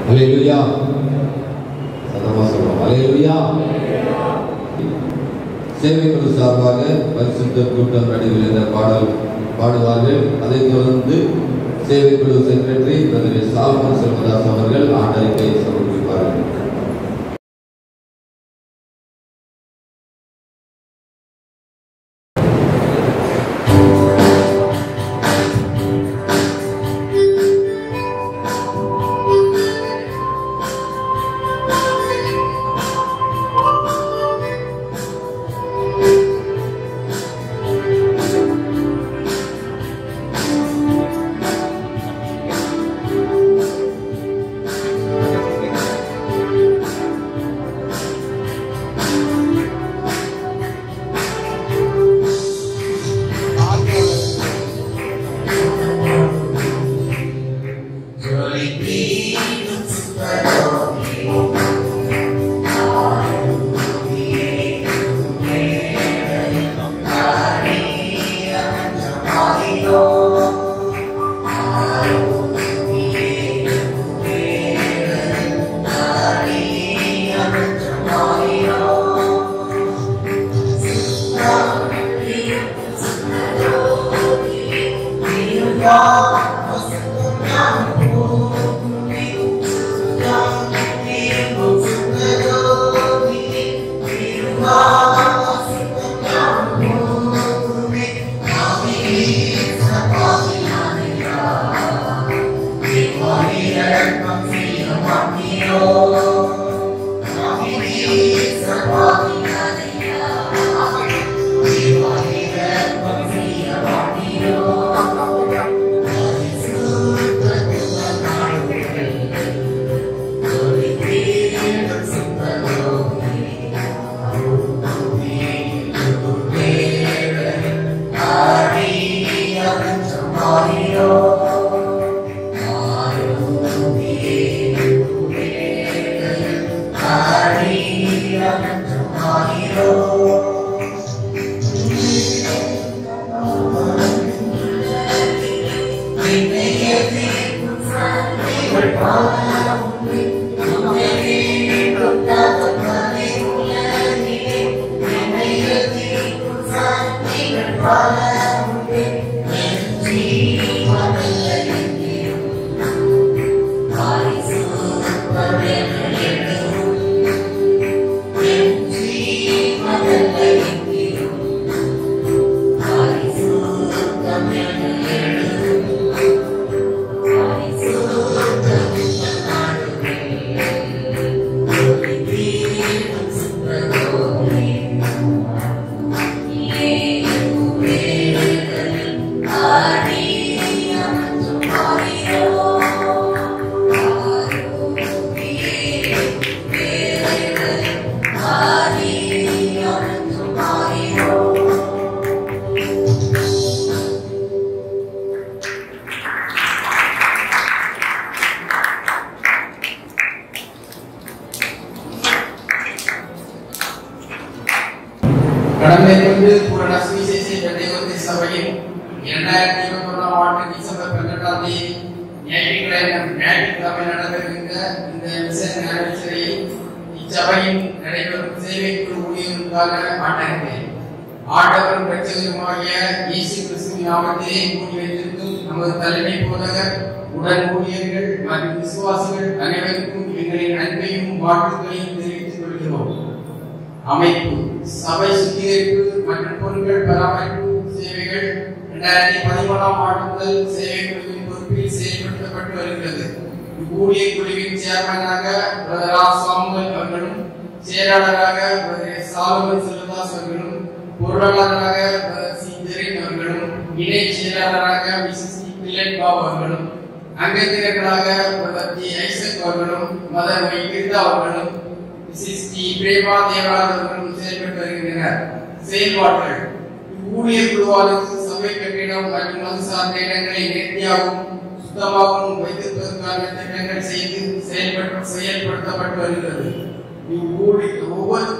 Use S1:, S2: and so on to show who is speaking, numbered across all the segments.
S1: அல்லேலூயா சத்தமா சொல்றோம் அல்லேலூயா சேவைக்குழு சார்பாக பரிசுத்த கூட்டம் நடுவில் இந்த பாடல் பாடுவார்கள் அதைத் தொடர்ந்து சேவைக்குழு செக்ரட்டரி பிரதமர் சால்மன் செல்வதாஸ் அவர்கள் ஆண்டறிக்கை சமர்ப்பிப்பார்கள்
S2: கடமை கொண்டு பூரண சுவிசேஷ பெந்தைகோஸ்தே சபையின் இரண்டாயிரத்தி இருபத்தி ஒன்றாம் ஆண்டு டிசம்பர் பன்னிரெண்டாம் தேதி ஞாயிற்றுக்கிழமை ஞாயிற்றுக்கிழமை நடந்திருக்கின்ற இந்த விசேஷ நிகழ்ச்சியை இச்சபையின் நடைபெறும் சேவைக்குழு ஊழியர்களுக்காக ஆட்டறிந்தேன் ஆண்டவரும் ரட்சகருமாகிய இயேசு கிறிஸ்துவின் நாமத்திலே கூடி வைத்திருக்கும் நமது தலைமை போதகர் உடன் ஊழியர்கள் மற்றும் விசுவாசிகள் அனைவருக்கும் எங்களின் அன்பையும் வாழ்த்துக்களையும் தெரிவித்துக் கொள்கிறோம் அமைப்பு சபை சுத்திகரிப்பு மற்றும் பொருட்கள் பராமரிப்பு சேவைகள் இரண்டாயிரத்தி பதிமூணாம் ஆண்டு முதல் சேவை குழுவின் பொறுப்பில் செயல்படுத்தப்பட்டு வருகிறது ஊழிய குழுவின் சேர்மனாக பிரதர் ஆ. சாமுவேல் அவர்களும் செயலாளராக பிரதர் சாலமன் செல்வதாஸ் அவர்களும் பொருளாளராக பிரதர் சி ஜெரின் அவர்களும் இணை செயலாளராக மிஸ்ஸஸ் டி. பில்லன் பாபு அவர்களும் அங்கத்தினர்களாக பிரதர் டி ஐசக் அவர்களும் மதர் வை கிருதா அவர்களும் மிஸ்ஸஸ் டி. பிரேமா தேவராஜ் அவர்களும் செயல்பட்டு வருகின்றனர் செயல்பாடுகள் ஊழியர் குழுவானது சபை கட்டிடம் மற்றும் அது சார்ந்த இடங்களை நேர்த்தியாகவும் சுத்தமாகவும் வைத்திருப்பதற்கான திட்டங்கள் செய்து செயல்பட்டு செயல்படுத்தப்பட்டு வருகிறது இவ்வூழி ஒவ்வொரு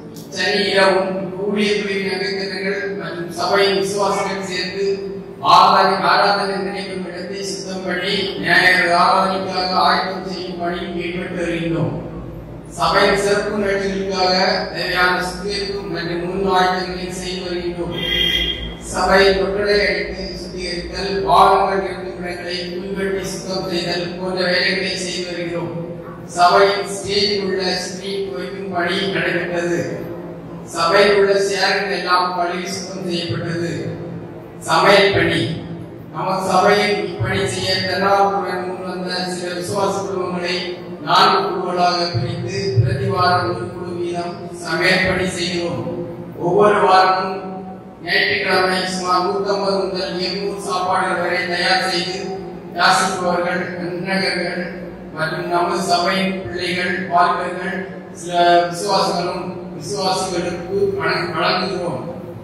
S2: சனி இரவும் ஊழியர்களின் அங்கத்தினர்கள் மற்றும் சபையின் விசுவாசிகள் சேர்ந்து ஆராதனை ஆராதனை நினைக்கும் இடத்தை சுத்தம் பண்ணி ஞாயிறு ஆராதனைக்காக ஆயத்தம் செய்யும் பணியும் ஈடுபட்டு வருகின்றோம் சபையின் சிறப்பு நிகழ்ச்சிகளுக்காக தேவையான சுத்திகரிப்பும் மற்றும் முன் ஆயத்தங்களை செய்து வருகின்றோம் சபையின் தொற்றலை அடித்து சுத்திகரித்தல் பாவங்கள் இருக்கும் இடங்களை புல்வெட்டி சுத்தம் செய்தல் போன்ற வேலைகளை செய்து வருகிறோம் சபையின் ஸ்டேஜில் உள்ள ஸ்கிரீன் குறைக்கும் பணி நடைபெற்றது சபையில் உள்ள சேர்கள் எல்லாம் பழி சுத்தம் செய்யப்பட்டது சமையல் பணி நமது சபையில் இப்பணி செய்ய தன்னார்வத்துடன் முன் வந்த சில விசுவாச குடும்பங்களை நான்கு குழுக்களாக பிரித்து பிரதி வாரம் ஒரு குழு வீதம் சமையல் பணி செய்கிறோம் ஒவ்வொரு வாரமும் ஞாயிற்றுக்கிழமை சுமார் நூற்றம்பது முதல் இருநூறு சாப்பாடுகள் வரை தயார் செய்து யாசிப்பவர்கள் அன்னகர்கள் மற்றும் நமது சபையின் பிள்ளைகள் வாலிபர்கள் சில விசுவாசங்களும் விசுவாசிகளுக்கு வழங்க- வழங்குகிறோம்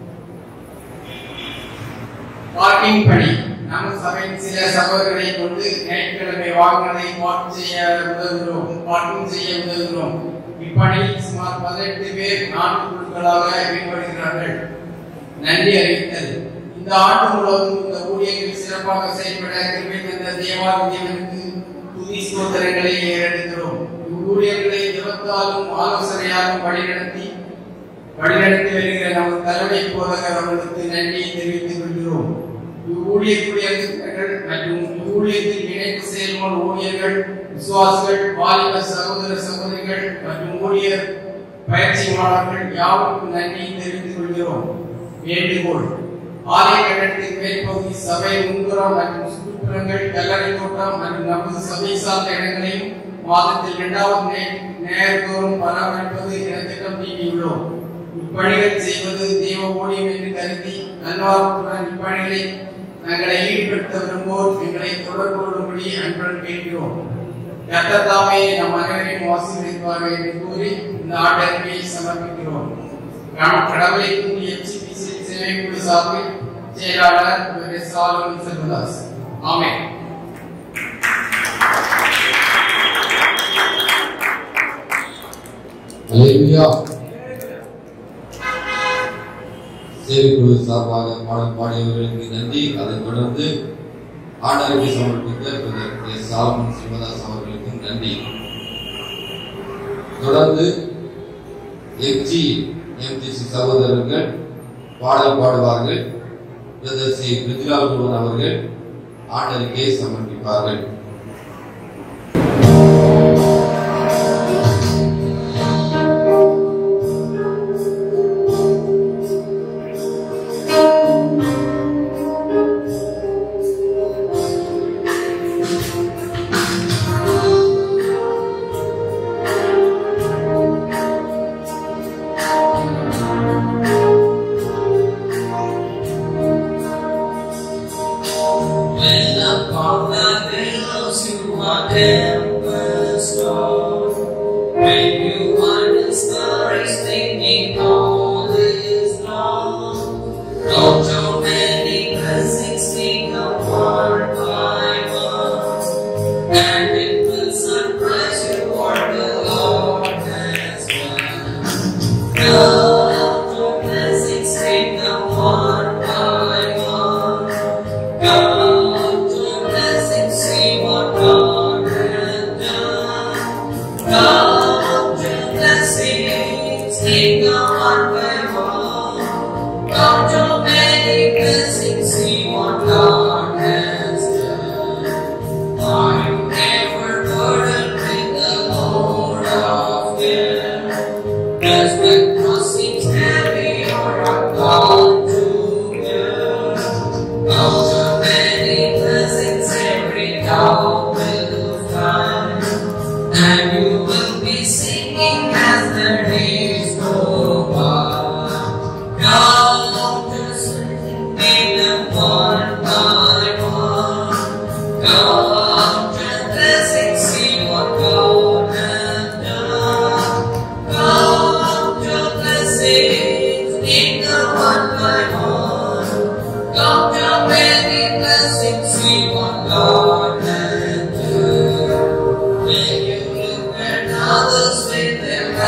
S2: பார்க்கிங் பணி நமது சபையின் சில சகோதரர்களை கொண்டு ஞாயிற்றுக்கிழமை வாகனத்தை பார்க் செய்ய உதவுகிறோம் பார்க்கிங் செய்ய உதவுகிறோம் இப்பணியில் சுமார் பதினெட்டு பேர் நான்கு குழுக்களாக ஈடுபடுகிறார்கள் நன்றி அறிவித்தல் இந்த ஆண்டு முழுவதும் இந்த ஊழியர்கள் சிறப்பாக செயல்பட கிருபை தந்த தேவாதி தேவனுக்கு துதி ஸ்தோத்திரங்களை ஏறெடுக்கிறோம் இவ்வூழியர்களை ஜெபத்தாலும் ஆலோசனையாலும் வழிநடத்தி வழிநடத்தி வருகிற நமது தலைமை போதகர் அவர்களுக்கு நன்றியை தெரிவித்துக் கொள்கிறோம் இவ்வூழியர்களுடைய அங்கத்தினர்கள் மற்றும் இவ்வூழியத்தில் இணைந்து செயல்படும் ஊழியர்கள் விசுவாசிகள் வாலிப சகோதர சகோதரிகள் மற்றும் ஊழியர் பயிற்சியாளர்கள் யாருக்கும் நன்றியை தெரிவித்துக் கொள்கிறோம் வேண்டுகோள் ஆலய கட்டடத்தின் மேற்பகுதி சபை முன்புறம் மற்றும் சுற்றுப்புறங்கள் கல்லறை தோட்டம் மற்றும் நமது சபை சார்ந்த இடங்களையும் மாதத்தில் இரண்டாவது நே- நேரத்தோறும் பராமரிப்பது என திட்டம் தீட்டியுள்ளோம் இப்பணிகள் செய்வது தெய்வ ஊழியம் என்று கருதி நல்வாழ்வுடன் இப்பணிகளை தங்களை ஈடுபடுத்த விரும்புவோர் எங்களை தொடர்பு கொள்ளும்படி அன்புடன் கேட்கிறோம் கத்தத்தாமே நம் அனைவரையும் ஆசீர்வதிப்பார்கள் என்று கூறி இந்த ஆட்டத்தை சமர்ப்பிக்கிறோம் நாம் கடவுளை கூறி எச்சிபிசி சேவை குழு சார்பில் செயலாளர் திரு சாலமன் செல்வதாஸ் ஆமென்
S1: அல்லேலூயா சேவைக்குழு சார்பாக பாடல் பாடியவர்களுக்கு நன்றி அதைத் தொடர்ந்து ஆண்டவருக்கு சமர்ப்பித்த பிரதர் எஸ். சாலமன் சிவதாஸ் அவர்களுக்கும் நன்றி தொடர்ந்து எம்ஜி எம்ஜிசி சகோதரர்கள் பாடல் பாடுவார்கள் பிரதர் சி பிருத்திலால் குருவன் அவர்கள் ஆண்டருக்கே சமர்ப்பிப்பார்கள்
S3: When upon the billows you are tempest storm, when you are discouraged thinking all is lost, don't too many blessings sneak up one by one, and it will surprise you what the Lord has done. Count your blessings sneak up one by one. God, your blessings, see what God has done. God, your blessings, take them one by one. God, your many blessings, see what God has done. Are you ever burdened with the load of care? Does the cross seems heavy or a call to bear? Of the many blessings every dog will find, and you will be singing as the days go by. God just made them one by one. God just blessings, see what God has done. God your blessings, make them one by one. God your many blessings, see what God has done. When you look at others with their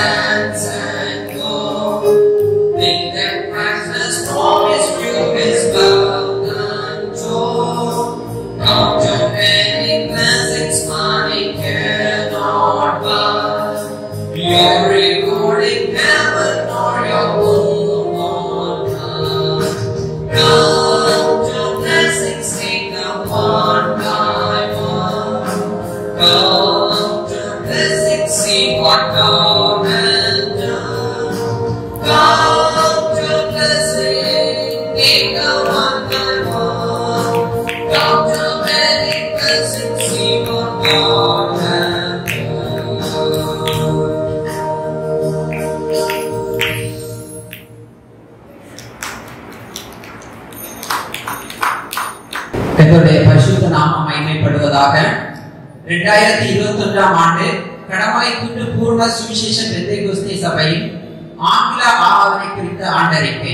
S3: blessing, see what God has done. Count your blessing, give the one by one. Count your many blessings, see what God has done.
S4: கர்த்தருடைய பரிசுத்த நாமம் மகிமைப்படுவதாக இரண்டாயிரத்தி இருபத்தி ஒன்றாம் ஆண்டு கடமலை குண்டு பூர்ண சுவிசேஷ பெந்தைகோஸ்தே சபையின் ஆங்கில ஆராதனை குறித்த ஆண்டறிக்கை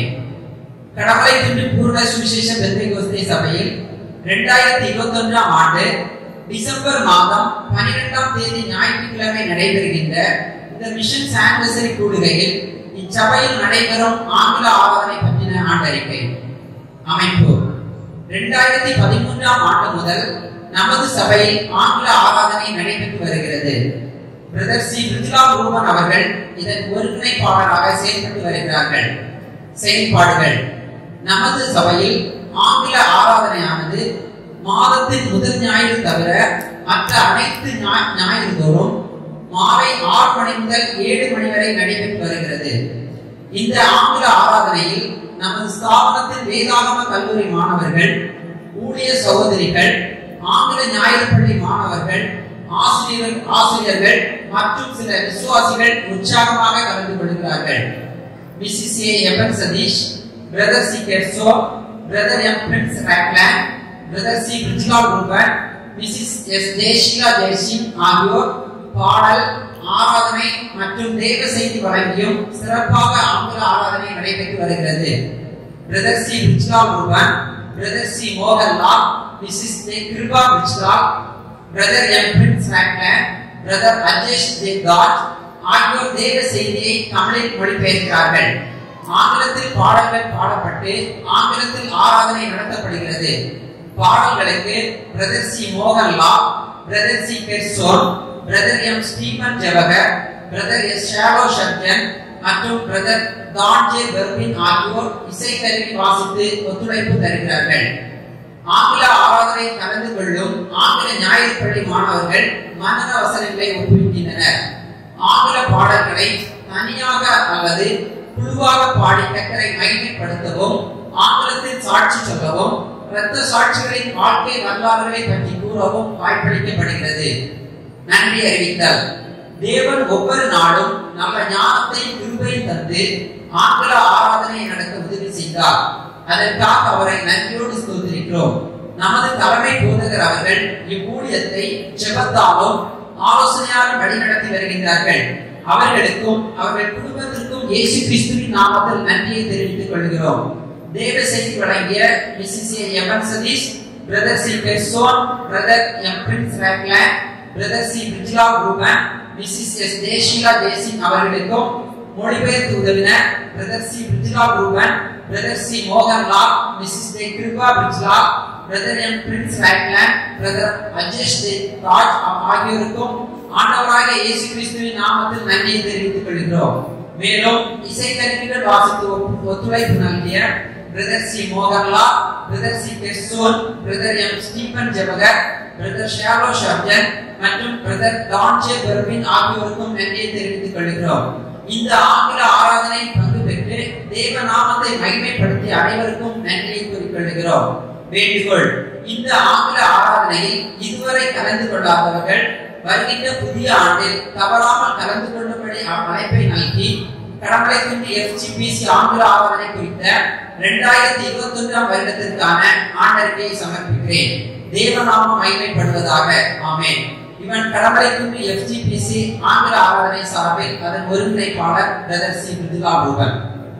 S4: கடமலை குண்டு பூர்ண சுவிசேஷ பெந்தைகோஸ்தே சபையில் இரண்டாயிரத்தி இருபத்தி ஒன்றாம் ஆண்டு டிசம்பர் மாதம் பனிரெண்டாம் தேதி ஞாயிற்றுக்கிழமை நடைபெறுகின்ற இந்த மிஷன் ஆனிவர்சரி கூடுகையில் இச்சபையில் நடைபெறும் ஆங்கில ஆராதனை பற்றின ஆண்டறிக்கை அமைப்பு இரண்டாயிரத்தி பதிமூன்றாம் ஆண்டு முதல் நமது சபையில் ஆங்கில ஆராதனை நடைபெற்று வருகிறது பிரதர் சி பிருத்லா ரூபன் அவர்கள் இதன் ஒருங்கிணைப்பாளராக செயல்பட்டு வருகிறார்கள் செயல்பாடுகள் நமது சபையில் ஆங்கில ஆராதனையானது மாதத்தின் முதல் ஞாயிறு தவிர மற்ற அனைத்து ஞா- ஞாயிறு தோறும் மாலை ஆறு மணி முதல் ஏழு மணி வரை நடைபெற்று வருகிறது இந்த ஆங்கில ஆராதனையில் நமது ஸ்தாபனத்தின் வேதாகம கல்லூரி மாணவர்கள் ஊழிய சகோதரிகள் ஆங்கில ஞாயிறு பள்ளி மாணவர்கள் ஆசிரியர்கள் ஆசிரியர்கள் மற்றும் சில விசுவாசிகள் உற்சாகமாக கலந்து கொள்கிறார்கள் Mrs A Eben Sathish brother C Gerson brother M Prince Raglan brother C Brijlal Ruban Mrs S Jayasheela Jayasingh ஆகியோர் பாடல் ஆராதனை மற்றும் தேவ செய்தி வழங்கியும் சிறப்பாக ஆங்கில ஆராதனை நடைபெற்று வருகிறது brother C Brijlal Ruban brother C Mohanlal Mrs J Kiruba Brijlal brother M Prince Raglan brother Ajesh Devtaj ஆகியோர் தேவ செய்தியை தமிழில் மொழிபெயர்க்கிறார்கள் ஆங்கிலத்தில் பாடல்கள் பாடப்பட்டு ஆங்கிலத்தில் ஆராதனை நடத்தப்படுகிறது பாடல்களுக்கு brother C Mohanlal brother C Gerson brother M Stephen Jebakar brother S Shalo Sharjan மற்றும் பிரதர் தான்ஜே பெர்வின் ஆகியோர் இசைக்கருவி வாசித்து ஒத்துழைப்பு தருகிறார்கள் ஆங்கில ஆராதனை கலந்து கொள்ளும் ஆங்கில ஞாயிறு பள்ளி மாணவர்கள் மன்னர வசனங்களை ஒப்புவிக்கின்றனர் ஆங்கில பாடல்களை தனியாக அல்லது குழுவாக பாடி கத்தரை மகிமைப்படுத்தவும் ஆங்கிலத்தில் சாட்சி சொல்லவும் இரத்த சாட்சிகளின் வாழ்க்கை வரலாறுகளை பற்றி கூறவும் வாய்ப்பளிக்கப்படுகிறது நன்றி அறிவித்தல் தேவன் ஒவ்வொரு நாளும் நல்ல ஞானத்தை கிருபை தந்து ஆங்கில ஆராதனை நடத்த உதவி செய்தார் அதற்காக அவரை நன்றியோடு ஸ்தோத்திரிக்கிறோம் நமது தலைமை போதகர் அவர்கள் இவ்வூழியத்தை ஜெபத்தாலும் ஆலோசனையாலும் வழிநடத்தி வருகின்றார்கள் அவர்களுக்கும் அவர்கள் குடும்பத்திற்கும் இயேசு கிறிஸ்துவின் நாமத்தில் நன்றியை தெரிவித்துக் கொள்கிறோம் தேவ செய்தி வழங்கிய Mrs A Eben Sathish brother C Gerson brother M Prince Raglan brother C Brijla Ruban Mrs S Deshila Desingh அவர்களுக்கும் மொழிபெயர்த்து உதவின brother C Brijla Ruban brother C Mohanlal Mrs J Kiruba Brijla brother M Prince Raglan brother Ajesh Devraj ஆகியோருக்கும் ஆண்டவராக இயேசு கிறிஸ்துவின் நாமத்தில் நன்றியை தெரிவித்துக் கொள்கிறோம் மேலும் இசைக்கருவிகள் வாசித்து ஒப்பு- ஒத்துழைப்பு நல்கிய brother C Mohanlal brother C Gerson brother M Stephen Jebakar brother Shalo Sharjan மற்றும் பிரதர் டான்ஜே பெர்வின் ஆகியோருக்கும் நன்றியை தெரிவித்துக் கொள்கிறோம் இந்த ஆங்கில ஆராதனை பங்கு பெற்று தேவ நாமத்தை மகிமைப்படுத்திய அனைவருக்கும் நன்றியை கூறிக்கொள்கிறோம் வேண்டுகோள் இந்த ஆங்கில ஆராதனையில் இதுவரை கலந்து கொள்ளாதவர்கள் வருகின்ற புதிய ஆண்டில் தவறாமல் கலந்து கொள்ளும்படி அழைப்பை நல்கி கடமலைக்குண்டு எஃப்ஜிபிசி ஆங்கில ஆராதனை குறித்த இரண்டாயிரத்தி இருபத்தி ஒன்றாம் வருடத்திற்கான ஆண்டறிக்கையை சமர்ப்பிக்கிறேன் தேவநாமம் மகிமைப்படுவதாக ஆமென் இவன் கடமலைக்குண்டு எஃப்ஜிபிசி ஆங்கில ஆராதனை சார்பில் அதன் ஒருங்கிணைப்பாளர் பிரதர் சி மிருதுலா ரூபன்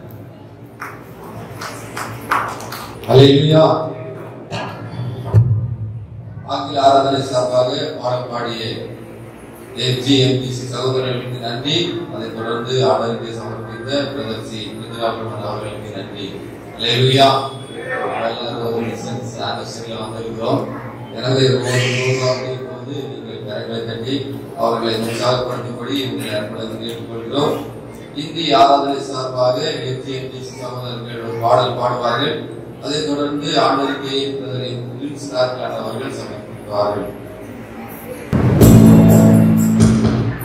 S1: அல்லேலூயா ஆங்கில ஆராதனை சார்பாக பாடல் பாடிய எஃப்ஜிஎம்பிசி சகோதரர்களுக்கு நன்றி அதைத் தொடர்ந்து ஆடலுக்கு சமர்ப்பித்த பிரதர் சி மித்ராபுரமன் அவர்களுக்கு நன்றி அல்லேலூயா எல்லாரும் ஒரு மிஷன்ஸ் ஆனிவர்சரியில் வந்திருக்கிறோம் எனவே போது நீங்கள் கரங்களை தட்டி அவர்களை உற்சாகப்படுத்தும்படி இந்த நேரத்தில் கேட்டுக்கொள்கிறோம் இந்தி ஆராதனை சார்பாக எஃப்ஜிஎம்பிசி சகோதரர்கள் ஒரு பாடல் பாடுவார்கள் அதைத் தொடர்ந்து ஆண்டறிக்கையை அவர்கள் சமர்ப்பிப்பார்கள்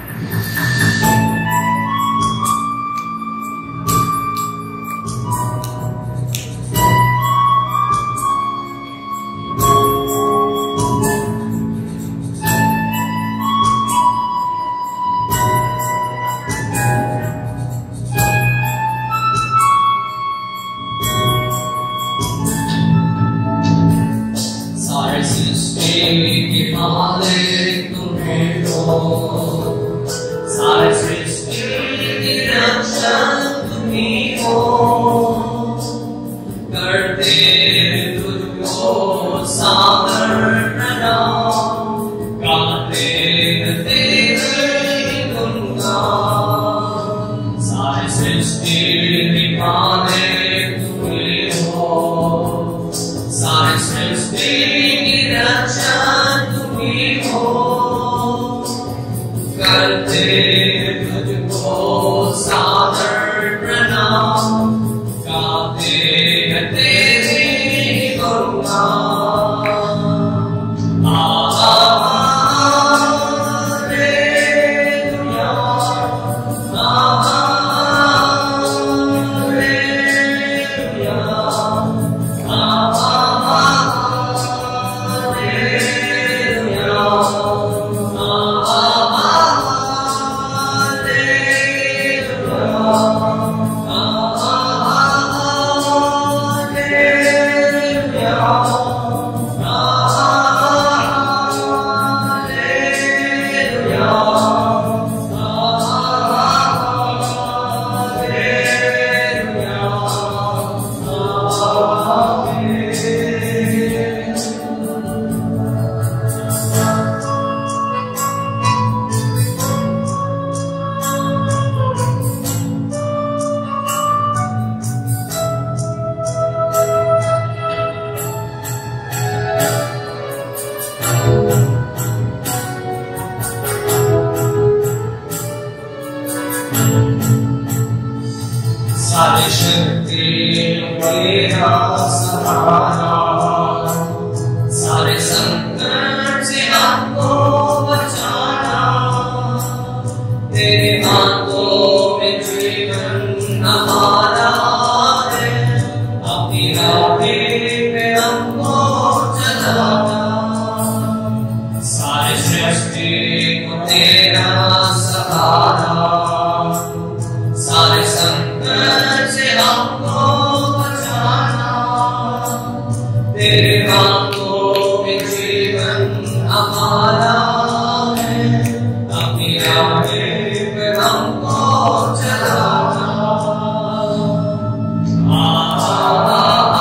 S3: सारे शक्ति मेरा सहारा सारे संकट से हमको बचाना तेरे हाथों में जीवन हमारा है अपनी राहें पे हमको चलाना सारे सृष्टि को तेरा सहारा सारे संकट से हमको बचाना तेरे हाथों में जीवन हमारा है अपनी राहें पे हमको चलाना आ, आ, आ,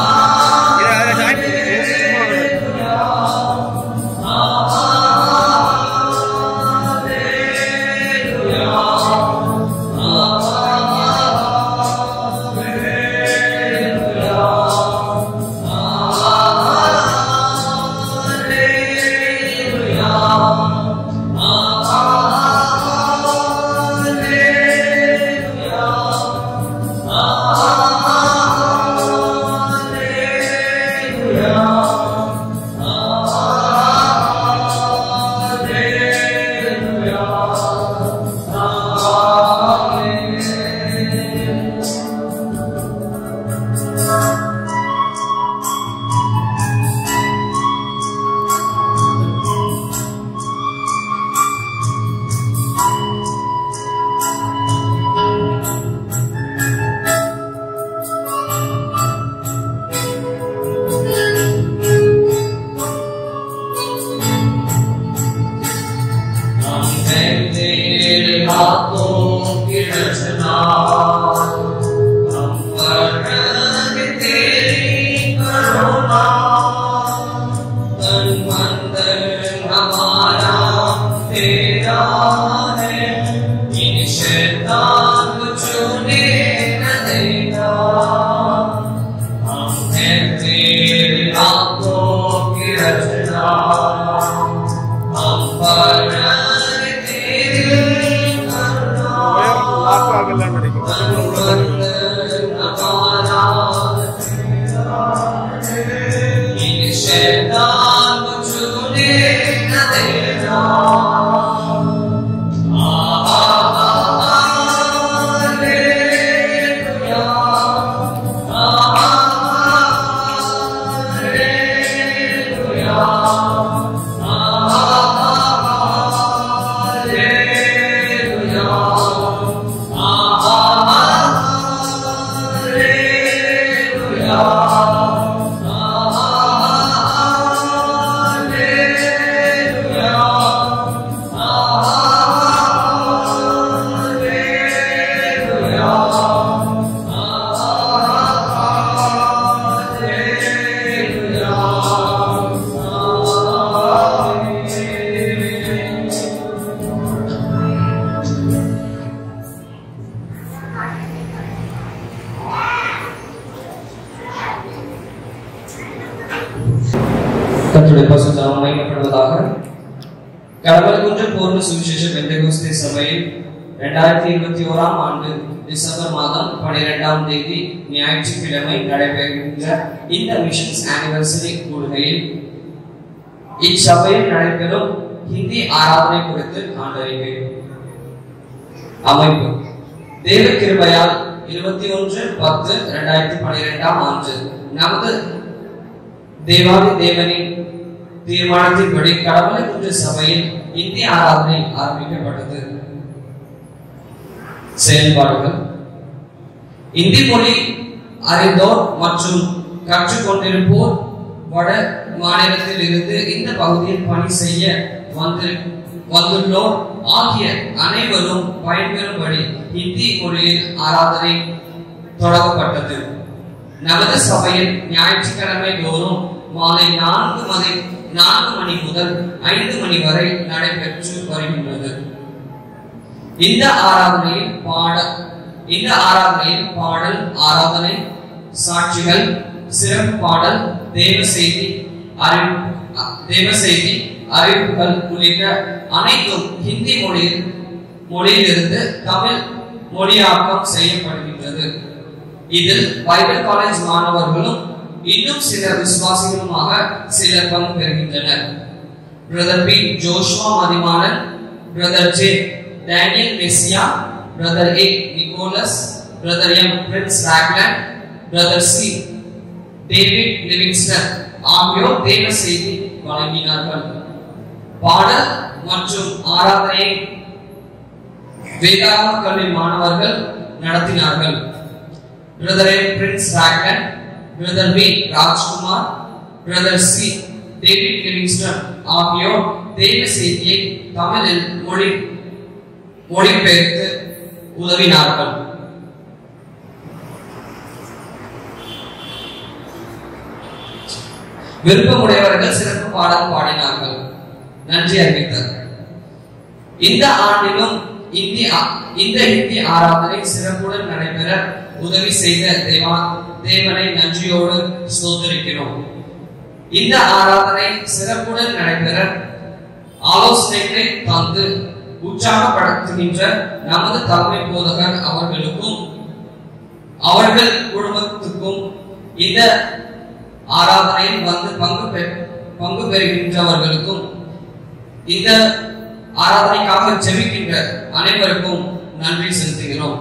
S3: हम हैं तेरे हाथों की रचना हम पर रंग तेरी करुणा तन मन धन हमारा तेरा है इन शैतान को छूने न देना हम हैं तेरे हाथों की रचना हम पर रंग तेरी करुणा तन मन धन हमारा तेरा है इन शैतान को छूने न देना
S4: கர்த்தருடைய பசுத்த நாமம் மகிமைப்படுவதாக
S5: கடவுளுக்குன்ற பூர்ண சுவிசேஷ பெந்தகோஸ்தே சபையில் இரண்டாயிரத்தி இருபத்தி ஓராம் ஆண்டு டிசம்பர் மாதம் பனிரெண்டாம் தேதி ஞாயிற்றுக்கிழமை நடைபெறுகின்ற இந்த மிஷன்ஸ் ஆனிவர்சரி கூடுகையில் இச்சபையில் நடைபெறும் ஹிந்தி ஆராதனை குறித்து ஆண்டறிக்கை அமைப்பு தேவ கிருபையால் இருபத்தி ஒன்று பத்து இரண்டாயிரத்தி பனிரெண்டாம் ஆண்டு நமது தேவாதி தேவனின் தீர்மானத்தின்படி கடவுளை குன்ற சபையில் இந்திய ஆராதனை ஆரம்பிக்கப்பட்டது செயல்பாடுகள் இந்தி மொழி அறிந்தோர் மற்றும் கற்றுக்கொண்டிருப்போர் வட மாநிலத்தில் இருந்து இந்த பகுதியில் பணி செய்ய வந்து வந்துள்ளோர் ஆகிய அனைவரும் பயன்பெறும்படி இந்தி மொழியில் ஆராதனை தொடங்கப்பட்டது நமது சபையில் ஞாயிற்றுக்கிழமை தோறும் மாலை நான்கு மணி நான்கு மணி முதல் ஐந்து மணி வரை நடைபெற்று வருகின்றது இந்த ஆராதனையில் பாட இந்த ஆராதனையில் பாடல் ஆராதனை சாட்சிகள் சிறப்பு பாடல் தேவ செய்தி அறிவிப்பு தேவ செய்தி அறிவிப்புகள் உள்ளிட்ட அனைத்தும் ஹிந்தி மொழியில் மொழியிலிருந்து தமிழ் மொழியாக்கம் செய்யப்படுகின்றது இதில் பைபிள் காலேஜ் மாணவர்களும் இன்னும் சிலர் விசுவாசிகளுமாக சிலர் பங்கு பெறுகின்றனர் brother P Joshua Mathimanan brother J Daniel Messiah brother A Nicholas brother M Prince Raglan brother C David Livingston ஆகியோர் தேவ செய்தி வழங்கினார்கள் பாடல் மற்றும் ஆராதனையை வேதாகம கல்வி மாணவர்கள் நடத்தினார்கள் brother M Prince Raglan brother P Rajkumar brother C David Livingston ஆகியோர் தேவ செய்தியை தமிழில் மொழி மொழிபெயர்த்து உதவினார்கள் விருப்பமுடையவர்கள் சிறப்பு பாடல் பாடினார்கள் நன்றி அறிவித்தார் இந்த ஆண்டிலும் இந்தி ஆ- இந்த இந்தி ஆராதனை சிறப்புடன் நடைபெற உதவி செய்த தேவா தேவனை நன்றியோடு ஸ்தோத்தரிக்கிறோம் இந்த ஆராதனை சிறப்புடன் நடைபெற ஆலோசனைகளை தந்து உற்சாகப்படுத்துகின்ற நமது தலைமை போதகர் அவர்களுக்கும் அவர்கள் குடும்பத்துக்கும் இந்த ஆராதனையில் வந்து பங்கு பெ பங்கு பெறுகின்றவர்களுக்கும் இந்த ஆராதனைக்காக ஜெபிக்கின்ற அனைவருக்கும் நன்றி செலுத்துகிறோம்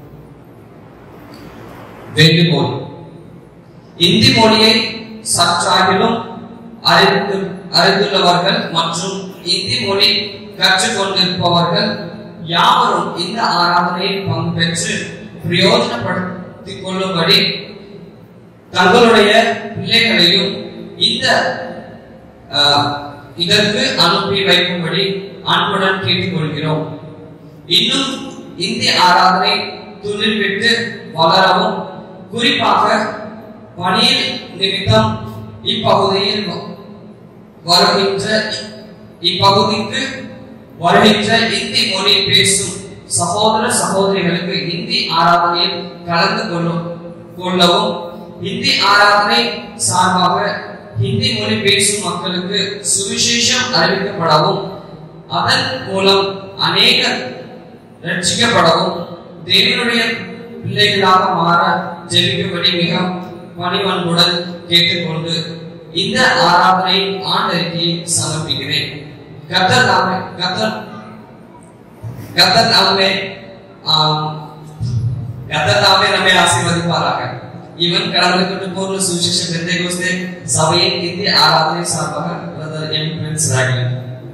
S5: வேண்டுகோள் இந்தி மொழியை சற்றாகிலும் அறிந்து அறிந்துள்ளவர்கள் மற்றும் இந்தி மொழி கற்றுக்கொண்டிருப்பவர்கள் யாவரும் இந்த ஆராதனையில் பங்கு பெற்று பிரயோஜனப்படுத்திக் கொள்ளும்படி தங்களுடைய பிள்ளைகளையும் இந்த ஆஹ், இதற்கு அனுப்பி வைக்கும்படி அன்புடன் கேட்டுக்கொள்கிறோம் இன்னும் இந்திய ஆராதனை துளிர்விட்டு வளரவும் குறிப்பாக பணியில் நிமித்தம் இப்பகுதியில் வ- வருகின்ற இப்பகுதிக்கு வருகின்ற இந்தி மொழி பேசும் சகோதர சகோதரிகளுக்கு இந்தி ஆராதனையில் கலந்து கொள்ளும் கொள்ளவும் இந்தி ஆராதனை சார்பாக ஹிந்தி மொழி பேசும் மக்களுக்கு சுவிசேஷம் அறிவிக்கப்படவும் அதன் மூலம் அநேகர் ரட்சிக்கப்படவும் தேவனுடைய பிள்ளைகளாக மாற ஜெபிக்கும்படி மிக பணிவன்புடன் கேட்டுக்கொண்டு இந்த ஆராதனை ஆண்டறிக்கையை சமர்ப்பிக்கிறேன் கத்தர் நாமே கத்தர் கத்தர் நாமே ஆம், கத்தர் தாமே நம்மை ஆசீர்வதிப்பாராக இவன் கடவுளுக்கு பூர்ண சுவிசேஷ பெந்தைகோஸ்தே சபையின் இந்திய ஆராதனை சார்பாக பிரதர் எம் பிரின்ஸ் ராகவன்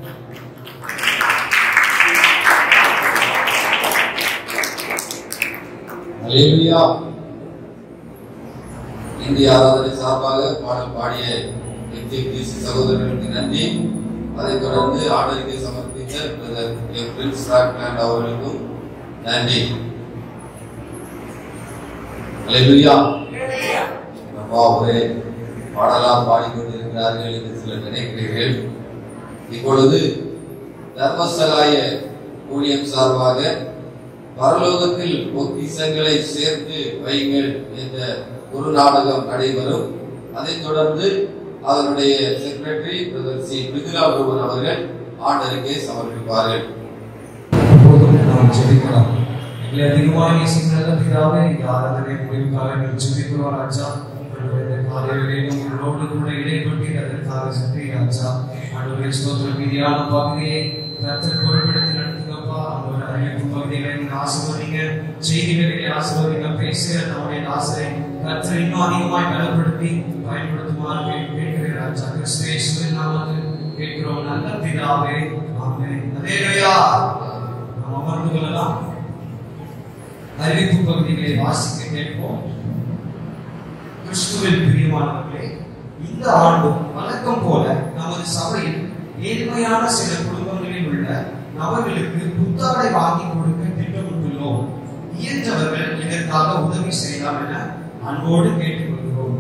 S1: அல்லேலூயா இந்திய ஆராதனை சார்பாக பாடல் பாடிய எம்ஜி கிறிஸ்து சகோதரர்களுக்கு நன்றி அதைத் தொடர்ந்து ஆண்டருக்கு சமர்ப்பித்த பிரதர் எம் பிரின்ஸ் ராக்லாண்ட் அவர்களுக்கும் நன்றி அல்லேலூயா அப்பா ஒரே பாடலா பாடிக்கொண்டிருக்கிறார்கள் என்று சிலர் நினைக்கிறீர்கள் இப்பொழுது தர்மஸ்தலாய ஊழியம் சார்பாக பரலோகத்தில் பொக்கிஷங்களை சேர்த்து வையுங்கள் என்ற ஒரு நாடகம் நடைபெறும் அதைத் தொடர்ந்து அதனுடைய செக்ரட்டரி பிரதர் சி மிதிலா பிரபுன் அவர்கள் ஆண்டருக்கே சமர்ப்பிப்பார்கள்
S6: இப்போதும் நாம் ஜெபிக்கலாம் எங்களை அதிகமாக நேசிக்கிற பிதாவே இந்த ஆராதனை முடிவுக்காக நீங்கள் ஜெபிக்கிறோம் ராஜா ஆண்டவரே, இந்த காலையிலேயும் உங்களோடு கூட இடைப்பட்டு அதற்காக சற்றி ராஜா ஆண்டவரே ஸ்தோத்திர மீதியான பகுதியை கர்த்தர் பொறுப்பெடுத்து நடத்துங்கப்பா ஆண்டவரே அறிவிப்பு பகுதிகளை நீங்க ஆசீர்வதிங்க செய்திகளை ஆசீர்வதிங்க பேசுகிற நம்முடைய ஆசை கர்த்தர் இன்னும் அதிகமாய் பலப்படுத்தி பயன்படுத்துமாறு கே- கேட்கிறேன் ராஜா கிறிஸ்து இயேசுவின் நாமத்தில் கேட்கிறோம் நல்ல பிதாவே ஆமென் அல்லேலூயா நாம் அமர்ந்து கொள்ளலாம் அறிவிப்பு பகுதிகளை வாசிக்க கேட்போம் கிறிஸ்துவில் பிரியமானவர்களே இந்த ஆண்டு வழக்கம் போல நமது சபையில் ஏழ்மையான சில குடும்பங்களில் உள்ள நபர்களுக்கு புத்தாடை வாங்கி கொடுக்க திட்டமிட்டுள்ளோம் இயன்றவர்கள் இதற்காக உதவி செய்யலாம் என அன்போடு கேட்டுக்கொள்கிறோம்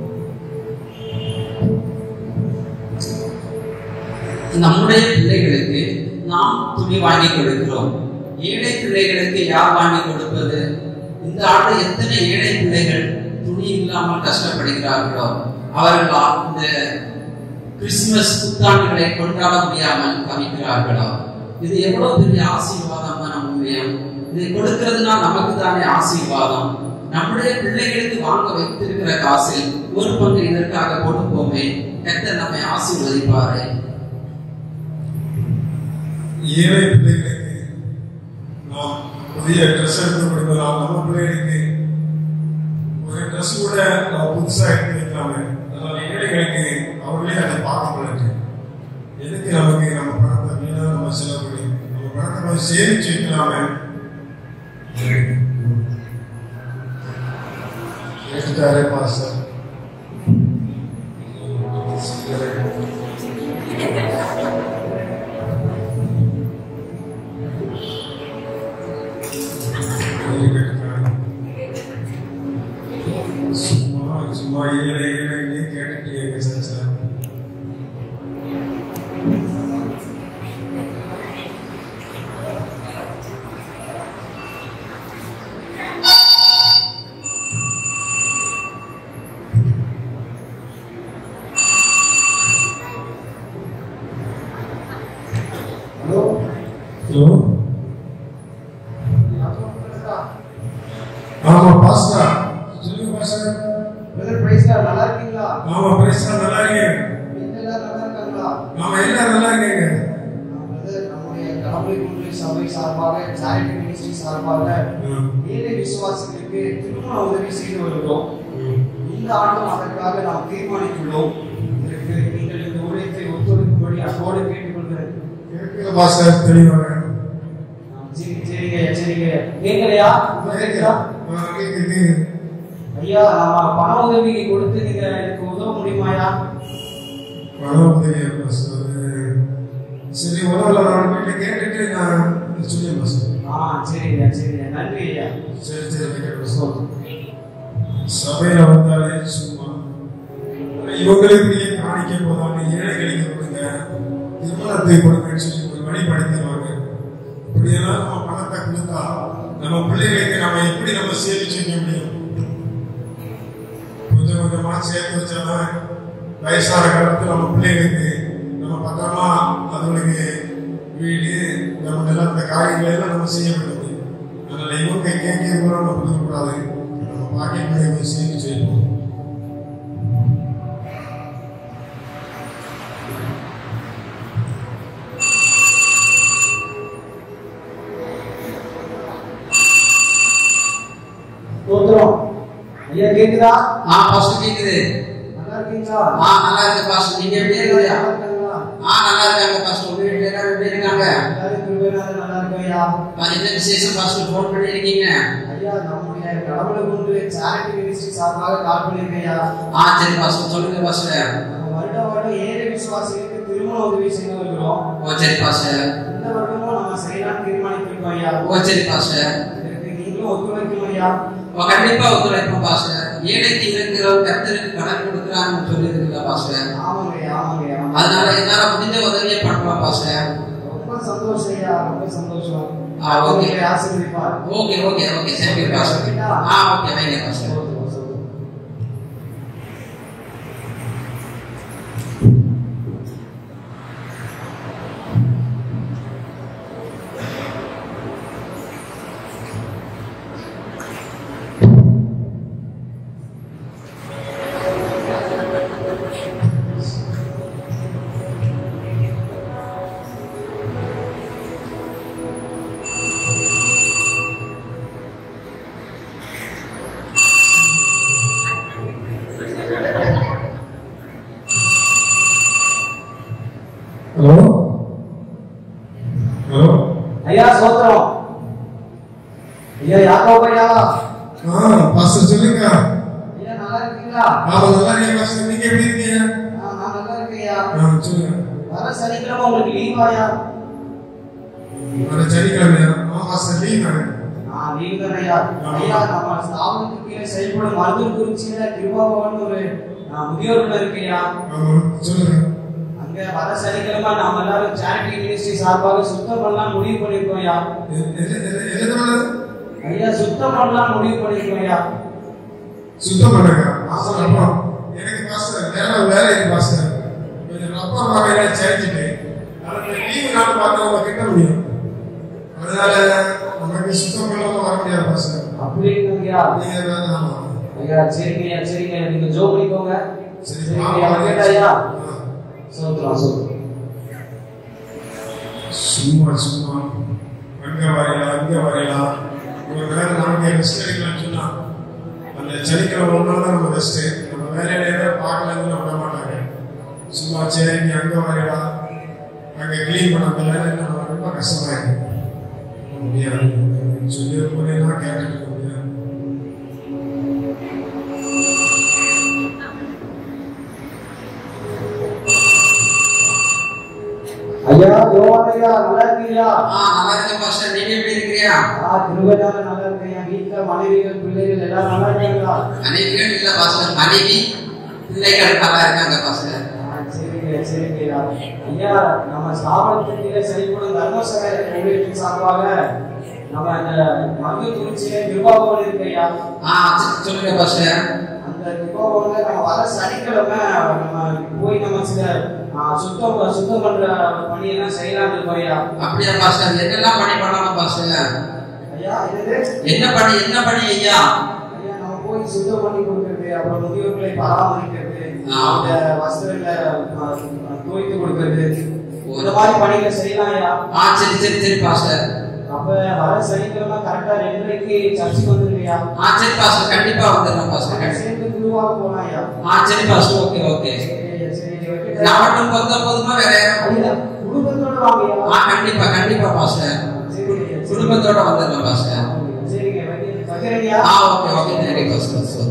S4: நம்முடைய பிள்ளைகளுக்கு நாம் துணி வாங்கி கொடுக்கிறோம் ஏழை பிள்ளைகளுக்கு யார் வாங்கி கொடுப்பது இந்த ஆண்டு எத்தனை ஏழை பிள்ளைகள் துணி இல்லாமல் கஷ்டப்படுகிறார்களோ அவர்கள் ஆ- இந்த கிறிஸ்துமஸ் புத்தாண்டுகளை கொண்டாட முடியாமல் தவிக்கிறார்களோ இது எவ்வளவு பெரிய ஆசீர்வாதம் தான் நம்முடைய இதை கொடுக்கிறதுனா நமக்கு தானே ஆசீர்வாதம் நம்முடைய பிள்ளைகளுக்கு வாங்க வைத்திருக்கிற காசில் ஒரு பங்கு இதற்காக கொடுப்போமே கர்த்தர் நம்மை ஆசீர்வதிப்பாரே
S7: ஏழை பிள்ளைகளுக்கு நாம் புதிய ட்ரெஸ் எடுத்து கொடுக்கலாம் நம்ம பிள்ளைகளுக்கு ஒரு ட்ரெஸ் கூட நம்ம புதுசா எடுத்து வைக்கலாமே அதனால ஏழைகளுக்கு அவர்களே அதை பார்க்க முடியாது எதுக்கு நமக்கு நம்ம பணத்தை வீணா நம்ம செலவு பண்ணி நம்ம பணத்தை நம்ம சேமிச்சு வைக்கலாமே கேட்டுட்டாரே பாஸ்டர் சும்மா சும்மா ஏழை ஏழைன்னு கேட்டுட்டு எங்க சர்ச்சில்
S6: ஹலோ
S7: ஹலோ ஆமா பாஸ்டர் சொல்லுங்க பாஸ்டர்
S6: பிரதர் பிரைஸ் நல்லா இருக்கீங்களா
S7: ஆமா பிரச்சனை நல்லா இருக்கேன்
S6: வீட்ல எல்லாரும் நல்லா இருக்காங்களா
S7: ஆமா எல்லாரும் நல்லா இருக்கீங்க
S6: பிரதர் நம்முடைய கடவுளை குன்று சபை சார்பாக சேரிட்டி மினிஸ்ட்ரி சார்பாக
S7: ம்,
S6: ஏழை விசுவாசிகளுக்கு திருமண உதவி செய்து வருகிறோம்
S7: ம்.
S6: இந்த ஆண்டும் அதற்காக நாம் தீர்மானித்துள்ளோம் இதற்கு நீங்கள் இந்த ஊழியத்தை ஒத்துழைக்கும்படி அன்போடு கேட்டுக்கொள்கிறேன்
S7: கேட்குது பாஸ்டர் தெளிவாக
S6: சரி சரிங்க சரிங்க கேட்கலையா கேட்குதா
S7: ஆ, கேக்குது, கேக்குது.
S6: ஐயா நம்ம பண உதவிக்கு கொடுத்து நீங்க எனக்கு உதவ முடியுமாயா
S7: பணம் உதவியா பாஸ்டர் சரி உதவல நான் வீட்டில் கேட்டுட்டு நான் சொல்லுங்க பாஸ்டர்
S6: ஆ சரிங்க சரிங்க நன்றி ஐயா
S7: சரி சரி கேட்க பாஸ்டர் சபையில வந்தாலே சும்மா இவங்களுக்கு ஏன் காணிக்க போதாம ஏழைகளுக்கு கொடுங்க திருமணத்தை கொடுங்கன்னு சொல்லி ஒரு வழிபடுத்துவாங்க இப்படியெல்லாம் நம்ம பணத்தை கொடுத்தா நம்ம பிள்ளைகளுக்கு நம்ம எப்படி நம்ம சேமிச்சு வைக்க முடியும் கொஞ்சம் கொஞ்சமா சேர்த்து வச்சாதான் வயசான காலத்துல நம்ம பிள்ளைகளுக்கு நம்ம பத்திரமா அதுகளுக்கு வீடு நம்ம நிலம் இந்த காரியங்களை எல்லாம் நம்ம செய்ய முடியும் அதனால இவங்க கேட்க கூட நம்ம கொடுக்கக்கூடாது நம்ம பாக்கிய பிள்ளைகளை சேமிச்சு வைப்போம்
S6: தோத்துறோம் ஐயா கேக்குதா
S4: ஆ பாஸ்டர் கேக்குது
S6: நல்லா இருக்கீங்களா
S4: ஆ நல்லா இருக்கு பாஸ்டர் நீங்க எப்படி இருக்கீங்க
S6: நல்லா இருக்காங்களா?
S4: ஆ நல்லா இருக்காங்க பாஸ்டர் உங்க வீட்டுல எல்லாரும் எப்படி இருக்காங்க
S6: எல்லாரும் கிருபையினால நல்லா இருக்கோம் ஐயா
S4: ஆ, என்ன விசேஷம் பாஸ்டர் ஃபோன் பண்ணி இருக்கீங்க
S6: ஐயா நம்முடைய கடவுளை கொண்டு சேரிட்டி மினிஸ்ட்ரி சார்பாக கால் பண்ணியிருக்கேன் ஐயா
S4: ஆ சரி பாஸ்டர் சொல்லுங்க பாஸ்டர்
S6: நம்ம வருடம் வருடம் ஏழை விசுவாசிகளுக்கு திருமண உதவி செய்து வருகிறோம்
S4: ஓ சரி பாஸ்டர்
S6: இந்த வருடமும் நம்ம செய்யலாம் தீர்மானித்திருக்கோம் ஐயா
S4: ஓ சரி பாஸ்டர்
S6: இதற்கு நீங்களும் ஒத்துழைக்கணும் ஐயா
S4: ஓ கண்டிப்பா ஒத்துழைப்போம் பாஸ்டர் ஏழைக்கு இருக்கிறவங்க கர்த்தருக்கு கடன் கொடுக்குறாங்கன்னு சொல்லியிருக்கீங்க பாஸ்டர்
S6: ஆமாங்க ஐயா ஆமாங்க ஐயா
S4: அதனால என்னால முடிஞ்ச உதவியை பண்ணுவோம் பாஸ்டர்
S6: ரொம்ப சந்தோஷம் ஐயா ரொம்ப சந்தோஷம்
S4: ஆ, ஓகே.
S6: உங்களை ஆசீர்வதிப்பார்
S4: ஓகே ஓகே ஓகே சரி பாஸ்டர் ஆ ஓகே வைங்க பாஸ்டர்
S6: சந்தோஷம், சந்தோஷம்.
S8: ஐயா யாக்கோப் ஐயா
S7: ஆ பாஸ்டர் சொல்லுங்க
S8: ஐயா நல்லா இருக்கீங்களா
S7: ஆமா நல்லா இருக்கேன் பாஸ்டர் நீங்க எப்படி இருக்கீங்க
S8: ஆ, நான் நல்லா இருக்கேன்யா
S7: ஆ சொல்லுங்க
S8: வர சனிக்கிழமை உங்களுக்கு லீவாயா
S7: வர சனிக்கிழமையா ஆ பாஸ்டர் லீவ் தானே
S8: ஆ லீவ் தானையா ஐயா நம்ம ஸ்தாபனத்துக்கு கீழே செயல்படும் மருதூர் குறிச்சியில கிருபாபவன் ஒரு ஆ, முதியோர் இல்லம் இருக்குயா
S7: ஆமா சொல்லுங்க
S8: அங்க வர சனிக்கிழமை நாம எல்லாரும் சேரிட்டி மினிஸ்ட்ரி சார்பாக சுத்தம் பண்ணலாம் முடிவு பண்ணிருக்கோம்யா
S7: எ- எது- எது- எது பண்ணது?
S8: ஐயா சுத்தம் பண்ணலாம் முடிவு பண்ணிருக்கோம்யா
S7: சுத்தம் பண்ணுங்க பாஸ்டர் அப்புறம் எனக்கு பாஸ்டர் வேலை வேலை இருக்கு பாஸ்டர் கொஞ்சம் அப்பா அம்மாவை சேர்த்துட்டு அதுக்கு லீவு நாள் பார்த்தா அவங்க கிட்ட முடியும் அதனால நமக்கு சுத்தம் பண்ணாம வர முடியாது பாஸ்டர்
S8: அப்படி இருக்குங்கய்யா
S7: நீங்க வேணா- ஆமா
S8: ஐயா சரிங்கய்யா சரிங்க நீங்க ஜோ பண்ணிக்கோங்க
S7: சரி
S8: சரிங்கய்யா கேட்டாயா சோத்ரம் சோத்ரம்
S7: சும்மா சும்மா அங்க வரையலாம் அங்க வரையலாம் ஒரு வேலை நமக்கு ரெஸ்ட் எடுக்கலாம்னு சொன்னா அந்த சனிக்கிழமை ஒரு நாள் தான் நம்ம ரெஸ்ட் நம்ம வேலையில எதாவது பார்க்கலன்னு விட மாட்டாங்க சும்மா சரி நீ அங்க வரையலாம் அங்க கிளீன் பண்ண அந்த வேலை நம்ம ரொம்ப கஷ்டமா இருக்கு முடியாது சொல்லி போனே நான் கேட்டுட்டு இருக்க முடியாது
S8: ஐயா யோவான் ஐயா நல்லா இருக்கீங்களா
S4: ஆ நல்லா இருக்கேன் பாஸ்டர் நீங்க எப்படி இருக்கிறியா
S8: ஆ திருவண்ணாமலை நல்லா இருக்கேன் என் வீட்டுல மனைவிகள் பிள்ளைகள் எல்லாரும் நல்லா இருக்காங்களா
S4: மனைவிகள் இல்ல பாஸ்டர் மனைவி பிள்ளைகள் நல்லா இருக்காங்க பாஸ்டர்
S8: ஆ, சரிங்க சரிங்க ஐயா நம்ம ஸ்தாபனத்துக்கு கீழே செயல்படும் தர்மசபை ஊழியத்தின் சார்பாக நம்ம அந்த மருந்து குறிச்சியில நிர்வாகம் இருக்கு ஐயா
S4: ஆ சரி, சொல்லுங்க பாஸ்டர்
S8: அந்த நிர்வாகம்ல நம்ம வர சனிக்கிழமை நம்ம போய் நம்ம சில ஆ, சுத்தம் சுத்தம் பண்ற பணியெல்லாம் செய்யலாம்னு இருக்கோம் ஐயா
S4: அப்படியா பாஸ்டர் என்னெல்லாம் பணி பண்ணலாம் பாஸ்டர்
S8: ஐயா இது
S4: என்ன பணி என்ன பணி ஐயா
S8: ஐயா, நம்ம போய் சுத்தம் பண்ணி கொடுக்கறது அப்புறம் முதியோர்களை பராமரிக்கிறது
S4: ஆ.
S8: அவங்க வஸ்திரங்களை அஹ், துவைத்து கொடுக்கறது இந்த மாதிரி பணிகளை செய்யலாம் ஐயா
S4: ஆ சரி சரி சரி பாஸ்டர்
S8: அப்ப வர சனிக்கிழமை கரெக்டா ரெண்டரைக்கு சர்ச்சுக்கு வந்துருங்கய்யா
S4: ஆ சரி பாஸ்டர் கண்டிப்பா வந்துடலாம் பாஸ்டர் கண்டிப்பா.
S8: சேர்ந்து குருவாக போலாம் ஐயா
S4: ஆ சரி பாஸ்டர் ஓகே ஓகே
S8: சரி, சரி,
S4: நான்
S8: வைக்கட்டா?
S4: மட்டும் பொறுத்த போதுமா வேற யாரும்
S8: ஐயா, குடும்பத்தோட வாங்கய்யா
S4: ஆ கண்டிப்பா கண்டிப்பா பாஸ்டர்
S8: சரிங்க ஐயா, சரி.
S4: குடும்பத்தோட வந்துடலாம் பாஸ்டர்
S8: சரிங்க வைக்க- வைக்கிறேங்கய்யா
S4: ஆ ஓகே ஓகே தேங்க்யூ பாஸ்டர் சரி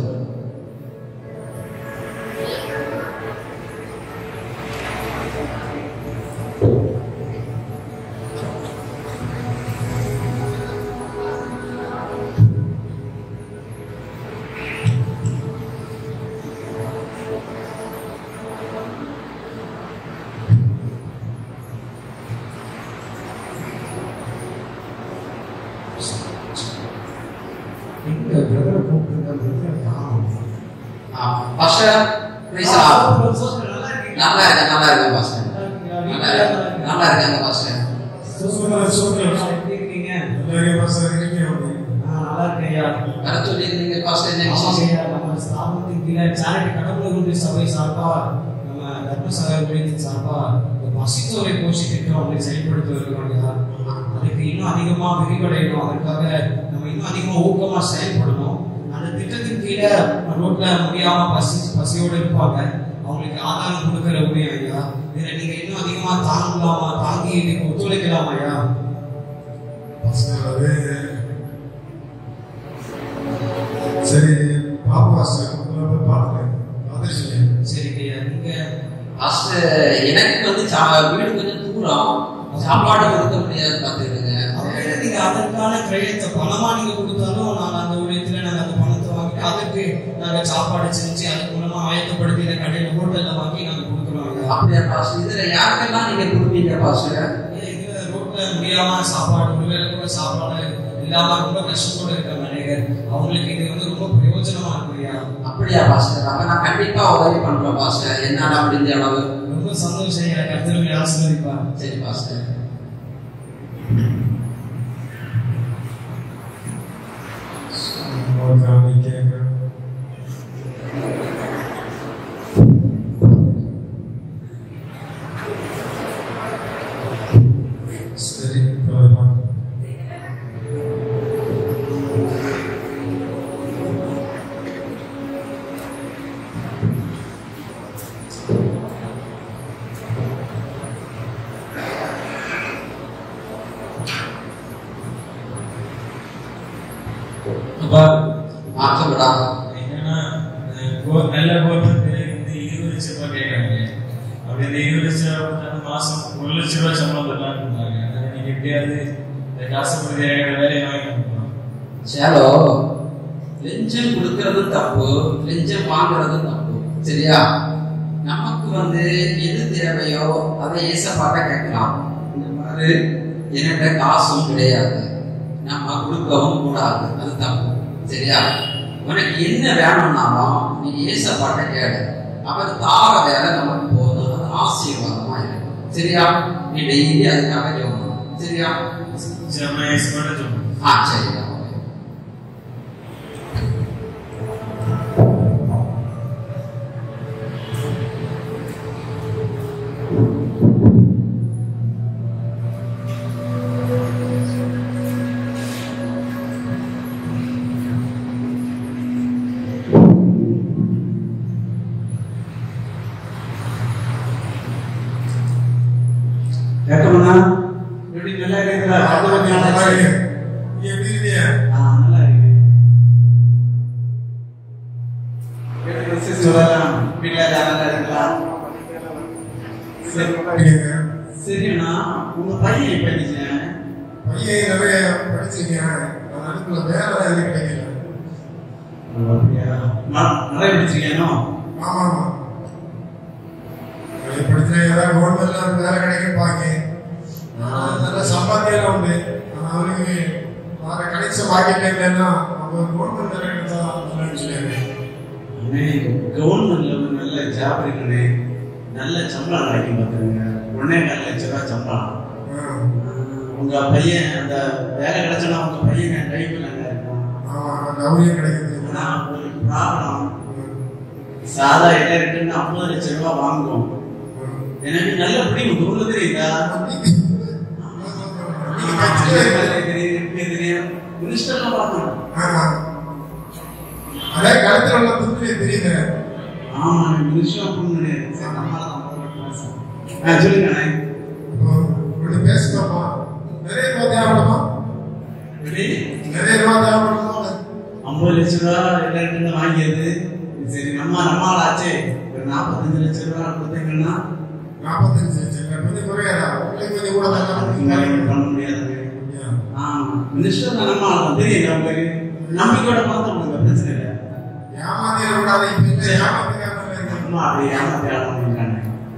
S8: இந்த பிரதரை கூப்பிட்டுருங்க பிரதரை காணோம்.
S4: ஆ பாஸ்டர் பிரைஸ்
S8: ஆ,
S4: ஆ
S8: சூப்பர், சூப்பர், நல்லா இருக்கீங்களா?
S4: நல்லா இருக்கேன் நல்லா இருக்கேன் பாஸ்டர்
S8: நல்லா இருக்கீங்களா?
S4: நல்லா
S8: வீட்டுல
S4: இருக்கேன் நல்லா இருக்காங்க பாஸ்டர்
S7: சூப்பர் சூப்பர்
S8: எப்படி இருக்கீங்க?
S7: நல்லா பாஸ்டர் இருக்கீங்க அப்படி
S8: ஆ, நல்லா இருக்கேன்யா.
S4: வர சொல்லியிருந்தீங்க பாஸ்டர் என்ன விசேஷம்
S8: ஆமாங்கய்யா, நம்ம ஸ்தாபனத்தின் கீழே charity கடவுள் குருதி சபை சார்பா, நம்ம தர்ம சபை ஊழியத்தின் சார்பா இந்த பசித்தோரை போஷி திட்டம் அப்படி செயல்படுத்தி வருகிறோம் ஐயா. அதுக்கு இன்னும் அதிகமா விரிவடையணும் அதுக்காக நம்ம இன்னும் அதிகமா ஊக்கமா செயல்படணும் அந்த திட்டத்தின் கீழே ரோட்ல முடியாம பசி பசியோடு இருப்பாங்க அவங்களுக்கு ஆதாரம் கொடுக்கிற ஊழியம் ஐயா இதுல நீங்க இன்னும் அதிகமா தாங்கலாமா தாங்கி இதுக்கு ஒத்துழைக்கலாமா ஐயா
S7: பாஸ்டர் அது சரி பாப்பா பாஸ்டர் உங்களை போய் பார்த்துட்டேன் பார்த்துட்டு சொல்லுங்க
S8: சரிங்க ஐயா நீங்க
S4: பாஸ்டர் எனக்கு வந்து சா- வீடு கொஞ்சம் தூரம் சாப்பாடு கொடுக்க முடியாது பாத்துருங்க
S8: அப்படியே நீங்க அதற்கான கிரயத்தை பணமா நீங்க கொடுத்தாலும் நாங்க அந்த ஊழியத்துல நாங்க அந்த பணத்தை வாங்கிட்டு அதற்கு நாங்க சாப்பாடு செஞ்சு அதுக்கு மூலமா ஆயத்தப்படுத்தி இந்த கடையில ஹோட்டல்ல வாங்கி நாங்க கொடுக்குறோம் ஐயா.
S4: அப்படியா பாஸ்டர் இதுல யாருக்கெல்லாம் நீங்க கொடுப்பீங்க பாஸ்டர்
S8: ஐயா, இதுல ரோட்ல முடியாம சாப்பாடு ஒருவேளை கூட சாப்பாடு இல்லாம ரொம்ப கஷ்டத்தோட இருக்க மனிதர் அவங்களுக்கு இது வந்து ரொம்ப பிரயோஜனமா இருக்கும் ஐயா
S4: அப்படியா பாஸ்டர் அப்ப நான் கண்டிப்பா உதவி பண்றேன் பாஸ்டர் என்னால முடிஞ்ச அளவு
S8: ரொம்ப சந்தோஷம் ஐயா கர்த்தர்களை ஆசீர்வதிப்பா
S4: சரி பாஸ்டர்
S7: உங்களுக்காக கேட்கிறேன் சரி போகலாம்.
S8: அப்பா
S4: ஆ சொல்லுடா
S8: என்னன்னா அஹ், கோ- நல்ல கோபத்துக்கு வந்து இருபது லட்சம் ரூபாய் கேட்கறாங்க அப்படி அந்த இருபது லட்சம் ரூபாய் வந்து மாசம் ஒரு லட்சம் ரூபாய் சம்பளம் தரலாம்னு இருந்தாங்க அதனால நீங்க எப்படியாவது இந்த காசு கொடுத்து என்னோட வேலையை வாங்கி கொடுக்கணும்
S4: சேலோ லெஞ்சம் கொடுக்கறதும் தப்பு லெஞ்சம் வாங்குறதும் தப்பு சரியா நமக்கு வந்து எது தேவையோ அதை ஏசப்பாட்ட கேட்கலாம் இந்த மாதிரி என்கிட்ட காசும் கிடையாது நம்ம கொடுக்கவும் கூடாது அது தப்பு சரியா உனக்கு என்ன வேணும்னாலும் நீ ஏசப்பாட்ட கேளு அவர் தார வேலை நமக்கு போதும் அது ஆசீர்வாதமா இருக்கும் சரியா நீ டெய்லி அதுக்காக ஜெபம் சரியா
S8: சரி அம்மா ஏசு மட்டும் சொல்லுங்க
S4: ஆ சரியா ஓகே
S8: கேட்கணும்னா எப்படி நல்லா இருக்குதா அது கொஞ்சம்
S7: நல்லா
S8: நாளாச்சு.
S7: இருக்கு. நீ எப்படி இருக்கீங்க?
S8: ஆ, நல்லா இருக்கு வீட்டுக்கு விசேஷம் சொல்லலாம். வீட்டுல எல்லாரும் நல்லா இருக்கலாம். சரி.
S7: இருக்கீங்க.
S8: சரிண்ணா உங்க பையன் எப்ப இருந்துச்சு
S7: பையன் நிறைய படிச்சிருக்கேன். ஆனா அதுக்குள்ள வேலை எதுவும் கிடைக்கல.
S8: நிறைய படிச்சிருக்கேனோ
S7: ஆமா, ஆமா. நிறைய படிச்சா ஏதாவது கவர்மெண்ட்ல வேலை கிடைக்கும் பாக்கி. ஆனா நல்ல சம்பாத்தியம் உண்டு. ஆனா அவனுக்கு வர கிடைச்ச பாக்கியம் இல்லைன்னா அவங்க கவர்மெண்ட் வேலை கிடைச்சா நல்லதுன்னு சொல்லியிருக்கேன்.
S8: கவர்மெண்ட்ல ஒரு நல்ல ஜாப் இருக்குண்ணே நல்ல சம்பளம் கிடைக்கும் பார்த்துருங்க ஒன்னே நாலு லட்சம் ரூபாய் சம்பளம்
S7: ஆ.
S8: உங்க பையன் அந்த வேலை கிடைச்சனா உங்க பையன் டைப்ல இருக்கும்
S7: ஆமா, கௌரியம் கிடைக்குது.
S8: ஆனா ஒரு ப்ராப்ளம் சாதா இடம் இருக்குன்னு ஐம்பது லட்சம் ரூபாய் வாங்குவோம் எனக்கு நல்ல பிடிக்கும் தூரம் தெரியுதா
S7: நீங்க கட்சியில
S8: தெரியும் தெரியும் மினிஸ்டர்லாம் பார்க்கணும்
S7: ஆமா. அதே கழுத்துல உள்ள துணி தெரியுது
S8: ஆமா மினிஸ்டர் பொண்ணு சரி நம்மளால தான் ஆ சொல்லுங்கண்ணே
S7: இப்போ இப்படி பேசுறோமா நிறைய ரூபா தேவைப்படுமா
S8: எப்படி
S7: நிறைய ரூபா தேவைப்படுமா
S8: ஐம்பது லட்ச ரூபா எல்லாருக்கும் வாங்கியது சரி நம்ம நம்மளால ஆச்சு ஒரு நாற்பத்தஞ்சு லட்ச ரூபா கொடுத்தீங்கன்னா
S7: நாற்பத்தஞ்சு லட்சம் கொஞ்சம் குறையாதா உங்களுக்கு கொஞ்சம் கூட
S8: வேலைக்கு
S7: தான்
S8: பண்ண முடியாது ஆமா மினிஸ்டர் நம்ம ஆளு தெரியும் நம்மளுக்கு நம்பிக்கையோட பார்த்து கொடுங்க பிரச்சனை இல்லை
S7: ஏமாத்திட கூடாது இப்ப இந்த ஏமாத்துக்காரங்க
S8: அம்மா அப்படி ஏமாத்தி ஆளாங்க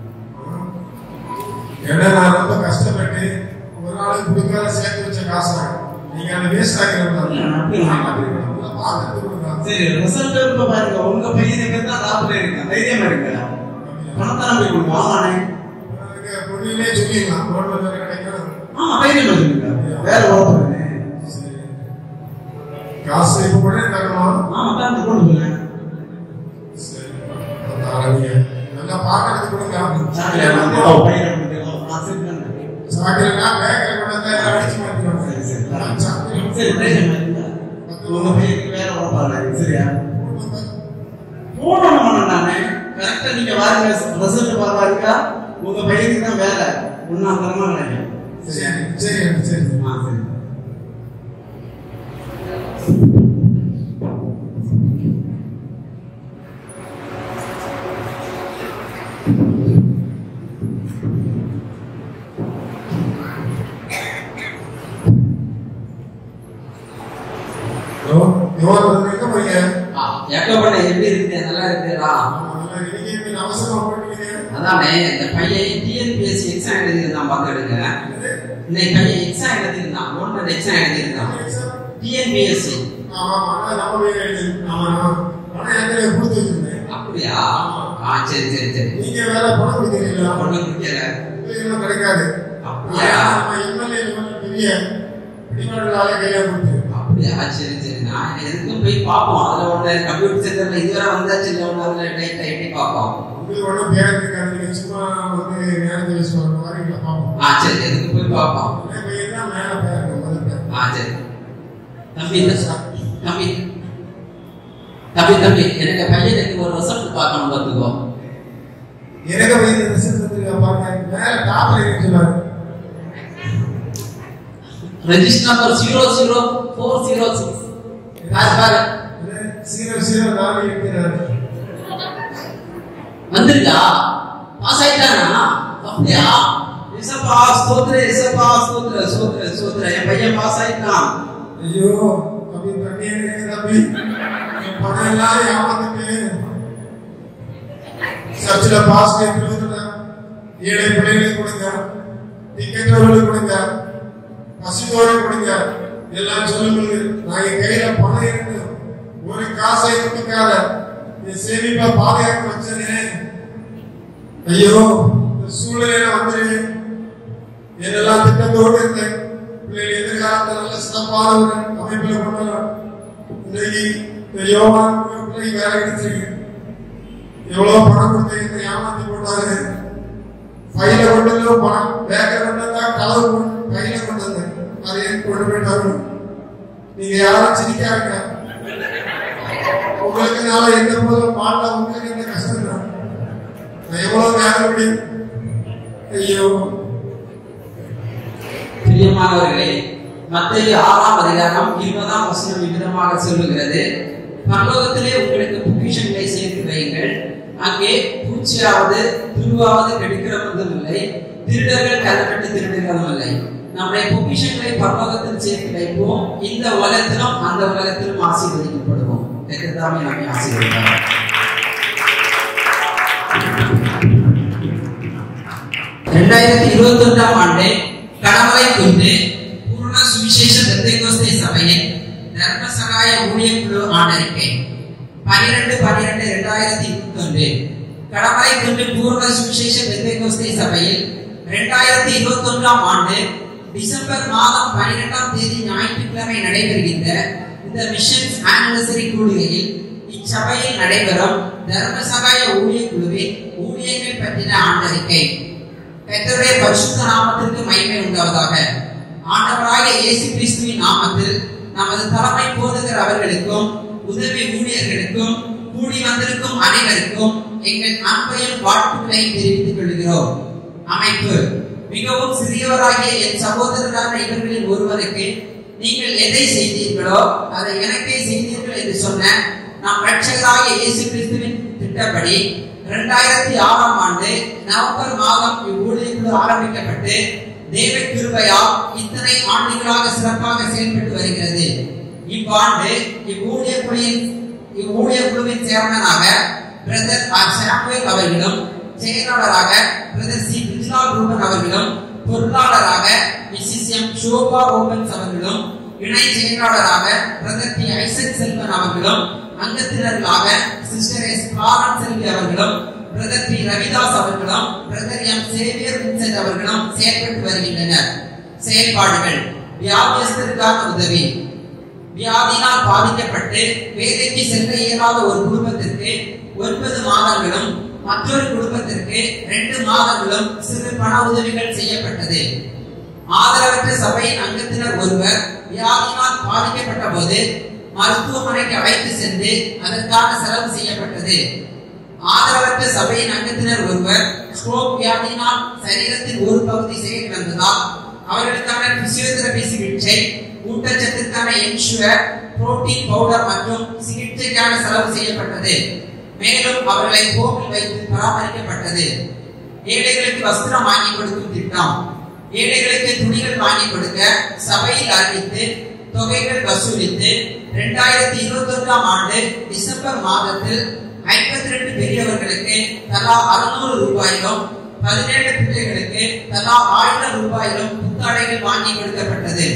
S7: ஏன்னா நான் ரொம்ப கஷ்டப்பட்டு ஒரு நாளுக்கு கொடுக்காத சேர்த்து வச்ச காசை நீங்க அதை வேஸ்ட் ஆக்கிடக்கூடாது பார்த்துட்டு கொடுங்க
S8: சரி ரிசல்ட் இப்ப பாருங்க உங்க பையனுக்கு தான் லாபத்துல இருக்கு தைரியமா இருக்கு பணத்தை நம்பி கொடுங்க ஆமாண்ணே
S7: அதுக்கு பொண்ணுலே சொல்லிடலாம் கவர்மெண்ட் வேலை கிடைக்கும்
S8: ஆமா தைரியமா சொல்லுங்க வேற ஓப்பன்
S7: சரி. காசு இப்ப கூட தரணுமா
S8: ஆமா தான் கொண்டு போங்க
S7: சரி. அந்த ஆரம்பிங்க. நல்லா பார்க்கறதுக்கு கொடுங்க.
S8: சாக்கில வந்து பையனை கொடுத்துருக்கோம் நான் சரி தானே
S7: சாக்கிரனா பேக்ல கொண்டு வந்தா எல்லாம் அடிச்சு மாத்திடுவாங்க.
S8: சரி, சரி.
S7: சாக்கிரம்.
S8: சரி தைரியமா இருங்க உங்க பையனுக்கு வேற உழப்பாங்க சரியா போடணும் நானே கரெக்டா நீங்க வாருங்க ரிசல்ட் பாருங்க உங்க பையனுக்கு தான் வேலை ஒன்னாம் தரமா கிடைக்கும்
S7: சரி சரி சரி
S8: ஆ சரி
S7: யோ- யோகத்துல எங்க போறீங்க?
S4: ஆ, ஏக்கப்பட்ட எப்படி இருக்கு நல்லா இருக்குதா
S7: நல்லா இருக்கீங்க. இப்ப அவசரமா போறீங்க.
S4: அதானே இந்த பையன் டிஎன்பிஎஸ்சி எக்ஸாம் எழுதியிருந்தான் பார்த்துடுங்க இன்னைக்கு பையன் எக்ஸாம் எழுதியிருந்தான் கவர்மெண்ட் எக்ஸாம் எழுதியிருந்தான் டிஎன்பிஎஸ்சி
S7: ஆமா, ஆமா. அதான் நம்ம போய் எழுதி. ஆமா, ஆமா. பணம் ஏற்கனவே கொடுத்து வச்சிருந்தேன்.
S4: அப்படியா ஆ சரி சரி சரி
S7: நீங்க வேற பணம் கொடுக்குறீங்களா?
S4: ஒண்ணு குடிக்கல
S7: இது இன்னும் கிடைக்காது.
S4: அப்படியா
S7: நம்ம MLA இவங்க பெரிய பிடிமாடுகள் ஆளே கையில கொடுத்து.
S4: அப்படியா சரி சரி நான் எதுக்கும் போய் பார்ப்போம் அதுல ஒண்ணு கம்ப்யூட்டர் சென்டர்ல இதுவரை வந்தாச்சு இல்லை ஒண்ணு அதுல டைட் டைட்டி பார்ப்போம்
S7: உங்களுக்கு ஒண்ணும் பேர் இருக்காது. நீங்க சும்மா வந்து நேரத்தை waste பண்ற மாதிரி இல்ல பாப்போம்.
S4: ஆ சரி எதுக்கு போய் பார்ப்போம்
S7: என் பையன் தான் மேல பேர் இருக்கு, முதல் பேர்.
S4: ஆ சரி தம்பி இந்த ச- தம்பி தம்பி தம்பி எனக்கு பையனுக்கு ஒரு ரிசல்ட் பார்க்கணும் பார்த்துக்கோ
S7: எனக்கு பையன் இந்த ரிசல்ட் வந்துருக்கா பாருங்க. மேல டாப்ல இருக்கு சொன்னாரு.
S4: Register number zero zero four zero six பாரு, பாரு.
S7: சீரோ சீரோ நாலு இருக்கிறார்
S4: வந்திருக்கா பாஸ் ஆயிட்டானா அப்படியா இசப்பா ஸ்தோத்திர இசப்பா ஸ்தோத்திர ஸ்தோத்திர ஸ்தோத்திர என் பையன் பாஸ் ஆயிட்டான்
S7: ஐயோ அப்படி தண்ணி எடுக்க தம்பி என் பணம் எல்லாம் ஏமாந்துட்டு சர்ச்சில் பாஸ் கொடுத்துட்டா ஏழை பிள்ளைகளுக்கு கொடுங்க டிக்கெட்டவர்களுக்கு கொடுங்க பசித்தோடு கொடுங்க எல்லாம் சொல்லுங்க நான் என் கையில பணம் இருக்கு ஒரு காசை கொடுக்காத என் சேமிப்பை பாதுகாக்க வச்சனே ஐயோ இந்த சூழ்நிலையில வந்துரு என்னெல்லாம் திட்டத்தோடு இருந்தேன் பிள்ளைகள் எதிர்காலத்தை நல்ல சிறப்பான ஒரு அமைப்பில் கொண்டு வரலாம் இன்னைக்கு பெரியவமா ஒரு பிள்ளைக்கு வேலை கிடைச்சிருக்கு எவ்வளவு பணம் கொடுத்து ஏமாத்தி போட்டாரு பையில கொண்டு வந்து பணம் பேக்க கொண்டு வந்தா களவு கொண்டு பையில கொண்டு வந்தேன் அதை எனக்கு கொண்டு போயிட்டாரு நீங்க யாரும் சிரிக்காங்க உங்களுக்கு நாள எந்த போதும் பாடல உங்களுக்கு என்ன கஷ்டம் தான் நான் எவ்வளவு நேரம் முடியும் ஐயோ
S4: பிரியமானவர்களே மத்திய ஆறாம் அதிகாரம் இருபதாம் வசனம் விதமாக சொல்லுகிறது பரலோகத்திலே உங்களுக்கு பொக்கிஷங்களை சேர்த்து வையுங்கள் அங்கே பூச்சியாவது துருவாவது கெடுக்கிறவதும் இல்லை திருடர்கள் கல்லப்பட்டு திருடுகிறதும் இல்லை நம்முடைய பொக்கிஷங்களை பரலோகத்தில் சேர்த்து வைப்போம் இந்த உலகத்திலும் அந்த உலகத்திலும் ஆசீர்வதிக்கப்படுவோம் கர்த்தாவே நம்மை ஆசீர்வதிப்பார் இரண்டாயிரத்தி இருபத்தி ஒன்றாம் ஆண்டு கடவுளை கொண்டு பூர்ண சுவிசேஷ பெந்தைகோஸ்தே சபையின் தர்ம சகாய ஊழியர் குழு ஆண்டறிக்கை பனிரெண்டு பனிரெண்டு இரண்டாயிரத்தி இருபத்தி ஒன்று கடவுளை கொண்டு பூர்ண சுவிசேஷ பெந்தைகோஸ்தே சபையில் இரண்டாயிரத்தி இருபத்தி ஒன்றாம் ஆண்டு டிசம்பர் மாதம் பனிரெண்டாம் தேதி ஞாயிற்றுக்கிழமை நடைபெறுகின்ற இந்த மிஷன்ஸ் ஆனிவர்சரி கூடுகையில் இச்சபையில் நடைபெறும் தர்ம சகாய ஊழியர் குழுவின் ஊழியர்கள் பற்றின ஆண்டறிக்கை கர்த்தருடைய பரிசுத்த நாமத்திற்கு மகிமை உண்டாவதாக ஆண்டவராகிய இயேசு கிறிஸ்துவின் நாமத்தில் நமது தலைமை போதகர் அவர்களுக்கும் உதவி ஊழியர்களுக்கும் கூடி வந்திருக்கும் அனைவருக்கும் எங்கள் அன்பையும் வாழ்த்துக்களையும் தெரிவித்துக் கொள்கிறோம் அமைப்பு மிகவும் சிறியவராகிய என் சகோதரரான இவர்களில் ஒருவருக்கு நீங்கள் எதை செய்தீர்களோ அதை எனக்கே செய்தீர்கள் என்று சொன்ன நம் ரட்சகராகிய இயேசு கிறிஸ்துவின் திட்டப்படி இரண்டாயிரத்தி ஆறாம் ஆண்டு நவம்பர் மாதம் இவ்வூழியக்குழு ஆரம்பிக்கப்பட்டு தேவ கிருபையா இத்தனை ஆண்டுகளாக சிறப்பாக செயல்பட்டு வருகிறது இவ்வாண்டு இவ்வூழிய குழுவின் இவ்வூழிய குழுவின் சேர்மனாக பிரதர் ஆர் சாமுவேல் அவர்களும் செயலாளராக பிரதர் சி பிஜ்லால் ரூபன் அவர்களும் பொருளாளராக மிஸ்ஸஸ் எம் ஷோபா ரோபன்ஸ் அவர்களும் இணை செயலாளராக பிரதர் டி ஐசக் செல்வன் அவர்களும் அங்கத்தினர்களாக சிஸ்டர் எஸ் காரன் செல்வி அவர்களும் பிரதர் டி ரவிதாஸ் அவர்களும் பிரதர் எம் சேவியர் வின்சென்ட் அவர்களும் செயல்பட்டு வருகின்றனர் செயல்பாடுகள் வியாபாரத்திற்கான உதவி வியாதியினால் பாதிக்கப்பட்டு வேலைக்கு செல்ல இயலாத ஒரு குடும்பத்திற்கு ஒன்பது மாதங்களும் மற்றொரு குடும்பத்திற்கு ரெண்டு மாதங்களும் சிறு பண உதவிகள் செய்யப்பட்டது ஆதரவற்ற சபையின் அங்கத்தினர் ஒருவர் வியாதியினால் பாதிக்கப்பட்ட போது மருத்துவமனைக்கு அழைத்து சென்று அதற்கான செலவு செய்யப்பட்டது ஆதரவற்ற சபையின் அங்கத்தினர் ஒருவர் ஸ்ட்ரோக் வியாதியினால் சரீரத்தின் ஒரு பகுதி செயலிழந்ததால் அவர்களுக்கான பிசியோதெரபி சிகிச்சை ஊட்டச்சத்திற்கான இன்சுவர் புரோட்டீன் பவுடர் மற்றும் சிகிச்சைக்கான செலவு செய்யப்பட்டது மேலும் அவர்களை ஹோமில் வைத்து பராமரிக்கப்பட்டது ஏழைகளுக்கு வஸ்திரம் வாங்கி கொடுக்கும் திட்டம் ஏழைகளுக்கு துணிகள் வாங்கி கொடுக்க சபையில் அறிவித்து தொகைகள் வசூலித்து இரண்டாயிரத்தி இருபத்தி ஒன்றாம் ஆண்டு டிசம்பர் மாதத்தில் ஐம்பத்தி ரெண்டு பெரியவர்களுக்கு தலா அறுநூறு ரூபாயிலும் பதினேழு பிள்ளைகளுக்கு தலா ஆயிரம் ரூபாயிலும் புத்தாடைகள் வாங்கி கொடுக்கப்பட்டது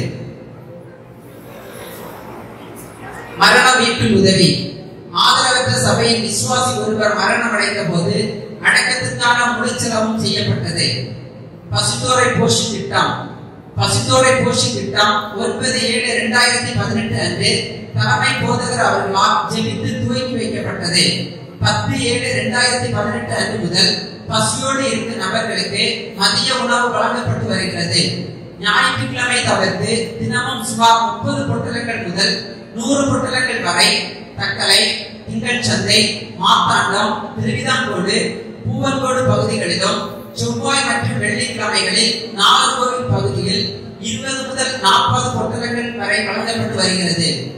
S4: மரண வீட்டில் உதவி ஆதரவற்ற சபையின் விசுவாசி ஒருவர் மரணம் அடைந்த போது அடக்கத்துக்கான முழு செலவும் செய்யப்பட்டது பசுத்தோரை போஷி திட்டம் பசுத்தோரை போஷி திட்டம் ஒன்பது ஏழு இரண்டாயிரத்தி பதினெட்டு அன்று தலைமை போதகர் அவர்களால் ஜெபித்து துவக்கி வைக்கப்பட்டது பத்து ஏழு இரண்டாயிரத்தி பதினெட்டு அன்று முதல் பசியோடு இருக்கும் நபர்களுக்கு மதிய உணவு வழங்கப்பட்டு வருகிறது ஞாயிற்றுக்கிழமை தவிர்த்து தினமும் சுமார் முப்பது பொட்டலங்கள் முதல் நூறு பொட்டலங்கள் வரை தக்கலை திங்கள் சந்தை மாத்தாண்டம் திருவிதாங்கோடு பூவன்கோடு பகுதிகளிலும் செவ்வாய் மற்றும் வெள்ளிக்கிழமைகளில் நாகர்கோவில் பகுதியில் இருபது முதல் நாற்பது பொட்டலங்கள் வரை வழங்கப்பட்டு வருகிறது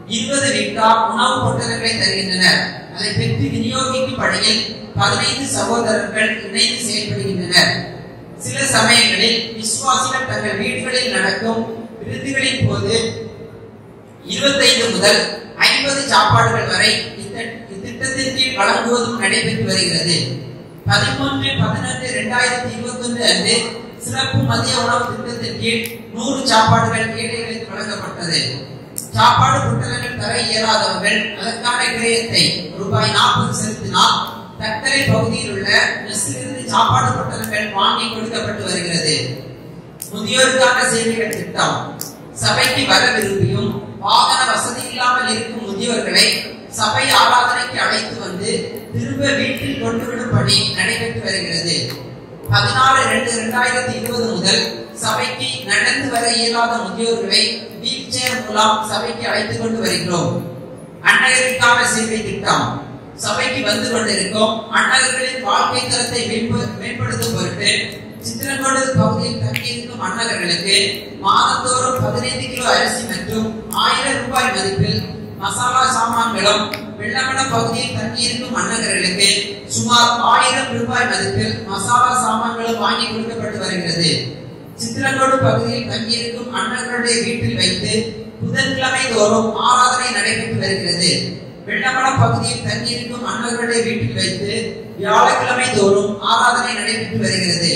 S4: இருபது வீட்டார் உணவு பொட்டலங்களை தருகின்றனர் அதை பெற்று விநியோகிக்கும் பணியில் பதினைந்து சகோதரர்கள் இணைந்து செயல்படுகின்றனர் சில சமயங்களில் விசுவாசிகள் தங்கள் வீடுகளில் நடக்கும் விருந்துகளின் போது இருபத்தைந்து முதல் ஐம்பது சாப்பாடுகள் வரை இந்த- இத்திட்டத்தின் கீழ் வழங்குவதும் நடைபெற்று வருகிறது பதிமூன்று பதினொன்று இரண்டாயிரத்தி இருபத்தி ஒன்று அன்று சிறப்பு மதிய உணவு திட்டத்தின் கீழ் நூறு சாப்பாடுகள் ஏழைகளுக்கு வழங்கப்பட்டது சாப்பாடு பொட்டலங்கள் தர இயலாதவர்கள் அதற்கான கிரயத்தை ரூபாய் நாற்பது செலுத்தினால் தக்கரை பகுதியில் உள்ள மெஸ்ஸிலிருந்து சாப்பாடு பொட்டலங்கள் வாங்கி கொடுக்கப்பட்டு வருகிறது முதியோருக்கான சேவைகள் திட்டம் சபைக்கு வர விரும்பியும் வாகன வசதி இல்லாமல் இருக்கும் முதியோர்களை சபை ஆராதனைக்கு அழைத்து வந்து திரும்ப வீட்டில் கொண்டுவிடும் பணி நடைபெற்று வருகிறது பதினாறு ரெண்டு இரண்டாயிரத்தி இருபது முதல் சபைக்கு நடந்து வர இயலாத முதியோர்களை வீல் சேர் மூலம் சபைக்கு அழைத்துக் கொண்டு வருகிறோம் அன்னையருக்கான சேவை திட்டம் சபைக்கு வந்து கொண்டிருக்கும் அன்னகர்களின் வாழ்க்கை தரத்தை மேம்ப- மேம்படுத்தும் பொருட்டு சித்திரங்கோடு பகுதியில் தங்கியிருக்கும் அன்னகர்களுக்கு மாதந்தோறும் பதினைந்து கிலோ அரிசி மற்றும் ஆயிரம் ரூபாய் மதிப்பில் மசாலா சாமான்களும் வெள்ளமண பகுதியில் தங்கியிருக்கும் அன்னகர்களுக்கு சுமார் ஆயிரம் ரூபாய் மதிப்பில் மசாலா சாமான்களும் வாங்கி கொடுக்கப்பட்டு வருகிறது சித்திரங்கோடு பகுதியில் தங்கியிருக்கும் அண்ணர்களுடைய வீட்டில் வைத்து புதன்கிழமை தோறும் ஆராதனை நடைபெற்று வருகிறது வெள்ளமணம் பகுதியில் தங்கியிருக்கும் அண்ணர்களுடைய வீட்டில் வைத்து வியாழக்கிழமை தோறும் ஆராதனை நடைபெற்று வருகிறது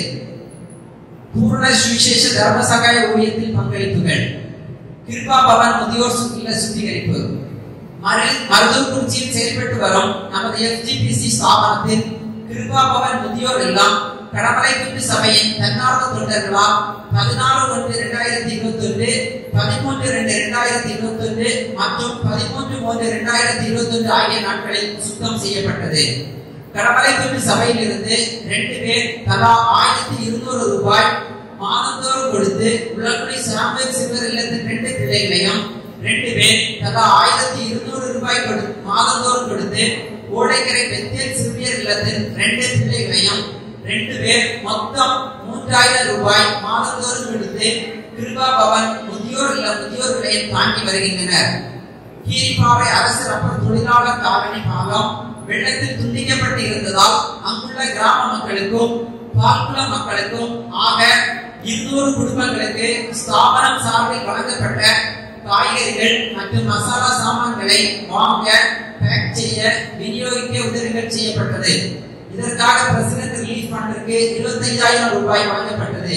S4: பூர்ண சுவிசேஷ தர்ம சகாய ஊழியத்தில் பங்களிப்புகள் கிருபா பவன் முதியோர் சு- இல்ல சுத்திகரிப்பு மரு- மருதூர்குறிச்சியில் செயல்பட்டு வரும் நமது எஃப்ஜிபிசி ஸ்தாபனத்தில் கிருபா பவன் முதியோர் இல்லம் கடமலைக்குண்டு சபையின் தன்னார்வ தொண்டர்களால் பதினாறு ஒன்று இரண்டாயிரத்தி இருபத்தி ஒன்று பதிமூன்று ரெண்டு இரண்டாயிரத்தி இருபத்தி ஒன்று மற்றும் பதிமூன்று மூன்று இரண்டாயிரத்தி இருபத்தி ஒன்று ஆகிய நாட்களில் சுத்தம் செய்யப்பட்டது கடமலைக்குண்டு சபையிலிருந்து ரெண்டு பேர் தலா ஆயிரத்தி இருநூறு ரூபாய் மாதந்தோறும் கொடுத்து உலகுடி சாம்பல் சிறுவர் இல்லத்தின் ரெண்டு பிள்ளைகளையும் ரெண்டு பேர் தலா ஆயிரத்தி இருநூறு ரூபாய் கொடு மாதந்தோறும் கொடுத்து ஓடைக்கரை பெத்தியல் சிறுமியர் இல்லத்தின் ரெண்டு பிள்ளைகளையும் ரெண்டு பேர் மொத்தம் மூன்றாயிரம் ரூபாய் மாதந்தோறும் கொடுத்து கிருபா பவன் முதியோர் இல்ல முதியோர் விலையம் தாங்கி வருகின்றனர் கீரிப்பாறை அரசு ரப்பர் தொழிலாளர் காலனி பாலம் வெள்ளத்தில் துண்டிக்கப்பட்டு இருந்ததால் அங்குள்ள கிராம மக்களுக்கும் பால்குளம் மக்களுக்கும் ஆக இருநூறு குடும்பங்களுக்கு ஸ்தாபனம் சார்பில் வழங்கப்பட்ட காய்கறிகள் மற்றும் மசாலா சாமான்களை வாங்க பேக் செய்ய விநியோகிக்க உதவிகள் செய்யப்பட்டது இதற்காக பிரசிடென்ட் ரிலீஃப் ஃபண்டிற்கு இருபத்தைந்தாயிரம் ரூபாய் வழங்கப்பட்டது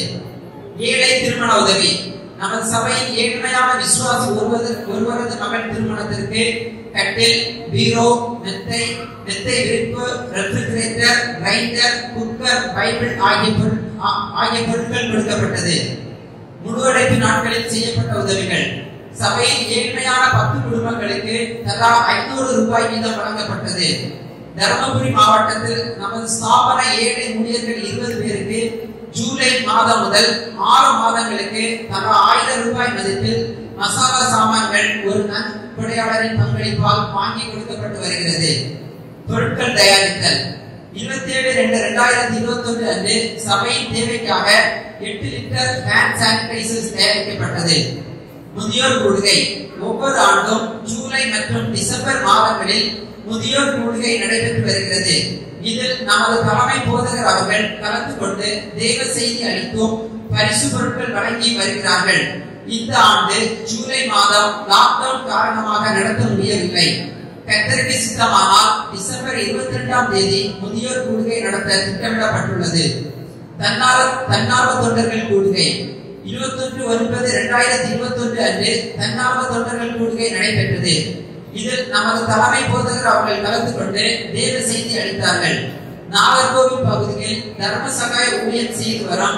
S4: ஏழை திருமண உதவி நமது சபையின் ஏழ்மையான விசுவாசி ஒருவது ஒருவரது மகள் திருமணத்திற்கு கட்டில் பீரோ மெத்தை மெத்தை விரிப்பு ரெஃப்ரிஜரேட்டர் கிரைண்டர் குக்கர் பைபிள் ஆகிய பொருள் ஆ- ஆகிய பொருட்கள் கொடுக்கப்பட்டது முழு அடைப்பு நாட்களில் செய்யப்பட்ட உதவிகள் சபையில் ஏழ்மையான பத்து குடும்பங்களுக்கு தலா ஐநூறு ரூபாய் வீதம் வழங்கப்பட்டது தருமபுரி மாவட்டத்தில் நமது ஸ்தாபன ஏழை ஊழியர்கள் இருபது பேருக்கு ஜூலை மாதம் முதல் ஆறு மாதங்களுக்கு தலா ஆயிரம் ரூபாய் மதிப்பில் மசாலா சாமான்கள் ஒரு நன்கொடையாளரின் பங்களிப்பால் வாங்கி கொடுக்கப்பட்டு வருகிறது பொருட்கள் தயாரித்தல் இருபத்தி ஏழு ரெண்டு ரெண்டாயிரத்தி இருபத்தி ஒன்று அன்று சபையின் தேவைக்காக எட்டு லிட்டர் ஹேண்ட் சானிடைசர்ஸ் தயாரிக்கப்பட்டது முதியோர் கூடுகை ஒவ்வொரு ஆண்டும் ஜூலை மற்றும் டிசம்பர் மாதங்களில் முதியோர் கூடுகை நடைபெற்று வருகிறது இதில் நமது தலைமை போதகர் அவர்கள் கலந்து கொண்டு தேவ செய்தி அளித்தும் பரிசு பொருட்கள் வழங்கி வருகிறார்கள் இந்த ஆண்டு ஜூலை மாதம் லாக்டவுன் காரணமாக நடத்த முடியவில்லை கத்தருக்கு சித்தமானால் டிசம்பர் இருபத்தி ரெண்டாம் தேதி முதியோர் கூடுகை நடத்த திட்டமிடப்பட்டுள்ளது தன்னார்வ தன்னார்வ தொண்டர்கள் கூடுகை இருபத்தொன்று ஒன்பது இரண்டாயிரத்தி இருபத்தி ஒன்று அன்று தன்னார்வ தொண்டர்கள் கூடுகை நடைபெற்றது இதில் நமது தலைமை போதகர் அவர்கள் கலந்து கொண்டு தேவ செய்தி அளித்தார்கள் நாகர்கோவில் பகுதியில் தர்ம சகாய ஊழியம் செய்து வரும்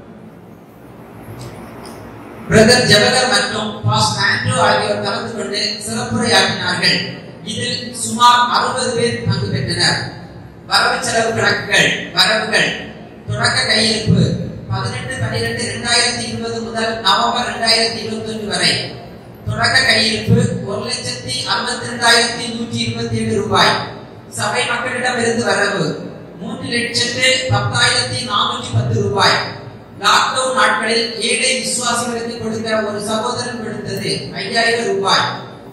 S4: பிரதர் ஜவஹர் மற்றும் பாஸ் ஆண்ட்ரூ ஆகியோர் கலந்து கொண்டு சிறப்புரையாற்றினார்கள் இதில் சுமார் அறுபது பேர் பங்கு பெற்றனர் வரவு செலவு கணக்குகள் வரவுகள் தொடக்க கையிருப்பு பதினெட்டு பன்னிரெண்டு இரண்டாயிரத்தி இருபது முதல் நவம்பர் இரண்டாயிரத்தி இருபத்தி ஒன்று வரை தொடக்க கையிருப்பு ஒரு லட்சத்தி அறுபத்தி ரெண்டாயிரத்தி நூற்றி இருபத்தி ஏழு ரூபாய் சபை மக்களிடமிருந்து வரவு மூன்று லட்சத்து பத்தாயிரத்தி நானூற்றி பத்து ரூபாய் லாக்டவுன் நாட்களில் ஏழை விசுவாசிகளுக்கு கொடுக்க ஒரு சகோதரன் கொடுத்தது ஐயாயிரம் ரூபாய்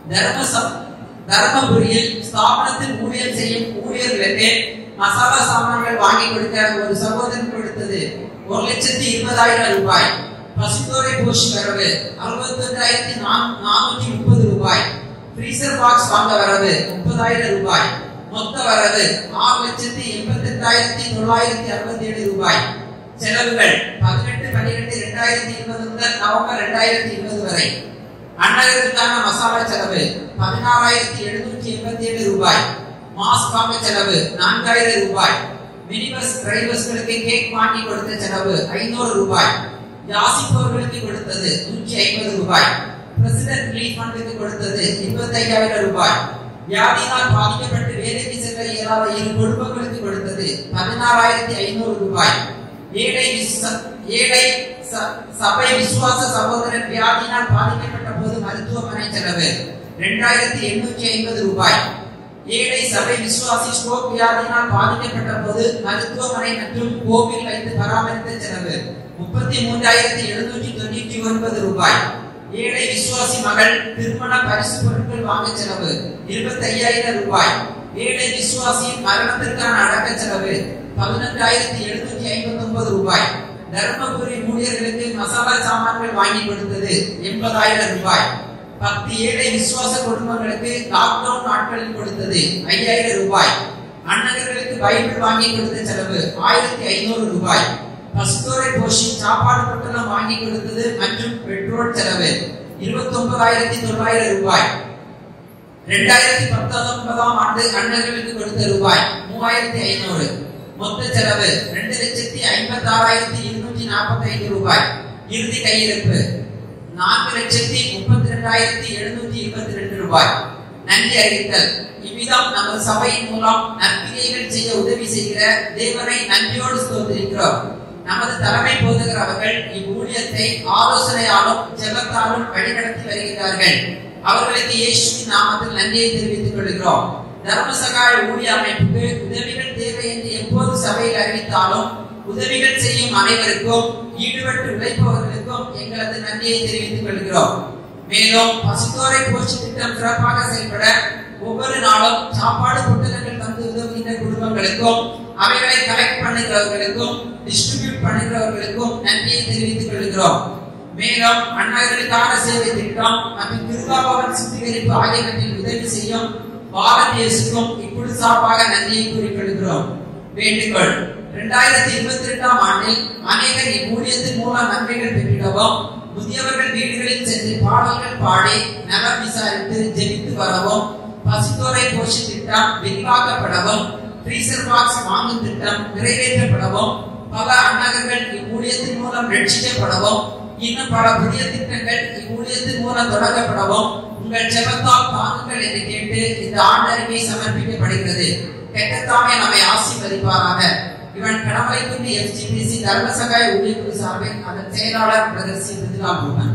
S4: தர்ம சப்- தர்மபுரியில் ஸ்தாபனத்தில் ஊழியர் செய்யும் ஊழியர்களுக்கு மசாலா சாமான்கள் வாங்கி கொடுக்க ஒரு சகோதரன் கொடுத்தது ஒரு லட்சத்தி இருபதாயிரம் ரூபாய் பசுத்தோரை போஷி வரவு அறுபத்தி ஒன்றாயிரத்தி நானூற்றி முப்பது ரூபாய் ஃப்ரீசர் பாக்ஸ் வாங்க வரவு முப்பதாயிரம் ரூபாய் மொத்த வரவு ஆறு லட்சத்தி எண்பத்தி எட்டாயிரத்தி தொள்ளாயிரத்தி அறுபத்தி ஏழு ரூபாய் செலவுகள் பதினெட்டு பன்னிரெண்டு இரண்டாயிரத்தி இருபது முதல் நவம்பர் இரண்டாயிரத்தி இருபது வரை அன்னகருக்கான மசாலா செலவு பதினாறாயிரத்தி எழுநூற்றி எண்பத்தி ஏழு ரூபாய் மாஸ்க் வாங்க செலவு நான்காயிரம் ரூபாய் மினி பஸ் டிரைவர்ஸ்களுக்கு கேக் வாங்கி கொடுத்த செலவு ஐநூறு ரூபாய் யாசிப்பவர்களுக்கு கொடுத்தது நூற்றி ஐம்பது ரூபாய் பிரசிடென்ட் ரிலீஃப் ஃபண்டுக்கு கொடுத்தது இருபத்தையாயிரம் ரூபாய் வியாதியினால் பாதிக்கப்பட்டு வேலைக்கு செல்ல இயலாத இரு குடும்பங்களுக்கு கொடுத்தது பதினாறாயிரத்தி ஐநூறு ரூபாய் ஏழை விஸ்வ- ஏழை ச- சபை விசுவாச சகோதரன் வியாதியினால் பாதிக்கப்பட்ட போது மருத்துவமனை செலவு இரண்டாயிரத்தி எண்ணூற்றி ஐம்பது ரூபாய் ஏழை சபை விசுவாசி ஸ்ட்ரோக் வியாதியினால் பாதிக்கப்பட்ட போது மருத்துவமனை மற்றும் கோவில் வைத்து பராமரித்த செலவு முப்பத்தி மூன்றாயிரத்தி எழுநூற்றி தொண்ணூற்றி ஒன்பது ரூபாய் ஏழை விசுவாசி மகள் திருமண பரிசு பொருட்கள் வாங்க செலவு இருபத்தி ஐயாயிரம் ரூபாய் ஏழை விசுவாசியின் மரணத்திற்கான அடக்க செலவு பதினெட்டாயிரத்தி எழுநூற்றி ஐம்பத்தி ஒன்பது ரூபாய் தர்மபுரி ஊழியர்களுக்கு மசாலா சாமான்கள் வாங்கி கொடுத்தது எண்பதாயிரம் ரூபாய் பத்து ஏழை விசுவாச குடும்பங்களுக்கு லாக்டவுன் நாட்களில் கொடுத்தது ஐயாயிரம் ரூபாய் அன்னகர்களுக்கு பைபிள் வாங்கி கொடுத்த செலவு ஆயிரத்தி ஐநூறு ரூபாய் பஸ்தோரை போஷி சாப்பாடு பொட்டலம் வாங்கி கொடுத்தது மற்றும் பெட்ரோல் செலவு இருபத்தி ஒன்பதாயிரத்தி தொள்ளாயிரம் ரூபாய் இரண்டாயிரத்தி பத்தொன்பதாம் ஆண்டு அண்ணர்களுக்கு கொடுத்த ரூபாய் மூவாயிரத்தி ஐநூறு மொத்த செலவு ரெண்டு லட்சத்தி ஐம்பத்தி ஆறாயிரத்தி இருநூற்றி நாற்பத்தி ஐந்து ரூபாய் இறுதி கையிருப்பு நான்கு லட்சத்தி முப்பத்தி ரெண்டாயிரத்தி எழுநூற்றி இருபத்தி ரெண்டு ரூபாய் நன்றி அறிவித்தல் இவ்விதம் நமது சபையின் மூலம் நற்கிரியைகள் செய்ய உதவி செய்கிற தேவனை நன்றியோடு ஸ்தோத்திரிக்கிறோம் நமது தலைமை போதகர் அவர்கள் இவ்வூழியத்தை ஆலோசனையாலும் ஜெபத்தாலும் வழிநடத்தி வருகிறார்கள் அவர்களுக்கு இயேசுவின் நாமத்தில் நன்றியை தெரிவித்துக் கொள்கிறோம் தர்மசகாய ஊழிய அமைப்புக்கு உதவிகள் தேவை என்று எப்போது சபையில் அறிவித்தாலும் உதவிகள் செய்யும் அனைவருக்கும் ஈடுபட்டு உழைப்பவர்களுக்கும் எங்களது நன்றியை தெரிவித்துக் கொள்கிறோம் மேலும் பசுத்தோரை போஷி திட்டம் சிறப்பாக செயல்பட ஒவ்வொரு நாளும் சாப்பாடு பொட்டலங்கள் தந்து உதவுகின்ற குடும்பங்களுக்கும் அவைகளை கலெக்ட் பண்ணுகிறவர்களுக்கும் டிஸ்ட்ரிபியூட் பண்ணுகிறவர்களுக்கும் நன்றியை தெரிவித்துக் கொள்கிறோம் மேலும் அண்ணர்களுக்கான சேவை திட்டம் மற்றும் திருவாபவன் சுத்திகரிப்பு ஆகியவற்றில் உதவி செய்யும் வாலண்டியர்ஸுக்கும் இப்படி சார்பாக நன்றியை கூறிக்கொள்கிறோம் வேண்டுகோள் இரண்டாயிரத்தி இருபத்தி ரெண்டாம் ஆண்டில் அநேகர் இவ்வூழியத்தின் மூலம் நன்மைகள் பெற்றிடவும் முதியவர்கள் வீடுகளில் சென்று பாடல்கள் பாடி நலம் விசாரித்து ஜெபித்து வரவும் பசுத்தோரை போஷி திட்டம் விரிவாக்கப்படவும் ஃப்ரீசர் பாக்ஸ் வாங்கும் திட்டம் நிறைவேற்றப்படவும் பல அன்னகர்கள் இவ்வூழியத்தின் மூலம் ரட்சிக்கப்படவும் இன்னும் பல புதிய திட்டங்கள் இவ்வூழியத்தின் மூலம் தொடங்கப்படவும் உங்கள் ஜெபத்தால் தாங்குங்கள் என்று கேட்டு இந்த ஆண்டு அறிக்கை சமர்ப்பிக்கப்படுகிறது கெட்டத்தாமே நம்மை ஆசீர்வதிப்பாராக இவன் கடவுளை கொண்டு எஃப்ஜிபிசி தர்மசகாய ஊழியக்குழு சார்பில் அதன் செயலாளர் பிரதர் சி மிதிலா மோகன்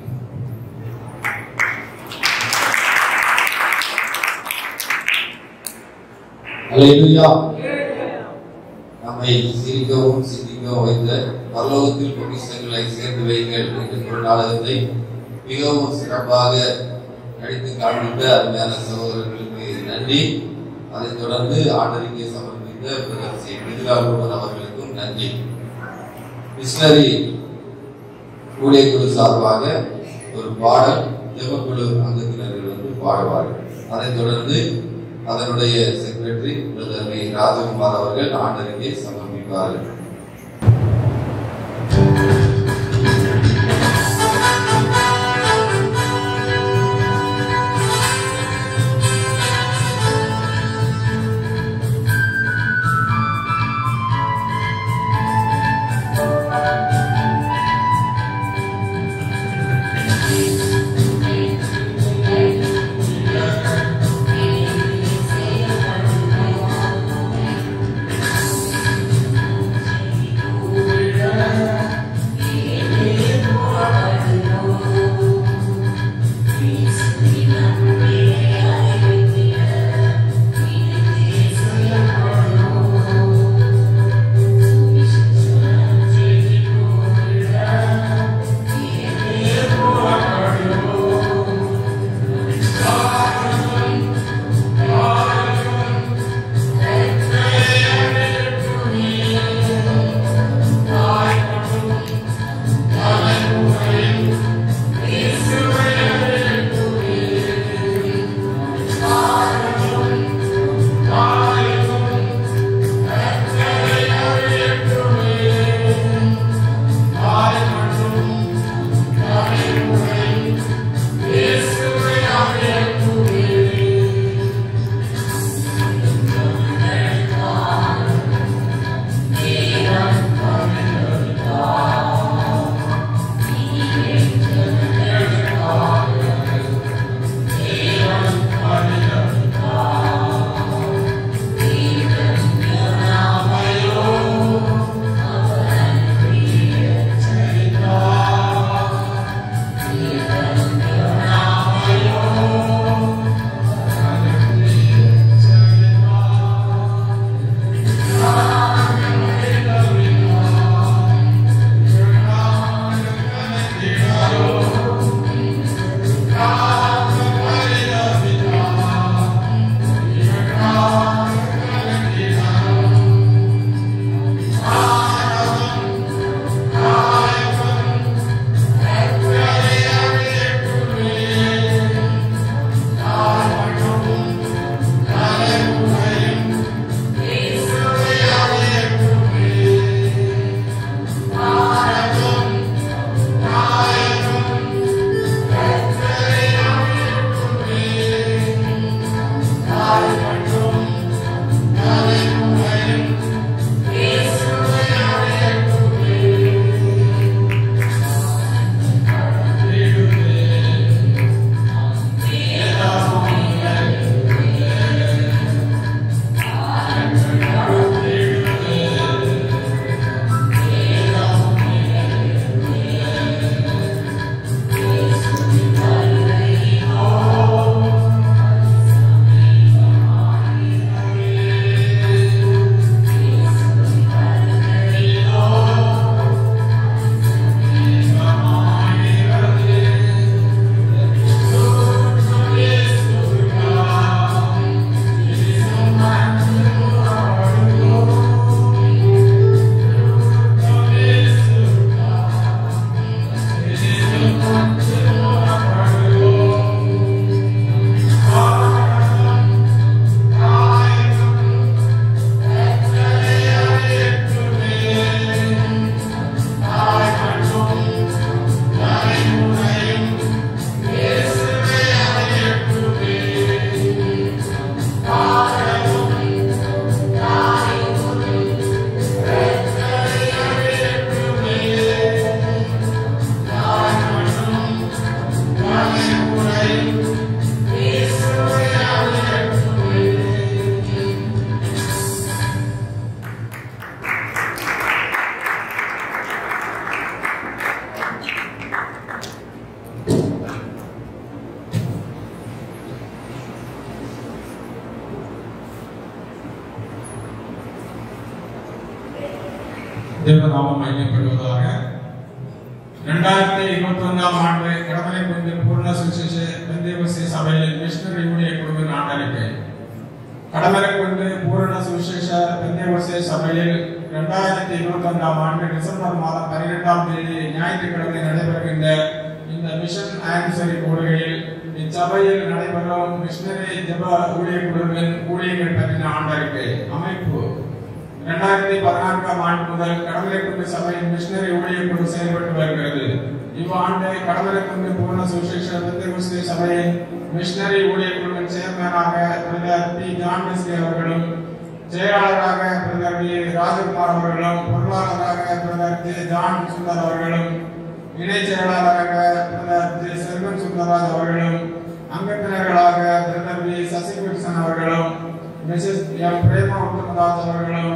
S1: அல்லேலூயா நம்மை சிரிக்கவும் சிந்திக்கவும் வைத்த பரலோகத்தில் பொக்கிஷங்களை சேர்த்து வைங்கள் என்ற ஒரு நாடகத்தை மிகவும் சிறப்பாக நடித்து காண்பித்த அருமையான சகோதரர்களுக்கு நன்றி அதைத் தொடர்ந்து ஆண்டறிக்கை சமர்ப்பித்த பிரதர் சி மிதுகாபூர்வன் அவர்களுக்கும் நன்றி மிஷனரி ஊழியக்குழு சார்பாக ஒரு பாடல் ஜெபக்குழு அங்கத்தினர்கள் வந்து பாடுவார்கள் அதைத் தொடர்ந்து அதனுடைய செக்ரட்டரி பிரதர் வி. ராஜகுமார் அவர்கள் ஆண்டறிக்கை சமர்ப்பிப்பார்கள்
S3: Thank
S7: தேவநாமம் மையப்படுவதாக இரண்டாயிரத்தி இருபத்தி ஒன்றாம் ஆண்டு கடமலை குந்து பூர்ண சுவிசேஷ பெந்தேவசி சபையில் மிஷனரி ஊழிய குழுவின் ஆண்டறிக்கை கடமலை குந்து பூரண சுவிசேஷ பெந்தேவசி சபையில் இரண்டாயிரத்தி இருபத்தி ஒன்றாம் ஆண்டு டிசம்பர் மாதம் பன்னிரெண்டாம் தேதி ஞாயிற்றுக்கிழமை நடைபெறுகின்ற இந்த மிஷன் ஆனிசரி கூடுகையில் இச்சபையில் நடைபெறும் மிஷனரி ஜெப ஊழிய குழுவின் ஊழியர்கள் பற்றின ஆண்டறிக்கை அமைப்பு இரண்டாயிரத்தி பதினான்காம் ஆண்டு முதல் கடமலைக்குண்டு சபையின் மிஷனரி ஊழியர் குழு செயல்பட்டு வருகிறது இவ்வாண்டு கடமலைக்குண்டு பூர்ண சுவிசேஷ பெந்தகோஸ்தே சபையின் மிஷனரி ஊழியர் குழுவின் சேர்மனாக பிரதர் பி ஜான் வெஸ்லி அவர்களும் செயலாளராக பிரதர் வி ராஜகுமார் அவர்களும் பொருளாளராக பிரதர் ஜே ஜான் சுந்தர் அவர்களும் இணை செயலாளராக பிரதர் ஜே செல்வன் சுந்தரராஜ் அவர்களும் அங்கத்தினர்களாக பிரதர் வி சசிகிருஷ்ணன் அவர்களும் மிஸ்ஸஸ் எம் பிரேமா உத்தமதாஸ் அவர்களும்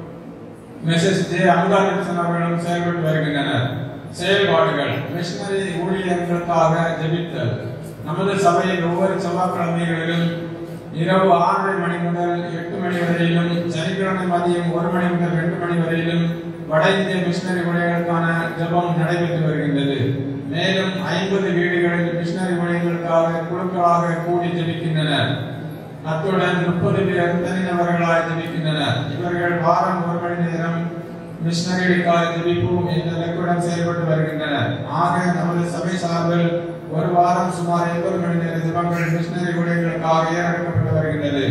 S7: மிஸ்ஸஸ் ஜே அமுதாகிருஷ்ணன் அவர்களும் செயல்பட்டு வருகின்றனர் செயல்பாடுகள் மிஷனரி ஊழியர்களுக்காக ஜெபித்தல் நமது சபையில் ஒவ்வொரு செவ்வாய்க்கிழமைகளிலும் இரவு ஆறரை மணி முதல் எட்டு மணி வரையிலும் சனிக்கிழமை மதியம் ஒரு மணி முதல் ரெண்டு மணி வரையிலும் வட இந்திய மிஷனரி ஊழியர்களுக்கான ஜெபம் நடைபெற்று வருகின்றது மேலும் ஐம்பது வீடுகளில் மிஷனரி ஊழியர்களுக்காக குழுக்களாக கூடி ஜெபிக்கின்றனர் அத்துடன் முப்பது பேர் தனிநபர்களாய் ஜெபிக்கின்றனர் இவர்கள் வாரம் ஒரு மணி நேரம் மிஷனரிகளுக்காக ஜெபிப்போம் என்ற இலக்குடன் செயல்பட்டு வருகின்றனர் ஆக நமது சபை சார்பில் ஒரு வாரம் சுமார் எண்பது மணி நேர ஜெபங்கள் மிஷனரி ஊழியர்களுக்காக ஏறெடுக்கப்பட்டு வருகின்றது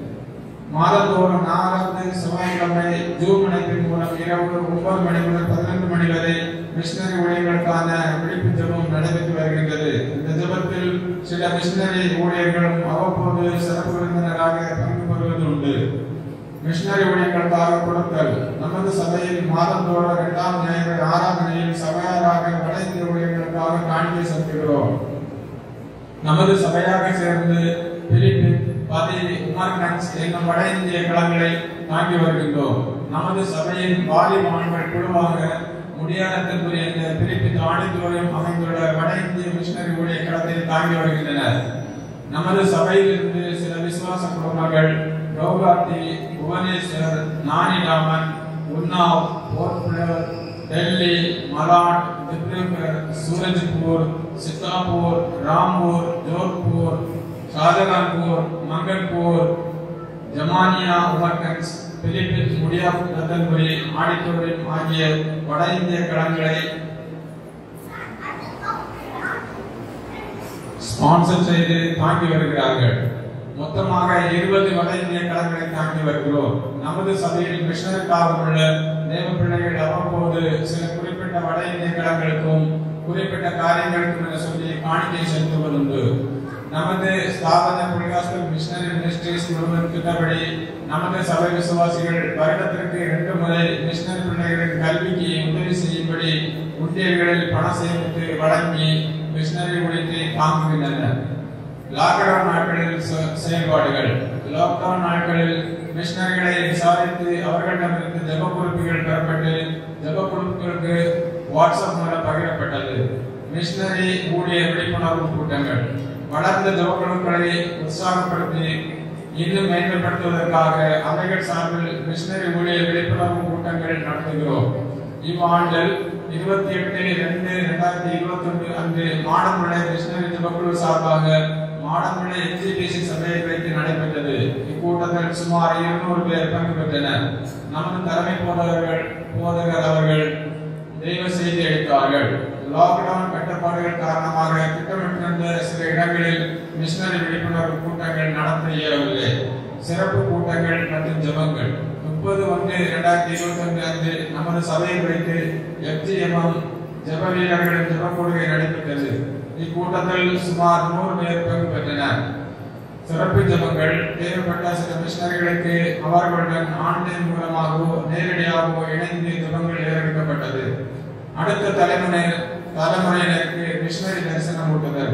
S7: மாதந்தோறும் நாலாவது செவ்வாய்க்கிழமை ஜூம் இணைப்பின் மூலம் இரவு ஒன்பது மணி முதல் பதினொன்று மணி வரை மிஷனரி ஊழியர்களுக்கான விழிப்பு ஜெபம் நடைபெற்று வருகின்றது இந்த ஜெபத்தில் சில மிஷனரி ஊழியர்களும் அவ்வப்போது சிறப்பு விருந்தினராக பங்கு பெறுவது உண்டு மிஷனரி ஊழியர்களுக்காக கொடுத்தல் நமது சபையில் மாதந்தோறும் இரண்டாம் ஞாயிறு ஆறாம் மணியில் சபையாராக வட இந்திய ஊழியர்களுக்காக காணிக்கை செலுத்துகிறோம் நமது சபையாக சேர்ந்து பிலிப்பின் பதி உமர்கன்ஸ் என்னும் வட இந்திய களங்களை தாங்கி வருகின்றோம் நமது சபையின் வாலிபான்கள் குழுவாக முடியாதத்திற்குரிய இந்த பிலிப்பின் ஆணைத்துறையும் அமைந்துள்ள வட இந்திய மிஷனரி ஊழிய களத்தை தாங்கி வருகின்றனர் நமது சபையிலிருந்து சில விசுவாச குழுமங்கள் கவுகாத்தி புவனேஸ்வர் நானிராமன் உன்னாவ் போர்ட் பிளேயர் டெல்லி மலாட் திப்ருகர் சூரஜ்பூர் சித்தாப்பூர் ராம்பூர் ஜோத்பூர் ஷாஜகான்பூர் மங்கன்பூர் ஜமானியா உமர்கன்ஸ் பிலிப்பின்ஸ் முடியா ரத்தன்புரி ஆடிட்டோரியம் ஆகிய வட இந்திய களங்களை ஸ்பான்சர் செய்து தாங்கி வருகிறார்கள் மொத்தமாக இருபது வட இந்திய களங்களை தாங்கி வருகிறோம் நமது சபையில் மிஷனருக்காக உள்ள தேவ பிள்ளைகள் அவ்வப்போது சில குறிப்பிட்ட வட இந்திய களங்களுக்கும் குறிப்பிட்ட காரியங்களுக்கும் என சொல்லி காணிக்கை செலுத்துவதுண்டு நமது ஸ்தாபன புலிகாஸ்கல் மிஷனரி மினிஸ்ட்ரிஸ் குழுவின் திட்டப்படி நமது சபை விசுவாசிகள் வருடத்திற்கு இரண்டு முறை மிஷனரி பிள்ளைகளின் கல்விக்கு உதவி செய்யும்படி உண்டியல்களில் பண சேமித்து வழங்கி மிஷனரி ஊழியத்தை தாங்குகின்றனர் லாக்டவுன் நாட்களில் செ- செயல்பாடுகள் லாக்டவுன் நாட்களில் மிஷனரிகளை விசாரித்து அவர்களிடமிருந்து ஜெப குறிப்புகள் பெறப்பட்டு ஜெப குறிப்புகளுக்கு வாட்ஸ்அப் மூலம் பகிரப்பட்டது மிஷனரி ஊழிய விழிப்புணர்வு கூட்டங்கள் வளர்ந்த ஜெப குழுக்களை உற்சாகப்படுத்தி இன்னும் மேம்படுத்துவதற்காக அவைகள் சார்பில் மிஷனரி ஊழிய விழிப்புணர்வு கூட்டங்கள் நடத்துகிறோம் இவ்வாண்டில் இருபத்தி எட்டு ரெண்டு ரெண்டாயிரத்தி இருபத்தி ஒன்று அன்று மாடமுள்ள மிஷனரி ஜெபக்குழு சார்பாக மாடமுள்ள எக்ஸிபிசி சபையை வைத்து நடைபெற்றது இக்கூட்டத்தில் சுமார் இருநூறு பேர் பங்கு பெற்றனர் நமது தலைமை போதகர்கள் போதகர் அவர்கள் தெய்வ செய்தி அளித்தார்கள் லாக்டவுன் கட்டுப்பாடுகள் காரணமாக திட்டமிட்டிருந்த சில இடங்களில் மிஷனரி விழிப்புணர்வு கூட்டங்கள் நடத்த இயலவில்லை சிறப்பு கூட்டங்கள் மற்றும் ஜெபங்கள் முப்பது ஒன்று இரண்டாயிரத்தி இருபத்தி ஒன்று அன்று நமது சபையில் வைத்து எஃப்ஜிஎம்எம் ஜெப வீரர்களின் ஜெப கொள்கை நடைபெற்றது இக்கூட்டத்தில் சுமார் நூறு பேர் பங்கு பெற்றனர் சிறப்பு ஜெபங்கள் தேவைப்பட்ட சில மிஷனரிகளுக்கு அவர்களுடன் ஆன்லைன் மூலமாகவோ நேரடியாகவோ இணைந்து ஜெபங்கள் ஏறெடுக்கப்பட்டது அடுத்த தலைமுறை தலைமுறையினருக்கு மிஷனரி தரிசனம் ஊட்டுதல்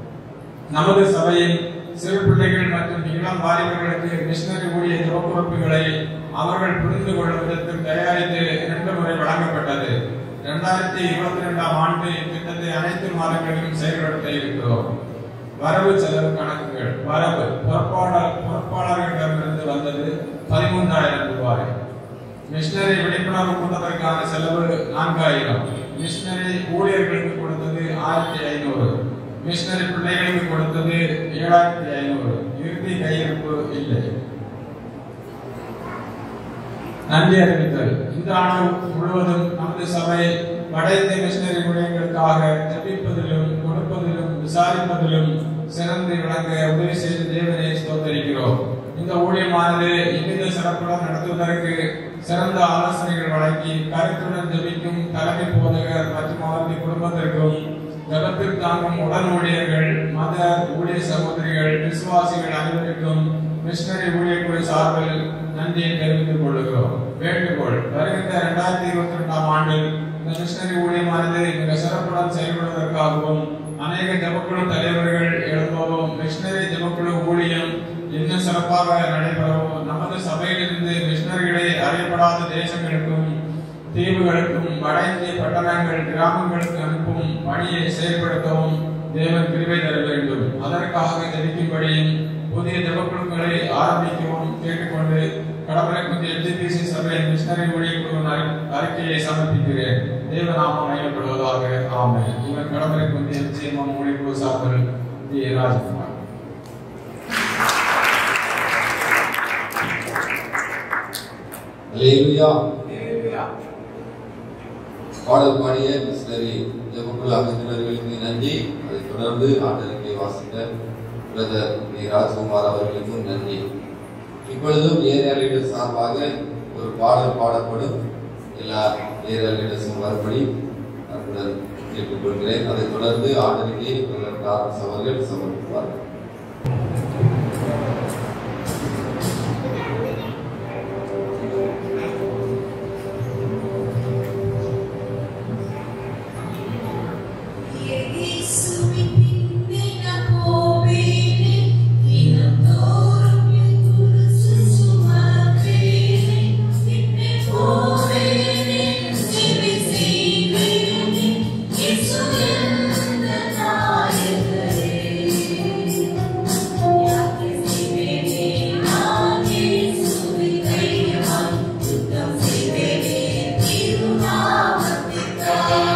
S7: நமது சபையில் சிறு பிள்ளைகள் மற்றும் இளம் வாலிபர்களுக்கு மிஷனரி ஊழிய ஜோக்குறுப்புகளை அவர்கள் புரிந்து கொள்ளும் விதத்தில் தயாரித்து இரண்டு முறை வழங்கப்பட்டது இரண்டாயிரத்தி இருபத்தி ரெண்டாம் ஆண்டு இத்திட்டத்தை அனைத்து மாதங்களிலும் செயல்படுத்த இருக்கிறோம் வரவு செலவு கணக்குகள் வரவு பொறுப்பாளர் பொறுப்பாளர்களிடமிருந்து வந்தது பதிமூன்றாயிரம் ரூபாய்
S9: மிஷனரி விழிப்புணர்வு கூட்டத்திற்கான செலவு நான்காயிரம் மிஷனரி ஊழியர்களுக்கு கொடுத்தது ஆயிரத்தி ஐநூறு மிஷனரி பிள்ளைகளுக்கு கொடுத்தது ஏழாயிரத்தி ஐநூறு இறுதி கையிருப்பு இல்லை நன்றி அறிவித்தல் இந்த ஆண்டு முழுவதும் நமது சபை வட இந்திய மிஷனரி ஊழியர்களுக்காக ஜெபிப்பதிலும் கொடுப்பதிலும் விசாரிப்பதிலும் சிறந்து விளங்க உதவி செய்த தேவனை ஸ்தோத்தரிக்கிறோம் இந்த ஊழியமானது எவ்வித சிறப்புடன் நடத்துவதற்கு சிறந்த ஆலோசனைகள் வழங்கி கருத்துடன் ஜெபிக்கும் தலைமை போதகர் மற்றும் அவரது குடும்பத்திற்கும் ஜபத்தில் தாங்கும் உடன் ஊழியர்கள் மத ஊழிய சகோதரிகள் விசுவாசிகள் அனைவருக்கும் மிஷனரி ஊழியக்குழு சார்பில் நன்றியை தெரிவித்துக் கொள்கிறோம் வேண்டுகோள் வருகின்ற இரண்டாயிரத்தி இருபத்தி ரெண்டாம் ஆண்டில் இந்த மிஷனரி ஊழியமானது மிக சிறப்புடன் செயல்படுவதற்காகவும் அநேக ஜபக்குழு தலைவர்கள் எழுப்பவும் மிஷனரி ஜபக்குழு ஊழியம் இன்னும் சிறப்பாக நடைபெறவும் நமது சபையிலிருந்து மிஷனரிகளை அறியப்படாத தேசங்களுக்கும் தீவுகளுக்கும் வட இந்திய பட்டணங்கள் கிராமங்களுக்கு அனுப்பும் பணியை செயல்படுத்தவும் தேவன் கிருபை தர வேண்டும் அதற்காக ஜெபிக்கும்படியும் புதிய ஜபக்குழுக்களை ஆரம்பிக்கவும் கேட்டுக்கொண்டு கடற்கரை குந்தி எல்ஜிபிசி சபையின் மிஷனரி ஊழியர்களுடன் அறி- அறிக்கையை சமர்ப்பிக்கிறேன் தேவநாமம் மையப்படுவதாக ஆமை இவன் கடற்கரை குந்தி எல்ஜிஎம் ஊழியக்குழு சார்பில் டி ராஜ்குமார்
S1: அல்லேலூயா பாடல் பாடிய மிஷனரி ஜெபக்குழு அமைப்பினர்களுக்கு நன்றி அதைத் தொடர்ந்து ஆண்டறிக்கை வாசித்த பிரதர் வி ராஜ்குமார் அவர்களுக்கும் நன்றி இப்பொழுதும் ஏரியா லீடர் சார்பாக ஒரு பாடல் பாடப்படும் எல்லா ஏரியா லீடர்ஸும் வரும்படி அன்புடன் கேட்டுக்கொள்கிறேன் அதைத் தொடர்ந்து ஆண்டறிக்கை பிரதர் டாரன்ஸ் அவர்கள் சமர்ப்பிப்பார்கள்
S3: இயேசுவின் பின்னே நான் போவேனே, தினந்தோறும் என் குருசு சுமப்பேனே. பின்னே போவேனே, சேவை செய்வேனே, இயேசு எந்த நாயகரே. யாத்திரை செய்வேனே, நான் இயேசுவை தைரியமாய் யுத்தம் செய்வேனே, திருநாமத்திற்காக.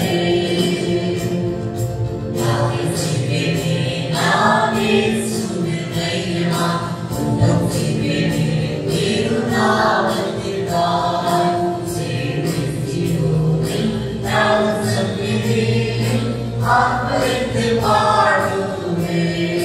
S3: Yes, ஆர்ப்பரித்து பாடுவே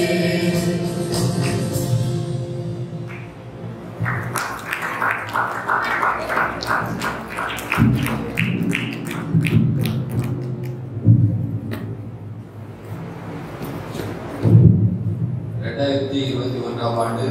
S1: ரெண்டாயிரத்தி இருபத்தி ஒன்றாம் ஆண்டு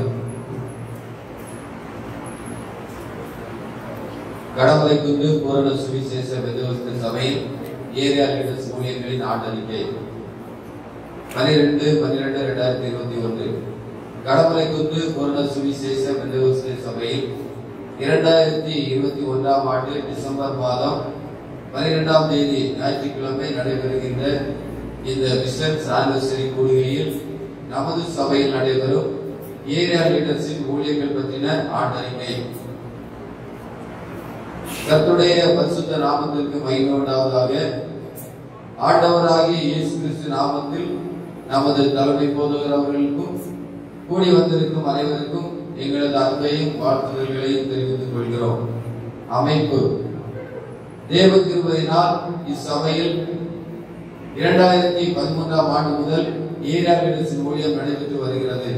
S1: கடவுளை கொண்டு பூரண சுவிசேஷ பெந்தகோஸ்து சபையின் ஏரியா லீடர்ஸ் ஊழியர்களின் ஆண்டறிக்கை பனிரெண்டு பன்னிரெண்டு ரெண்டாயிரத்தி இருபத்தி ஒன்று கடவுளை கொண்டு பூரண சுவிசேஷ பெந்தகோஸ்து சபையில் இரண்டாயிரத்தி இருபத்தி ஒன்றாம் ஆண்டு டிசம்பர் மாதம் பனிரெண்டாம் தேதி ஞாயிற்றுக்கிழமை நடைபெறுகின்ற இந்த மிஷன்ஸ் ஆனிவர்சரி கூடுகையில் நமது சபையில் நடைபெறும் ஏரியா லீடர்ஸின் ஊழியர்கள் பற்றின ஆண்டறிக்கை கர்த்தருடைய பரிசுத்த நாமத்திற்கு மகிமை உண்டாவதாக ஆண்டவராகிய இயேசு கிறிஸ்து நாமத்தில் நமது தலைமை போதகர் அவர்களுக்கும் கூடி வந்திருக்கும் அனைவருக்கும் எங்களது அன்பையும் வாழ்த்துதல்களையும் தெரிவித்துக் கொள்கிறோம் அமைப்பு தேவ கிருபையினால் இச்சபையில் இரண்டாயிரத்தி பதிமூன்றாம் ஆண்டு முதல் ஏரியா லீடர்ஸின் ஊழியம் நடைபெற்று வருகிறது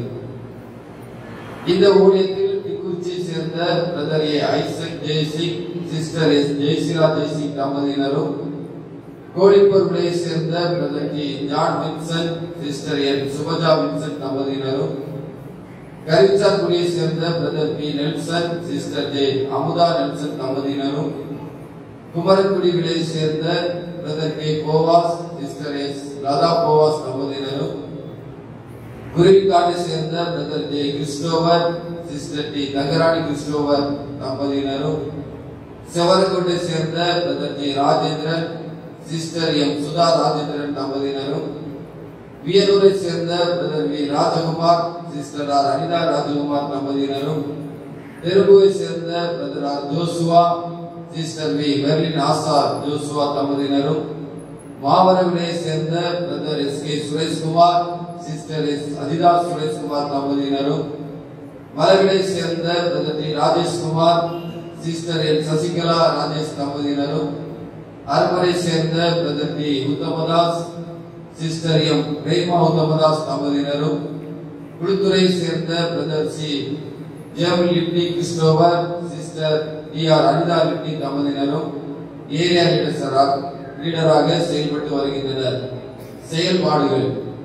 S1: இந்த ஊழியத்தில் திக்குறிச்சியை சேர்ந்த brother A Isaac Jaisingh sister S Jaisira Jaisingh தம்பதியினரும் கோழிப்பொருளையை சேர்ந்த brother G John Vinson sister N Subaja Vinson தம்பதியினரும் கரிச்சாக்குடியை சேர்ந்த brother P Nelson sister J Amudha Nelson தம்பதியினரும் குமரக்குடி விலையை சேர்ந்த பிரதர் கே கோவாஸ் சிஸ்டர் எஸ் லதா கோவாஸ் தம்பதியினரும் குருவிக்காட்டை சேர்ந்த brother J Christopher sister T Thangarani Christopher தம்பதியினரும் செவரக்கோட்டை சேர்ந்த brother J Rajendran sister M Sudha Rajendran தம்பதியினரும் வியலூரை சேர்ந்த பிரதர் வி ராஜகுமார் சிஸ்டர் ஆர் அனிதா ராஜகுமார் தம்பதியினரும் தெருபுவை சேர்ந்த brother R Joshua sister V Berlin Asa Joshua தம்பதியினரும் மாவரவிலையை சேர்ந்த brother S K Sureshkumar sister S Adhitha Sureshkumar தம்பதியினரும் மலவிலை சேர்ந்த brother D Rajeshkumar sister N Sasikala Rajesh தம்பதியினரும் அருமரை சேர்ந்த brother D Uthamadas sister M Prema Uthamadas தம்பதியினரும் குழுத்துறை சேர்ந்த பிரதர் சி ஜேவல் லிப்டி Christopher sister D R Anitha லிப்டி தம்பதியினரும் ஏரியா லீடர்ஸராக லீடராக செயல்பட்டு வருகின்றனர் செயல்பாடுகள்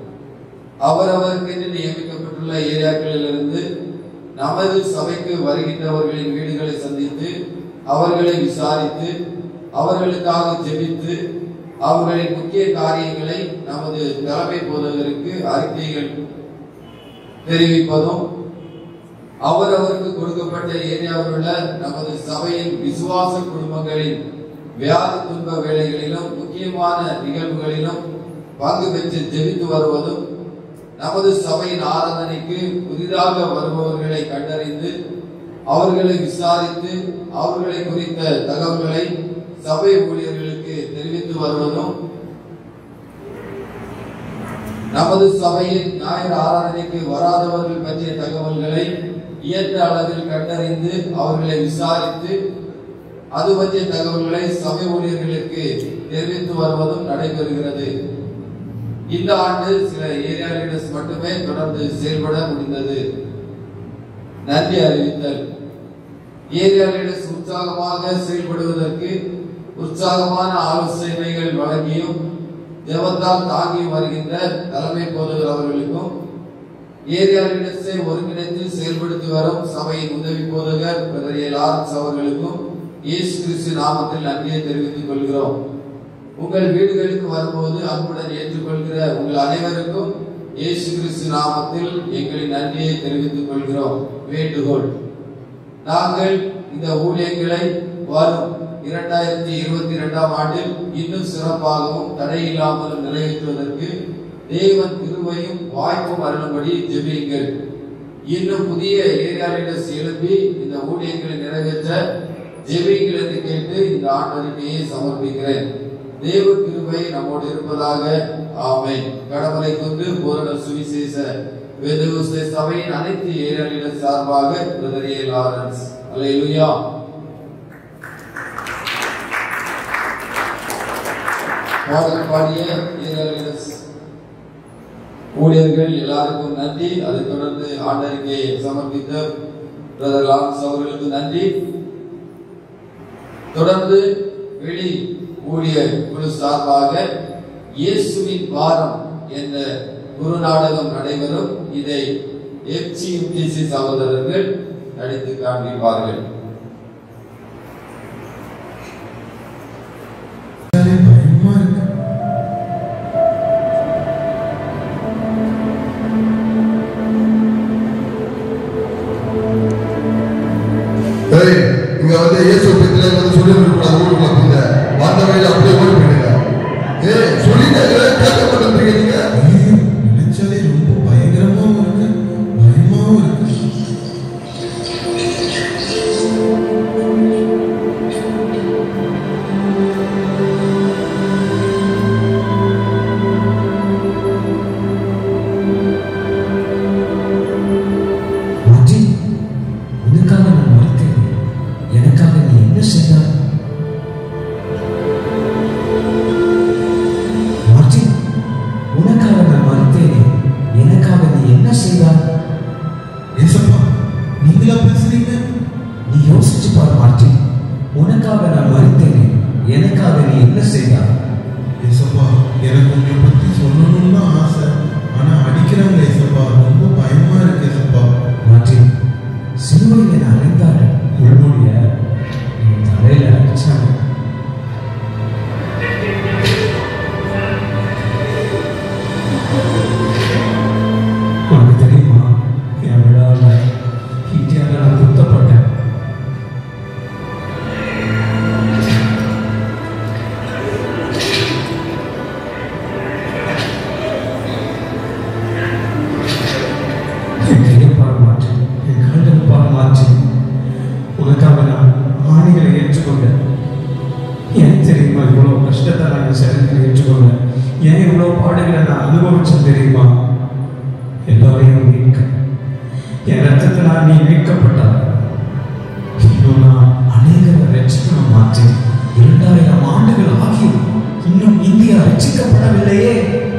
S1: அவரவருக்கென்று நியமிக்கப்பட்டுள்ள ஏரியாக்களிலிருந்து நமது சபைக்கு வருகின்றவர்களின் வீடுகளை சந்தித்து அவர்களை விசாரித்து அவர்களுக்காக ஜெபித்து அவர்களின் முக்கிய காரியங்களை நமது தலைமை போதகருக்கு அறிக்கைகள் தெரிவிப்பதும் அவரவருக்கு கொடுக்கப்பட்ட ஏரியாவில் உள்ள நமது சபையின் விசுவாச குடும்பங்களின் வியாதி துன்ப வேலைகளிலும் முக்கியமான நிகழ்வுகளிலும் பங்கு பெற்று ஜெபித்து வருவதும் நமது சபையின் ஆராதனைக்கு புதிதாக வருபவர்களை கண்டறிந்து அவர்களை விசாரித்து அவர்களை குறித்த தகவல்களை சபை ஊழியர்களுக்கு தெரிவித்து வருவதும் நமது சபையில் ஞாயிறு ஆராதனைக்கு வராதவர்கள் பற்றிய தகவல்களை இயற்ற அளவில் கண்டறிந்து அவர்களை விசாரித்து அது பற்றிய தகவல்களை சபை ஊழியர்களுக்கு தெரிவித்து வருவதும் நடைபெறுகிறது இந்த ஆண்டு சில ஏரியா லீடர்ஸ் மட்டுமே தொடர்ந்து செயல்பட முடிந்தது நன்றி அறிவித்தல் ஏரியா லீடர்ஸ் உற்சாகமாக செயல்படுவதற்கு உற்சாகமான ஆலோசனைகள் வழங்கியும் ஜெபத்தால் தாங்கி வருகின்ற தலைமை போதகர் அவர்களுக்கும் ஏரியா லீடர்ஸை ஒருங்கிணைத்து செயல்படுத்தி வரும் சபையின் உதவி போதகர் பிரதர் ஏ. லாரன்ஸ் அவர்களுக்கும் இயேசு கிறிஸ்து நாமத்தில் நன்றியை தெரிவித்துக் கொள்கிறோம் உங்கள் வீடுகளுக்கு வரும்போது அன்புடன் ஏற்றுக்கொள்கிற உங்கள் அனைவருக்கும் இயேசு கிறிஸ்து நாமத்தில் எங்களின் நன்றியை தெரிவித்துக் கொள்கிறோம் வேண்டுகோள் நாங்கள் இந்த ஊழியங்களை வரும் இரண்டாயிரத்தி இருபத்தி இரண்டாம் ஆண்டில் இன்னும் சிறப்பாகவும் தடையில்லாமலும் நிறைவேற்றுவதற்கு தேவன் கிருபையும் வாய்ப்பும் அருளும்படி ஜெபியுங்கள் இன்னும் புதிய ஏரியா லீடர்ஸ் எழுப்பி இந்த ஊழியங்களை நிறைவேற்ற ஜெபியுங்கள் என்று கேட்டு இந்த ஆண்டறிக்கையை சமர்ப்பிக்கிறேன் தேவ கிருபை நம்மோடு இருப்பதாக ஆமென் கடவுளை கொண்டு பூரண சுவிசேஷ வேதகுஸ்த சபையின் அனைத்து ஏரியா லீடர் சார்பாக பிரதர் ஏ. லாரன்ஸ் அல்லேலூயா பாடல் பாடிய வீரர்கள் ஊழியர்கள் எல்லாருக்கும் நன்றி அதைத் தொடர்ந்து ஆண்டறிக்கை சமர்ப்பித்த பிரதர் லான்ஸ் அவர்களுக்கு நன்றி தொடர்ந்து வெளி ஊழிய குழு சார்பாக இயேசுவின் வாரம் என்ற குரு நாடகம் நடைபெறும் இதை எஃப்சியுடிசி சகோதரர்கள் நடித்து காண்பிப்பார்கள்
S7: பயமா இருக்கு
S10: ஏய் இங்க வந்து இயேசு பத்தில வந்து சொல்லி கொடுக்கூடாது ஊருக்குள்ள போங்க வந்த வழியில அப்படியே ஓடி போயிடுங்க ஏய் சொல்லிட்டாங்க கேட்க மாட்டேன்றீங்க நீங்க
S7: ஐயோ, நினைச்சாலே ரொம்ப பயங்கரமாவும் இருக்கு பயமாவும் இருக்கு
S8: மாற்றி உனக்காக நான் மறுத்தேன் எனக்காக நீ என்ன செய்தாய் மாற்றி உனக்காக நான் மறுத்தேனே எனக்காக நீ என்ன செய்தாய்
S7: ஏசப்பா நீங்களா பேசுறீங்க
S8: நீ யோசிச்சு பார் மாற்றி உனக்காக நான் மறுத்தேனே எனக்காக நீ என்ன செய்தாய்
S7: ஏசப்பா எனக்கு உங்களை பத்தி சொல்லணும்னு தான் ஆசை ஆனா அடிக்கிறாங்க ஏசப்பா ரொம்ப பயமா இருக்கு ஏசப்பா
S8: மாற்றி சிலுவையில் என்னை அழைத்தார் உள்மொழிய என் தலையில அடிச்சாங்க உனக்கு தெரியுமா என் விழாவில் இந்தியாவில் நான் குத்தப்பட்டேன் என் கையை பால் மாற்றி என் கால்கள் பால் மாற்றி உனக்காக நான் ஆணிகளை ஏற்றுக்கொண்டேன் ஏன் தெரியுமா இவ்வளவு கஷ்டத்தை நான் என் சரீரத்தில் ஏற்றுக்கொண்டேன் ஏன் இவ்வளவு பாடுகளை நான் அனுபவிச்சேன் தெரியுமா எல்லாரையும் மீட்க என் ரத்தத்தினால் நீ மீட்கப்பட்டார் இன்னும் நான் அநேகரை ரட்சிக்கணும் மாற்றி இரண்டாயிரம் ஆண்டுகள் ஆகியும் இன்னும் இந்தியா ரட்சிக்கப்படவில்லையே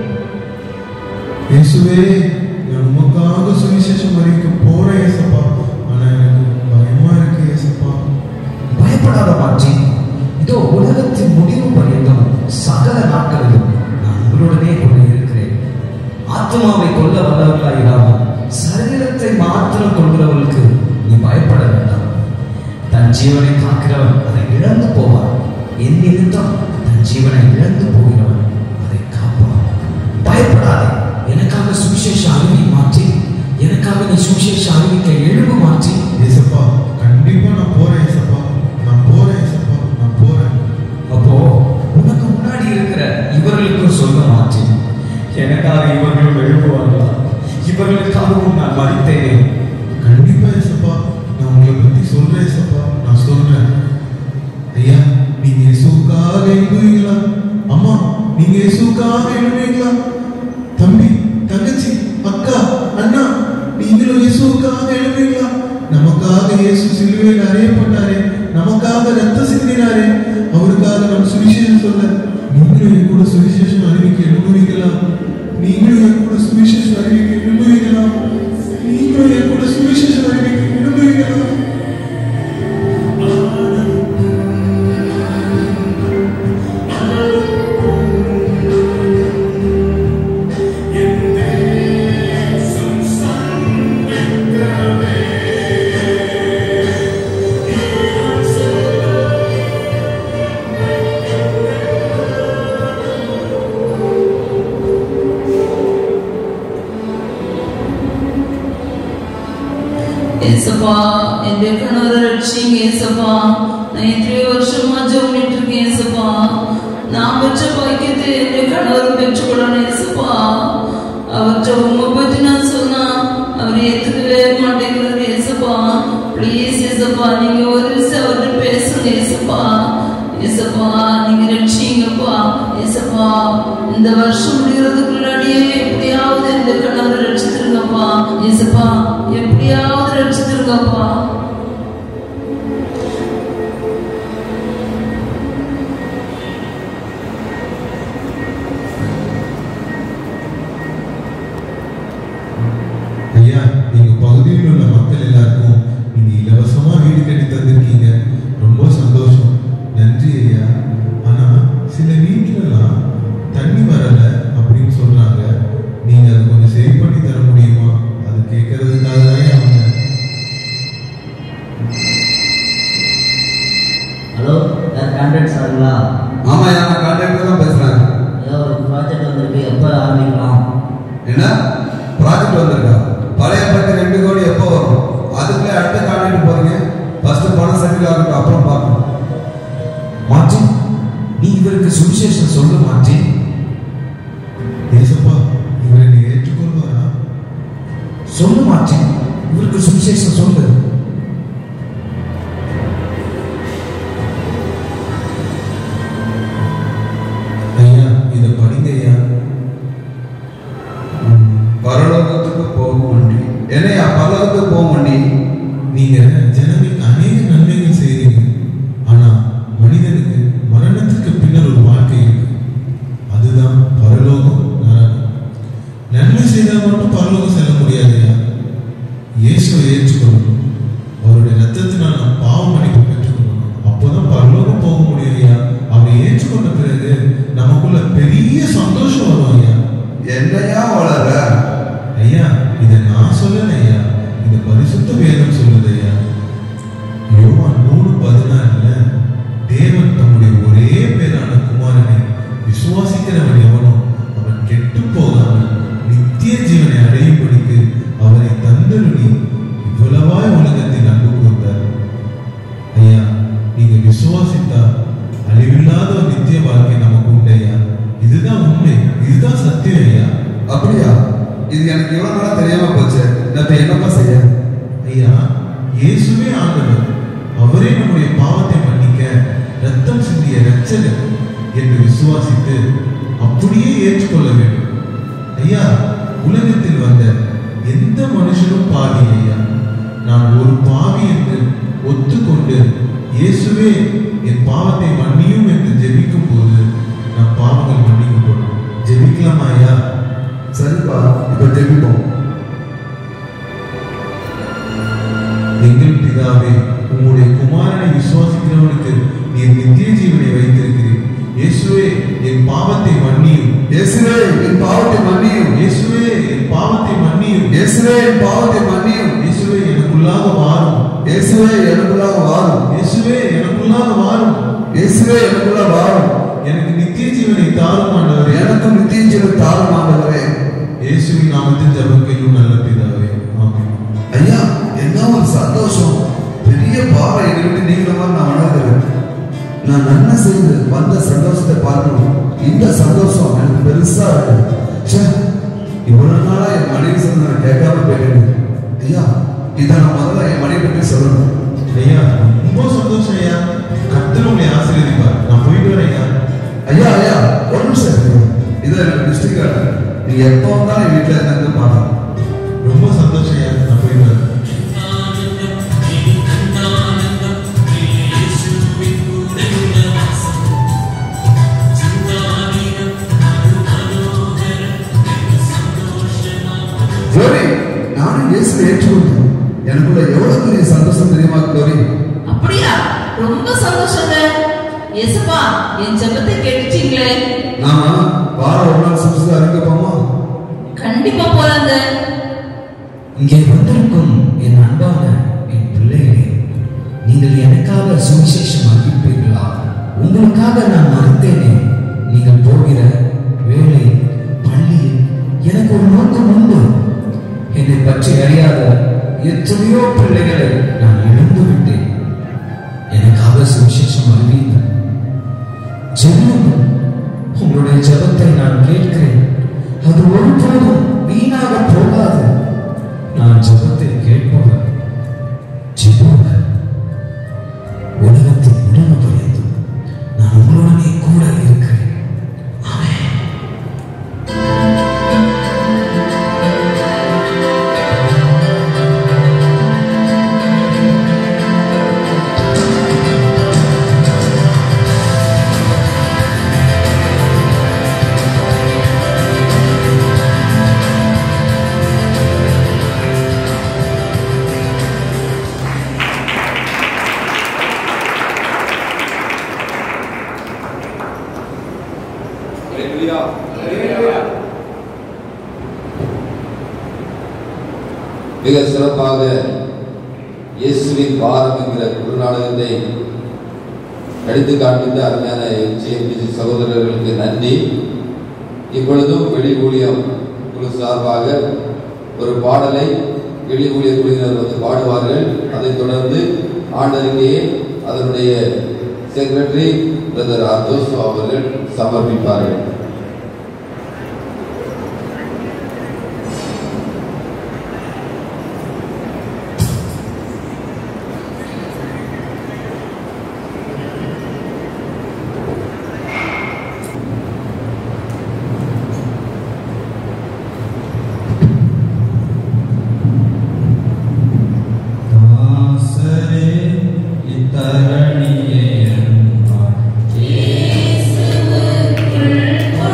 S7: இயேசுவே நான் உமக்காக சுவிசேஷம் அறிவிக்க போறேன் ஏசப்பா ஆனா எனக்கு பயமா இருக்கு ஏசப்பா
S8: பயப்படாத மாற்றி இதோ உலகத்தின் முடிவு பரியந்தம் சகல நாட்களிலும் நான் உங்களுடனே கூட இருக்கிறேன் ஆத்மாவை கொல்ல வல்லவர்களாய் இல்லாமல் சரீரத்தை மாத்திரம் கொள்கிறவர்களுக்கு நீ பயப்பட வேண்டாம் தன் ஜீவனை காக்கிறவன் அதை இழந்து போவான் என் நிமித்தம் தன் ஜீவனை இழந்து போகிறவன் அதை காப்பான் பயப்படாதே எனக்காக சுவிசேஷ அறிவை மாற்றி எனக்காக நீ சுவிசேஷ அறிவிக்க எழுவு மாற்றி
S7: ஏசப்பா கண்டிப்பா நான் போறேன் ஏசப்பா நான் போறேன் ஏசப்பா நான் போறேன்
S8: அப்போ உனக்கு முன்னாடி இருக்கிற இவர்களுக்கும் சொல்ல மாற்றி எனக்காக இவர்களும் எழுப்புவார்களா இவர்களுக்காகவும் நான் மறித்தேனே
S7: கண்டிப்பா ஏசப்பா நான் உங்களை பத்தி சொல்றேன் ஏசப்பா நான் சொல்றேன் ஐயா நீங்க இயேசுக்காக எழுதுவீங்களா அம்மா நீங்க இயேசுக்காக எழுதுவீங்களா தம்பி தங்கச்சி அக்கா அண்ணா நீங்களும் இயேசுக்காக எழுதுவீங்களா நமக்காக இயேசு சிலுவையில் அறையப்பட்டாரே நமக்காக ரத்த சிந்தினாரே அவருக்காக நாம் சுவிசேஷம் சொல்ல நீங்களும் என் கூட சுவிசேஷம் அறிவிக்க எழுதுவீங்களா நீங்களும் என் கூட சுவிசேஷம் அறிவிக்க எழுதுவீங்களா நீங்களும் என் கூட சுவிசேஷம் அறிவிக்க எழுதுவீங்களா
S11: ஏசப்பா என் கணவரை ரட்சிங்க ஏசப்பா நான் எத்தனை வருஷமா ஜோமிட்டு இருக்கேன் ஏசப்பா நான் பெற்ற பாக்கியத்தை என் கணவர் பெற்றுக்கொள்ளணும் ஏசப்பா அவர்கிட்ட உண்மை பற்றி நான் சொன்னா அவர் ஏத்துக்கவே மாட்டேங்கிறாரு ஏசப்பா ப்ளீஸ் ஏசப்பா நீங்க ஒரு விஷயம் அவர்கிட்ட பேசுங்க ஏசப்பா ஏசப்பா நீங்க ரட்சிங்கப்பா ஏசப்பா இந்த வருஷம் முடிகிறதுக்குள்ளாடியே எப்படியாவது இந்த கணவரை ரட்சித்திருங்கப்பா ஏசப்பா எப்படியாவது ரட்சித்திருங்கப்பா
S12: என்ன ப்ராஜெக்ட் வந்திருக்கா பழைய பத்தி ரெண்டு கோடி எப்போ வரும் அதுக்குள்ளே அடுத்த கான்ட்ராக்ட் போறீங்க ஃபர்ஸ்ட் பணம் செட்டில் ஆகட்டும் அப்புறம் பார்க்கணும்
S6: மார்ட்டின் நீ இவருக்கு சுவிசேஷம் சொல்ல மாட்டேன்
S7: ஏசப்பா இவரை நீ ஏற்றுக்கொள்வாரா
S6: சொல்ல மாட்டேன் இவருக்கு சுவிசேஷம் சொல்லு
S7: ஐயா இதை படிங்க ஐயா
S12: பரலோகத்துக்கு போகும் வண்டி என்னையா பரலோகத்துக்கு போகும் வண்டி
S7: நீங்க ஜனங்களுக்கு அநேக நன்மைகள் செய்றீங்க ஆனா மனிதனுக்கு மரணத்துக்கு பின்னர் ஒரு வாழ்க்கை இருக்கு அதுதான் பரலோகம் நரகம் நன்மை செய்தால் மட்டும் பரலோகம் செல்ல முடியாதுயா இயேசுவை ஏற்றுக்கொள்ளணும் அவருடைய ரத்தத்தினால் நாம் பாவ மன்னிப்பு பெற்றுக்கொள்ளணும் அப்போதான் பரலோகம் போக முடியும் ஐயா அவரை ஏற்றுக்கொண்ட பிறகு நமக்குள்ள பெரிய சந்தோஷம் வரும் ஐயா
S12: என்னையா வளர
S7: ஐயா இதை நான் சொல்லல ஐயா இந்த பரிசுத்த வேதம் சொல்லுது ஐயா யோவான் மூணு பதினாறுல தேவன் தம்முடைய ஒரே பேரான குமாரனை விசுவாசிக்கிறவன் எவனோ அவன் கெட்டு போகாமல் நித்திய ஜீவனை அடையும்படிக்கு அவரை தந்தருளி இவ்வளவாய் உலகத்தில் அன்பு கூர்ந்தார் ஐயா நீங்க விசுவாசித்தா அழிவில்லாத ஒரு நித்திய வாழ்க்கை நமக்கு உண்டு ஐயா இதுதான் உண்மை இதுதான் சத்தியம் ஐயா
S12: அப்படியா இது எனக்கு இவ்வளவு நாளா தெரியாம போச்சு நான் இப்ப என்னப்பா செய்ய
S7: ஐயா இயேசுவே ஆண்டவர் அவரே நம்முடைய பாவத்தை மன்னிக்க ரத்தம் சிந்திய ரட்சகர் என்று விசுவாசித்து அப்படியே ஏற்றுக்கொள்ள வேண்டும் ஐயா உலகத்தில் வந்த எந்த மனுஷனும் பாவி ஐயா நான் ஒரு பாவி என்று ஒத்துக்கொண்டு இயேசுவே என் பாவத்தை மன்னியும் என்று ஜெபிக்கும் போது நம் பாவங்கள் மன்னிக்கப்படும் ஜெபிக்கலாமா ஐயா
S12: சரிப்பா இப்ப ஜெபிப்போம்
S7: எங்கள் பிதாவே உம்முடைய குமாரனை விசுவாசிக்கிறவனுக்கு நீர் நித்திய ஜீவனை வைத்திருக்கிறீர் இயேசுவே என் பாவத்தை மன்னியும்
S12: இயேசுவே என் பாவத்தை மன்னியும்
S7: இயேசுவே என் பாவத்தை மன்னியும்
S12: இயேசுவே என் பாவத்தை மன்னியும்
S7: இயேசுவே எனக்குள்ளாக வாரும்
S12: இயேசுவே எனக்குள்ளாக வாரும்
S7: இயேசுவே எனக்குள்ளாக வாரும்
S12: இயேசுவே எனக்குள்ள வாரும்
S7: எனக்கு நித்திய ஜீவனை தாரும் ஆண்டவரே
S12: எனக்கும் நித்திய ஜீவன் தாரும் ஆண்டவரே
S7: இயேசுவின் நாமத்தில் ஜெபக்கையும் நல்ல பிதாவே ஆமென்
S12: ஐயா என்ன ஒரு சந்தோஷம் பெரிய பாவை என்னை விட்டு நீங்கிற மாதிரி நான் உணர்கிறேன் நான் நன்மை செய்து வந்த சந்தோஷத்தை பார்க்கணும் இந்த சந்தோஷம் எனக்கு பெருசா இருக்கு ச்சே, இவ்வளவு நாளா என் மனைவி சொன்ன நான் கேட்காம போயிட்டேன் ஐயா இதை நான் முதல்ல என் மனைவி பற்றி சொல்லணும்
S7: ஐயா ரொம்ப சந்தோஷம் ஐயா கர்த்தர் உங்களை ஆசீர்வதிப்பார் நான் போயிட்டு வரேன் ஐயா
S12: ஐயா ஐயா ஒரு நிமிஷம் இருங்க. இது எனக்கு டிஸ்ட்ரிக்ட் கார்டு நீங்க எப்போ வந்தாலும் என் வீட்டில் இருந்து பார்க்கலாம்
S7: ரொம்ப சந்தோஷம் ஐயா நான் போயிட்டு வரேன்
S12: ஜோரி நானும் இயேசுவை ஏற்றுக்கொண்டேன் எனக்குள்ள எவ்வளவு பெரிய சந்தோஷம் தெரியுமா ஜோரி
S11: அப்படியா ரொம்ப சந்தோஷங்க ஏசப்பா என் ஜெபத்தை கேட்டுட்டீங்களே
S12: நாம வாரம் ஒரு நாள் சுற்றுலா இருக்க போமா
S11: கண்டிப்பா போறாங்க
S6: இங்கே வந்திருக்கும் என் அன்பான என் பிள்ளைகளே நீங்கள் எனக்காக சுவிசேஷம் அறிவிப்பீர்களா உங்களுக்காக நான் மறுத்தேனே நீங்கள் போகிற வேலை பள்ளி எனக்கு ஒரு நோக்கம் உண்டு என்னை பற்றி அறியாத எத்தனையோ பிள்ளைகளை நான் இழந்து விட்டேன் எனக்காக சுவிசேஷம் அறிவியுங்கள் ஜெபங்கள் உங்களுடைய ஜெபத்தை நான் கேட்கிறேன் அது ஒருபோதும் வீணாக போகாது நான் ஜெபத்தை கேட்பவர் ஜெபங்கள் உலகத்தின் உடனே பரியந்தம் நான் உங்களுடனே கூட இருக்கிறேன் ஆமென்.
S1: மிக சிறப்பாக இயேசுவின் வாரம் என்கிற குறுநாடகத்தை எடுத்து காண்பித்த அருமையான எம்ஜிஎம்பிசி சகோதரர்களுக்கு நன்றி இப்பொழுதும் வெளி ஊழியம் குழு சார்பாக ஒரு பாடலை எளிய ஊழியர் குழுவினர் வந்து பாடுவார்கள் அதைத் தொடர்ந்து ஆண்டறிக்கையை அதனுடைய செக்ரட்டரி பிரதர் ஆர்தோஸ் அவர்கள் சமர்ப்பிப்பார்கள்
S13: தாசரே இத்தரணியே அன்பாய்
S11: இயேசுவுக்குள்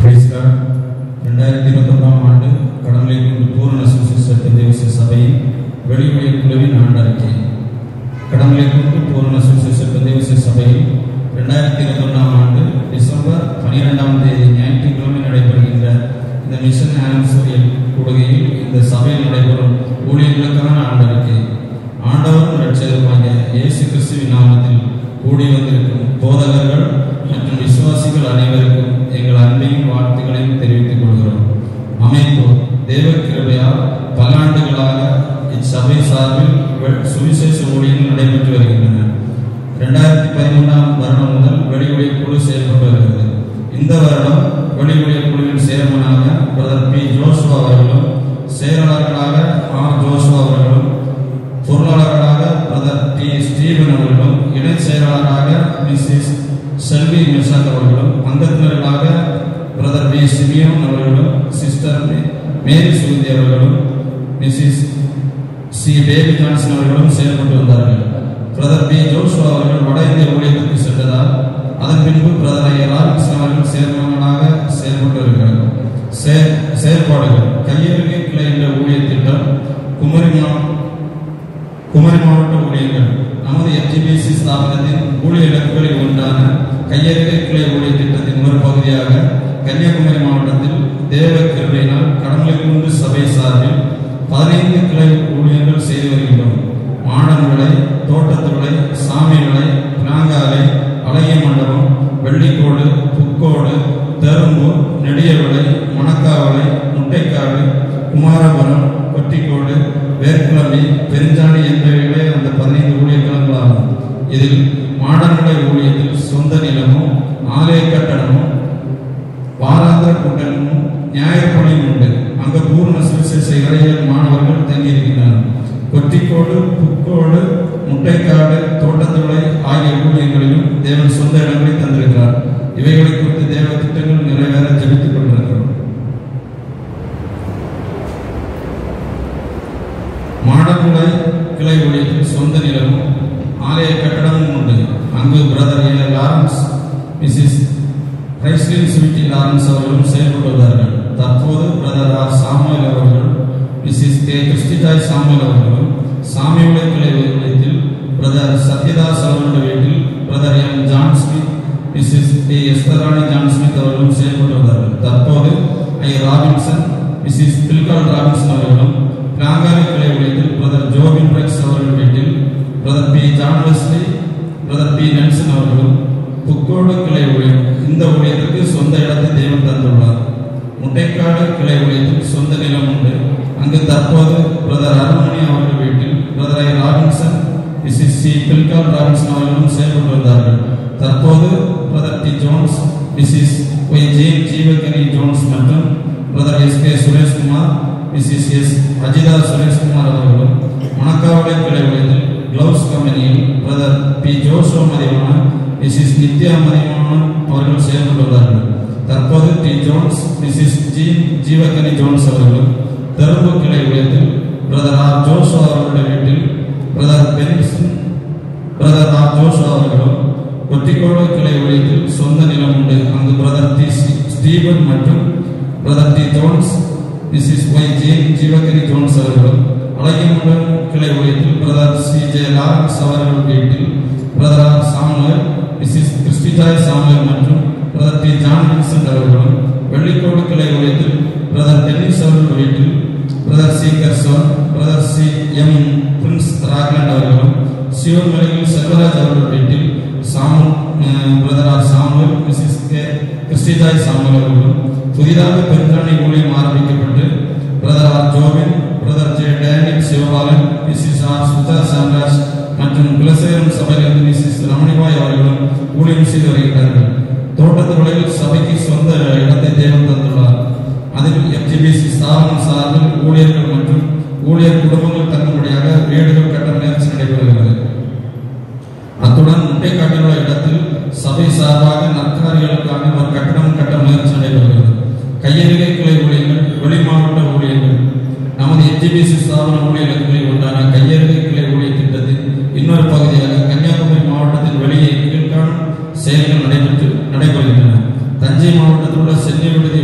S13: Praise God. ரெண்டாயிரத்தி இருபத்தொன்றாம் ஆண்டு கடமை கொண்டு பூரண சுவிசேஷ தேவச சபையின் வெளியுடைய குழுவின் ஆண்டறிக்கை கடமை கொண்டு பூரண சுவிசேஷ தேவச சபையில் ரெண்டாயிரத்தி இருபத்தொன்றாம் ஆண்டு டிசம்பர் பனிரெண்டாம் தேதி ஞாயிற்றுக்கிழமை நடைபெறுகின்ற இந்த மிஷன் ஆனிவர்சரியல் கூடுகையில் இந்த சபையில் நடைபெறும் ஊழியர்களுக்கான ஆண்டறிக்கை ஆண்டவரும் இரட்சகருமாகிய இயேசு கிறிஸ்துவின் நாமத்தில் கூடி வந்திருக்கும் போதகர்கள் மற்றும் விசுவாசிகள் அனைவருக்கும் எங்கள் அன்பையும் வாழ்த்துக்களையும் தெரிவித்துக் கொள்கிறோம் அமைப்பு தேவ கிருபையால் பல்லாண்டுகளாக இச்சபை சார்பில் வெ- சுவிசேஷ ஊழியங்கள் நடைபெற்று வருகின்றன இரண்டாயிரத்தி பதிமூன்றாம் வருடம் முதல் வெளியுடைய குழு செயல்பட்டு வருகிறது இந்த வருடம் வெளியுடைய குழுவின் சேர்மனாக பிரதர் பி ஜோஷுவா அவர்களும் செயலாளர்களாக ஆர் ஜோஷுவா அவர்களும் பொருளாளர்களாக பிரதர் டி ஸ்டீவன் அவர்களும் இணை செயலாளராக மிஸ்ஸஸ் செல்வி மிர்சாத் அவர்களும் அங்கத்தினர்களாக பிரதர் வி சிமியோன் அவர்களும் சிஸ்டர் மே- மேரி சுகுந்தி அவர்களும் மிஸ்ஸஸ் சி பேபி ஜான்சன் அவர்களும் செயல்பட்டு வந்தார்கள் பிரதர் பி ஜோஷுவா அவர்கள் வட இந்திய ஊழியத்திற்கு சென்றதால் அதன் பின்பு பிரதர் ஐ ராமகிருஷ்ணன் அவர்கள் சேர்மனாக செயல்பட்டு வருகிறார் செயல் செயல்பாடுகள் கையெழுகை கிளை என்ற ஊழிய திட்டம் குமரி மா- குமரி மாவட்ட ஊழியர்கள் நமது எஃப்ஜிபிசி ஸ்தாபனத்தின் ஊழிய இலக்குகளில் ஒன்றான கையெழுகை கிளை ஊழிய திட்டத்தின் ஒரு பகுதியாக கன்னியாகுமரி மாவட்டத்தில் தேவ கிருபையினால் கடமைக்குண்டு சபை சார்பில் பதினைந்து கிளை ஊழியர்கள் செய்து வருகின்றோம் மாடன் விலை தோட்டத்து விலை சாமி விலை பினாங்காலை அழகிய மண்டபம் வெள்ளிக்கோடு புக்கோடு தெரும்பூர் நெடியவிளை மணக்காவளை முட்டைக்காடு குமாரபுரம் கொட்டிக்கோடு வேர்க்குளம்பி பெருஞ்சாணி என்பவைகளே அந்த பதினைந்து ஊழியர்களாகும் இதில் மாடன்களை ஊழியத்தில் சொந்த நிலமும் ஆலய கட்டணமும் வாராந்திர கூட்டமும் நியாயப்பணியும் உண்டு அங்கு பூர்ண சுவிசேஷ இளைஞர் மாணவர்கள் தங்கியிருக்கின்றனர் கொட்டிக்கோடு புக்கோடு முட்டைக்காடு தோட்டத்துளை ஆகிய ஊழியங்களிலும் தேவன் சொந்த இடங்களை தந்திருக்கிறார் இவைகளை குறித்து தேவ திட்டங்கள் நிறைவேற ஜெபித்துக் கொண்டிருக்கிறோம் மாடங்குளை கிளை ஊழியத்தில் சொந்த நிலமும் ஆலய கட்டடமும் உண்டு அங்கு brother A Lawrence Mrs Brislin Sweety Lawrence அவர்களும் செயல்பட்டு வந்தார்கள் தற்போது பிரதர் ஆர் சாமுவேல் அவர்களும் மிஸ்ஸஸ் கே கிறிஸ்டிஜாய் சாமுவேல் அவர்களும் சாமியுடைய கிளை ஊழியத்தில் பிரதர் சத்யதாஸ் அவர்களுடைய வீட்டில் brother M John Smith Mrs D Estharani John Smith அவர்களும் செயல்பட்டு வந்தார்கள் தற்போது ஐ ராபின்சன் மிஸ்ஸஸ் பில்கால் ராபின்சன் அவர்களும் பிராங்காலி கிளை ஊழியத்தில் பிரதர் ஜோபின் பிரெக்ஸ் அவர்கள் வீட்டில் brother P John Wesley brother P Nelson அவர்களும் புக்கோடு கிளை ஊழியம் இந்த ஊழியத்திற்கு சொந்த இடத்தை தேவன் தந்துள்ளார் முட்டைக்காடு கிளை ஊழியத்தில் சொந்த நிலம் உண்டு அங்கு தற்போது பிரதர் அருண்மணி அவர்கள் வீட்டில் brother I Robinson Mrs C பில்கால் ராபின்சன் அவர்களும் செயல்பட்டு வந்தார்கள் தற்போது brother D Jones Mrs Y Jane Jeevakani Jones மற்றும் brother S K Sureshkumar Mrs S Ajitha Sureshkumar அவர்களும் மணக்காவளை கிளை ஊழியத்தில் கிளவுஸ் கம்பெனியில் பிரதர் பி ஜோஷோ மதிவான மிஸ்ஸஸ் நித்யா மதிவானன் அவர்கள் செயல்பட்டு வந்தார்கள் தற்போது D Jones Mrs G Jeevakani Jones அவர்களும் தெரும்பு கிளை ஊழியத்தில் பிரதர் ஆர் ஜோஷோ அவர்களுடைய வீட்டில் brother Benson brother R Joshua அவர்களும் கொட்டிக்கோடு கிளை ஊழியத்தில் சொந்த நிலம் உண்டு அங்கு பிரதர் டி சி- ஸ்டீபன் மற்றும் brother D Jones Mrs Y J Jeevakani Jones அவர்களும் அழகியமுடன் கிளை ஊழியத்தில் பிரதர் சி ஜே லாரன்ஸ் அவர்கள் வீட்டில் brother R Samuel Mrs Christy Joy Samuel மற்றும் பிரதர் டி ஜான் வின்சென்ட் அவர்களும் வெள்ளிக்கோடு கிளை ஊழியத்தில் பிரதர் டென்னிஸ் அவர்கள் வீட்டில் பிரதர் சி கர்சோன் brother C M Prince Raglan அவர்களும் சிவமலையில் செல்வராஜ் அவர்கள் வீட்டில் சாமு அஹ், brother R Samuel Mrs K Christy Joy Samuel அவர்களும் புதிதாக பெருந்தாணி ஊழியம் ஆரம்பிக்கப்பட்டு brother R Jobin brother J டேனிக் சிவபாலன் மிஸ்ஸஸ் ஆர் சுதா சாம்ராஜ் மற்றும் குலசேகரம் சபையிலிருந்து மிஸ்ஸஸ் ரமணிபாய் அவர்களும் ஊழியம் செய்து வருகிறார்கள் தோட்டத்து விளைவில் சபைக்கு சொந்த இடத்தை தேவன் தந்துள்ளார் அதில் எஃப்ஜிபிசி ஸ்தாபனம் சார்பில் ஊழியர்கள் மற்றும் ஊழியர் குடும்பங்கள் தங்கும்படியாக வீடுகள் கட்ட முயற்சி நடைபெறுகிறது அத்துடன் முட்டைக்காட்டில் உள்ள இடத்தில் சபை சார்பாக நற்காரிகளுக்கான ஒரு கட்டடம் கட்ட முயற்சி நடைபெறுகிறது கையெழுகை கிளை ஊழியர்கள் வெளி மாவட்ட ஊழியர்கள் நமது எஜிபிசி ஸ்தாபன ஊழியர்களில் ஒன்றான கையெழுகை கிளை ஊழிய திட்டத்தின் இன்னொரு பகுதியாக கன்னியாகுமரி மாவட்டத்தின் வெளியே கீழ்காணும் செயல்கள் நடைபெற்று நடைபெறுகின்றன தஞ்சை மாவட்டத்தில் உள்ள சென்னை விடுதி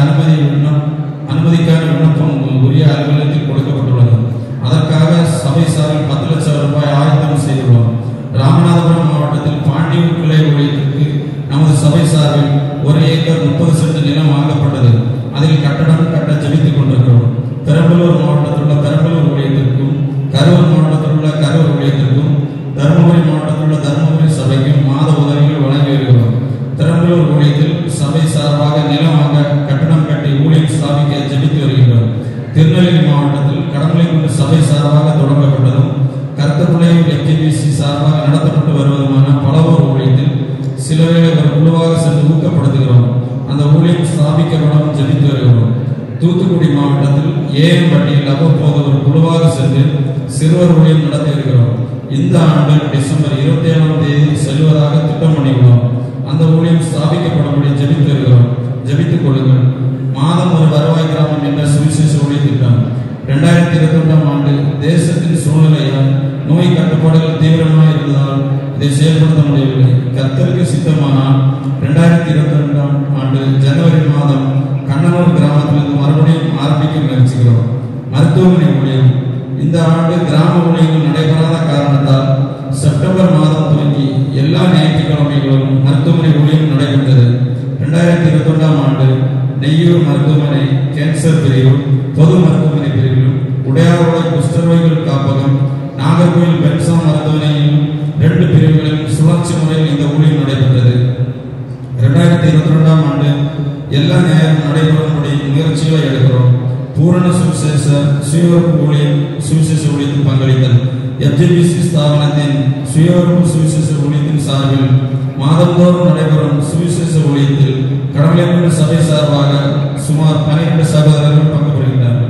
S13: அனுமதி விண்ணம் அனுமதிக்கான விண்ணப்பம் உரிய அலுவலகத்தில் கொடுக்கப்பட்டுள்ளது அதற்காக சபை சார்பில் பத்து லட்சம் ரூபாய் ஆயத்தம் செய்துள்ளோம் ராமநாதபுரம் மாவட்டத்தில் பாண்டியூர் கிளை ஊழியத்திற்கு நமது சபை சார்பில் ஒரு ஏக்கர் முப்பது சென்ட் நிலம் வாங்கப்பட்டது அதில் கட்டடம் கட்ட ஜெபித்துக் கொண்டிருக்கிறோம் பெரம்பலூர் மாவட்டத்தில் உள்ள பெரம்பலூர் ஊழியத்திற்கும் கரூர் மாவட்டத்தில் உள்ள கரூர் ஊழியத்திற்கும் தருமபுரி மாவட்டத்தில் உள்ள தருமபுரி சபைக்கும் மாத உதவிகள் வழங்கி வருகிறோம் பெரம்பலூர் ஊழியத்தில் சபை சார்பாக நிலம் வாங்க கட்டணம் கட்டி ஊழியம் ஸ்தாபிக்க ஜெபித்து வருகின்றோம் திருநெல்வேலி மாவட்டத்தில் கடமலை கொண்டு சபை சார்பாக தொடங்கப்பட்டதும் கருத்தப்பிள்ளையும் எஃப்ஜிபிசி சார்பாக நடத்தப்பட்டு வருவதுமான பலவோர் ஊழியத்தில் சில வேளை ஒரு குழுவாக சென்று ஊக்கப்படுத்துகிறோம் அந்த ஊழியம் ஸ்தாபிக்கப்படவும் ஜெபித்து வருகிறோம் தூத்துக்குடி மாவட்டத்தில் ஏஎம் பட்டியில் அவ்வப்போது ஒரு குழுவாக சென்று சிறுவர் ஊழியம் நடத்தி வருகிறோம் இந்த ஆண்டு டிசம்பர் இருபத்தி ஏழாம் தேதி செல்வதாக திட்டம் பண்ணியுள்ளோம் அந்த ஊழியம் ஸ்தாபிக்கப்படும்படி ஜெபித்து வருகிறோம் ஜெபித்துக் கொள்ளுங்கள் மாதம் ஒரு வருவாய் கிராமம் என்ற சுவிசேஷ ஊழிய திட்டம் இரண்டாயிரத்தி இருபத்தி ஒன்றாம் ஆண்டு தேசத்தின் சூழ்நிலையால் நோய் கட்டுப்பாடுகள் தீவிரமாக இருந்ததால் இதை செயல்படுத்த முடியவில்லை கர்த்தருக்கு சித்தமானால் இரண்டாயிரத்தி இருபத்தி ரெண்டாம் ஆண்டு ஜனவரி மாதம் கண்ணனூர் கிராமத்திலிருந்து மறுபடியும் ஆரம்பிக்க முயற்சிக்கிறோம் மருத்துவமனை ஊழியம் இந்த ஆண்டு கிராம ஊழியங்கள் நடைபெறாத காரணத்தால் செப்டம்பர் மாதம் துவங்கி எல்லா ஞாயிற்றுக்கிழமைகளிலும் மருத்துவமனை ஊழியம் நடைபெற்றது இரண்டாயிரத்தி இருபத்தி ஒன்றாம் ஆண்டு நெய்யூர் மருத்துவமனை கேன்சர் பிரிவு பொது மருத்துவமனை பிரிவிலும் உடையாரோட குஷ்டரோகிகள் காப்பகம் நாகர்கோவில் பென்சா மருத்துவமனையிலும் ரெண்டு பிரிவுகளிலும் சுழற்சி முறையில் இந்த ஊழியம் நடைபெற்றது இரண்டாயிரத்தி இருபத்தி ரெண்டாம் ஆண்டு எல்லா நேரம் நடைபெறும்படி முயற்சிகளை எடுக்கிறோம் பூரண சுவிசேஷ சுயவரப்பு ஊழியம் சுவிசேஷ ஊழியத்தில் பங்களித்தல் எஃப்ஜிபிசி ஸ்தாபனத்தின் சுயவரப்பு சுவிசேஷ ஊழியத்தின் சார்பில் மாதந்தோறும் நடைபெறும் சுவிசேஷ ஊழியத்தில் கடவுளை சபை சார்பாக சுமார் பன்னிரண்டு சகோதரர்கள் பங்கு பெறுகின்றார்கள்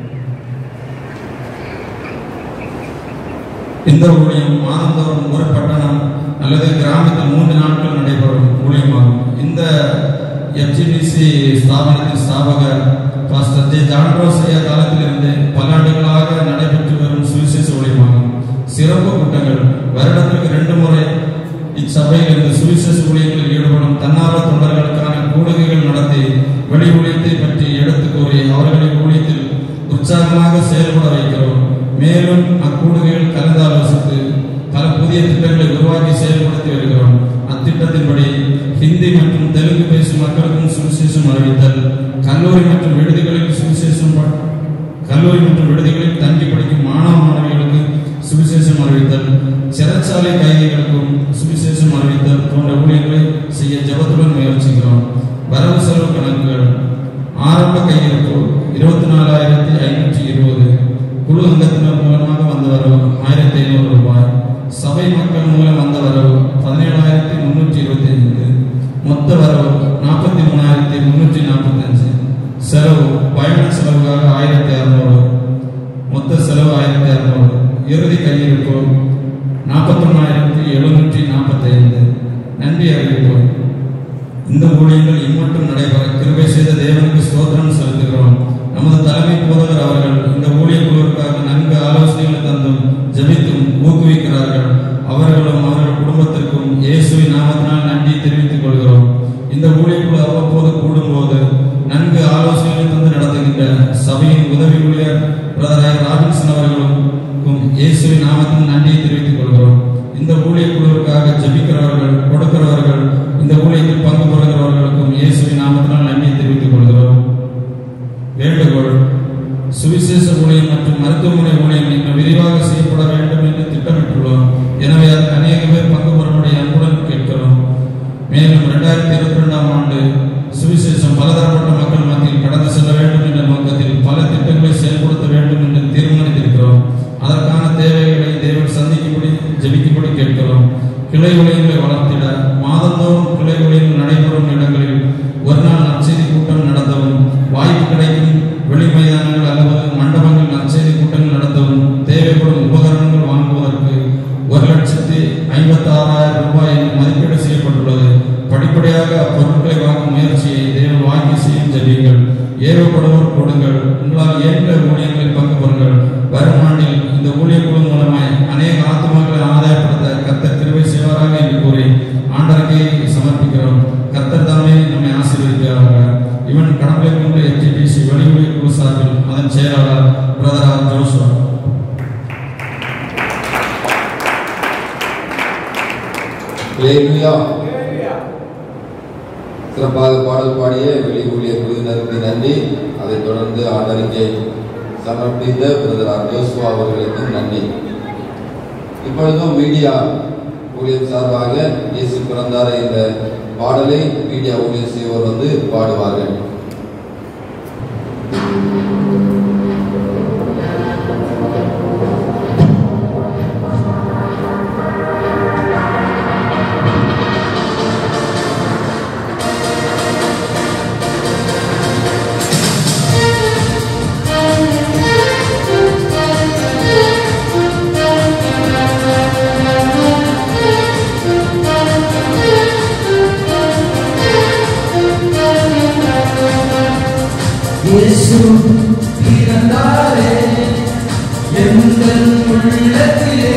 S13: இந்த ஊழியம் மாதந்தோறும் ஒரு பட்டணம் அல்லது கிராமத்தில் மூன்று நாட்கள் நடைபெறும் ஊழியமாகும் இந்த எஃப்ஜிபிசி ஸ்தாபனத்தின் ஸ்தாபகர் பாஸ்டர் ஜே ஜான்ரோஸ் ஐயா காலத்திலிருந்து பல ஆண்டுகளாக நடைபெற்று வரும் சுவிசேஷ ஊழியமாகும் சிறப்பு கூட்டங்கள் வருடத்திற்கு ரெண்டு முறை இச்சபையில் இந்த சுவிசேஷ ஊழியங்களில் ஈடுபடும் தன்னார்வ தொண்டர்களுக்கான கூடுகைகள் நடத்தி வெளி ஊழியத்தை பற்றி எடுத்துக் கூறி அவர்களின் ஊழியத்தில் உற்சாகமாக செயல்பட வைக்கிறோம் மேலும் அக்கூடுகைகள் கலந்து ஆலோசித்து பல புதிய திட்டங்களை உருவாக்கி செயல்படுத்தி வருகிறோம் அத்திட்டத்தின்படி ஹிந்தி மற்றும் தெலுங்கு பேசும் மக்களுக்கும் சுவிசேஷம் அறிவித்தல் கல்லூரி மற்றும் விடுதிகளில் சுவிசேஷம் ப- கல்லூரி மற்றும் விடுதிகளில் தங்கி படிக்கும் மாணவ மாணவிகளுக்கு சுவிசேஷம் அறிவித்தல் சிறைச்சாலை கைதிகளுக்கும் சுவிசேஷம் அறிவித்தல் போன்ற ஊழியர்களை செய்ய ஜபத்துடன் முயற்சிக்கிறோம் வரவு செலவு கணக்குகள் ஆரம்ப கையிருப்பு இருபத்தி நாலாயிரத்தி ஐநூற்றி இருபது குழு அங்கத்தினர் மூலமாக வந்த வரவு ஆயிரத்தி ஐநூறு ரூபாய் சபை மக்கள் மூலம் வந்த வரவு பதினேழாயிரத்தி முன்னூற்றி இருபத்தி ஐந்து மொத்த வரவு நாற்பத்தி மூணாயிரத்தி முன்னூற்றி நாற்பத்தஞ்சு செலவு பயண செலவுக்காக ஆயிரத்தி அறுநூறு மொத்த செலவு ஆயிரத்தி அறுநூறு இறுதி கையிருப்பு நாற்பத்தொன்னாயிரத்தி எழுநூற்றி நாற்பத்தைந்து நன்றி அறிவிப்பு இந்த ஊழியங்கள் இம்மட்டும் நடைபெற கிருபை செய்த தேவனுக்கு ஸ்தோத்திரம் செலுத்துகிறோம் நமது தலைமை போதகர் அவர்கள் இந்த ஊழிய குழுவிற்காக நன்கு ஆலோசனைகளை தந்தும் ஜெபித்தும் ஊக்குவிக்கிறார்கள் அவர்களும் அவர்கள் குடும்பத்திற்கும் இயேசுவின் நாமத்தினால் நன்றி தெரிவித்துக் கொள்கிறோம் இந்த ஊழிய குழு அவ்வப்போது கூடும்போது நன்கு ஆலோசனைகளை தந்து நடத்துகின்ற சபையின் உதவி ஊழியர் பிரதர் ராபின்சன் அவர்களுக்கும் இயேசுவின் நாமத்தில் நன்றியை தெரிவித்துக் கொள்கிறோம் இந்த ஊழிய குழுவிற்காக ஜெபிக்கிறவர்கள் கொடுக்கிறவர்கள் இந்த ஊழியத்தில் பங்கு பெறுகிறவர்களுக்கும் இயேசுவின் நாமத்தினால் நன்றியை தெரிவித்துக் கொள்கிறோம் வேண்டுகோள் சுவிசேஷ ஊழியம் மற்றும் மருத்துவமனை ஊழியம் இன்னும் விரிவாக செய்யப்பட வேண்டும் என்று திட்டமிட்டுள்ளோம் எனவே அதற்கு அநேக பேர் பங்கு பெறும்படி அன்புடன் கேட்கிறோம் மேலும் இரண்டாயிரத்தி இருபத்தி ரெண்டாம் ஆண்டு சுவிசேஷம் பலதரப்பட்ட மக்கள் மத்தியில் கடந்து செல்ல வேண்டும் என்ற நோக்கத்தில் பல திட்டங்களை செயல்படுத்த வேண்டும் என்று தீர்மானித்திருக்கிறோம் அதற்கான தேவைகளை தேவன் சந்திக்கும்படி ஜெபிக்கும்படி கேட்கிறோம் கிளை ஊழியங்களை வளர்த்திட மாதந்தோறும் கிளை ஊழியங்கள் நடைபெறும் இடங்களில் ஒரு நாள் நற்செய்தி கூட்டம் நடத்தவும் வாய்ப்பு கிடைக்கும் வெளி மைதானங்கள் அல்லது மண்டபங்கள் நற்செய்தி கூட்டங்கள் நடத்தவும் தேவைப்படும் உபகரணங்கள் வாங்குவதற்கு ஒரு லட்சத்தி ஐம்பத்தி ஆறாயிரம் ரூபாய் என்று மதிப்பீடு செய்யப்பட்டுள்ளது படிப்படியாக அப்பொருட்களை வாங்கும் முயற்சியை தேவன் வாங்கி செய்யும் ஜெபியுங்கள் ஏவப்படுவோர் கொடுங்கள் உங்களால் ஏற்ற ஊழியங்களில் பங்கு பெறுங்கள் வரும் ஆண்டில் இந்த ஊழிய குழு மூலமாய் அநேக ஆத்மாக்களை ஆதாயப்படுத்த கர்த்தர் கிருபை செய்வாராக என்று கூறி ஆண்டருக்கே சமர்ப்பிக்கிறோம் கர்த்தர் தாமே நம்மை ஆசீர்வதிக்கிறார்கள் இவன் கடவுளை அதன் செயலாளர் பிரதர் ஆர் ஜோஷுவா
S1: ஹalleluya சிறப்பாக பாடல் பாடிய வெளி ஊழியர் குழுவினருக்கு நன்றி அதைத் தொடர்ந்து ஆண்டறிக்கை சமர்ப்பித்த பிரதர் ஆர் ஜோசுவா அவர்களுக்கு நன்றி இப்பொழுதும் மீடியா ஊழியர் சார்பாக இயேசு பிறந்தார் என்ற பாடலை மீடியா ஊழியர் செய்வோர் வந்து பாடுவார்கள்
S3: இயேசு பிறந்தாரே எங்கள் உள்ளத்திலே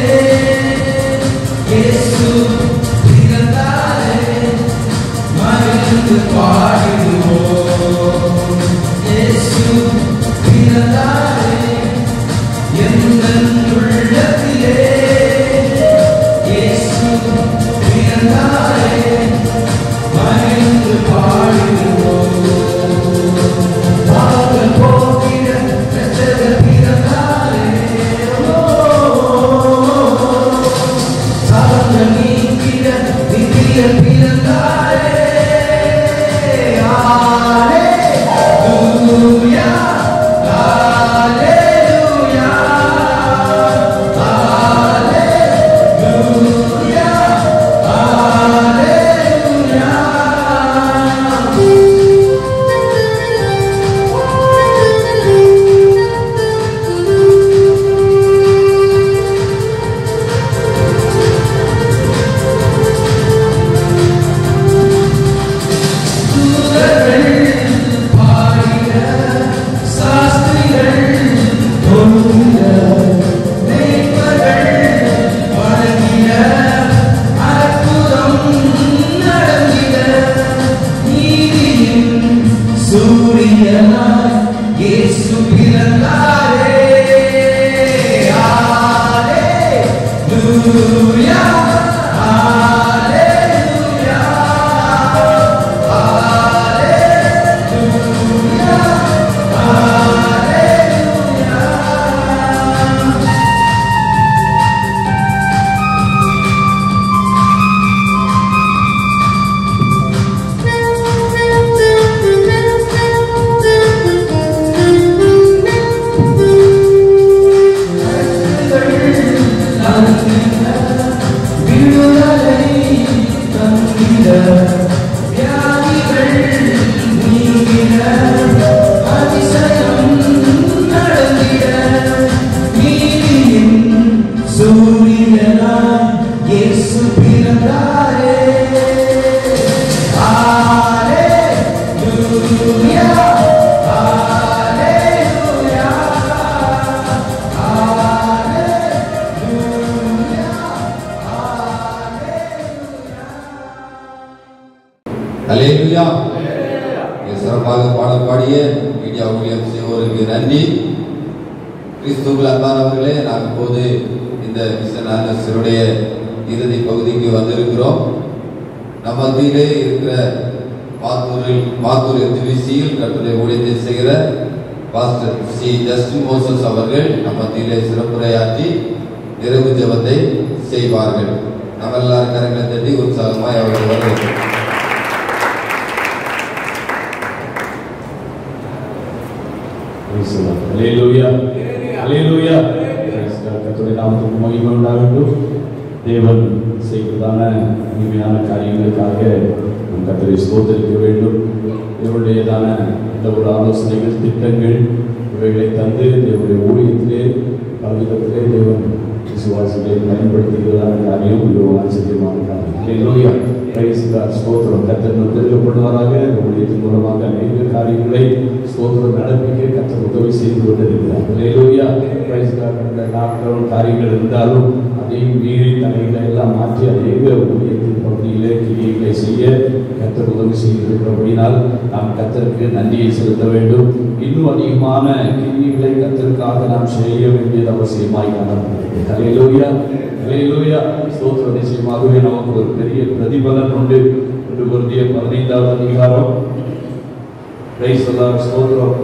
S3: இயேசு பிறந்தாரே மகிழ்ந்து பாடிடுவோம் இயேசு பிறந்தாரே எங்கள் உள்ளத்திலே இயேசு பிறந்தாரே மகிழ்ந்து பாடிடுவோம் பாவங்கள் போக்கிட இரட்சகர் பிறந்தாரே. ஓ, சாபங்கள் நீக்கிட நித்தியர் பிறந்தாரே. ஹalleluya, ஹalleluya, ஹalleluya, ஹalleluya. சூரியனாய் இயேசு பிறந்தாரே ஹalleluya ஹalleluya விடுதலை தந்திட வியாதிகள் நீங்கிட அதிசயம் நடந்திட நீதியின் சூரியனாய் இயேசு பிறந்தாரே ஹalleluya ஹalleluya
S1: ஹalleluya இங்கே சிறப்பாக பாடல் பாடிய மீடியா ஊழியர் செய்வோருக்கு நன்றி கிறிஸ்துவுக்குள் அன்பானவர்களே நாம் இப்போது இந்த மிஷன் ஆனர்ஸருடைய இறுதி பகுதிக்கு வந்திருக்கிறோம் நம்ம மத்தியிலே இருக்கிற பாத்தூரில் பாத்தூர் எத்திவிசியில் கட்டுரை ஊழியத்தை செய்கிற பாஸ்டர் சி ஜஸ்டின் மோசஸ் அவர்கள் நம்ம மத்தியிலே சிறப்புரையாற்றி இரவு ஜெபத்தை செய்வார்கள் நம்ம எல்லாரும் கரங்களை தட்டி உற்சாகமாய் அவர்கள் வருவார்கள்
S14: அலேலூயா அலேலூயா கர்த்தருடைய நாமத்துக்கு மகிமை உண்டாகட்டும் தேவன் செய்வதான இனிமையான காரியங்களுக்காக நம் கர்த்தரை ஸ்தோத்தரிக்க வேண்டும் தேவனுடையதான இந்த ஒரு ஆலோசனைகள் திட்டங்கள் இவைகளை தந்து தேவனுடைய ஊழியத்திலே பலவிதத்திலே தேவன் விசுவாசத்தை பயன்படுத்துகிறதான காரியம் மிகவும் ஆச்சரியமான காரியம் Hallelujah. Praise God. ஸ்தோத்திரம் கத்தர் நொந்தெடுக்கப்படுவாராக ஊழியத்தின் மூலமாக அநேக காரியங்களை ஸ்தோத்திரம் நடப்பிக்க கத்தர் உதவி செய்து கொண்டிருக்கிறார் Hallelujah. Praise God. இந்த லாக்டவுன் காரியங்கள் இருந்தாலும் அதையும் மீறி தலைகளை எல்லாம் மாற்றி அநேக ஊழியத்தின் பகுதியில் வாழ்க்கையிலே கிரியைகளை செய்ய கத்தர் உதவி செய்திருக்கிறபடினால் நாம் கத்தருக்கு நன்றியை செலுத்த வேண்டும் இன்னும் அதிகமான கிரியைகளை கத்தருக்காக நாம் செய்ய வேண்டியது அவசியமாய் காணப்படுகிறது ஹalleluya ஹalleluya ஸ்தோத்திரம் நிச்சயமாகவே நமக்கு ஒரு பெரிய பிரதிபலன் உண்டு ஒன்று பொருந்திய பதினைந்தாவது அதிகாரம் பிரைஸ் ஸ்தோத்திரம்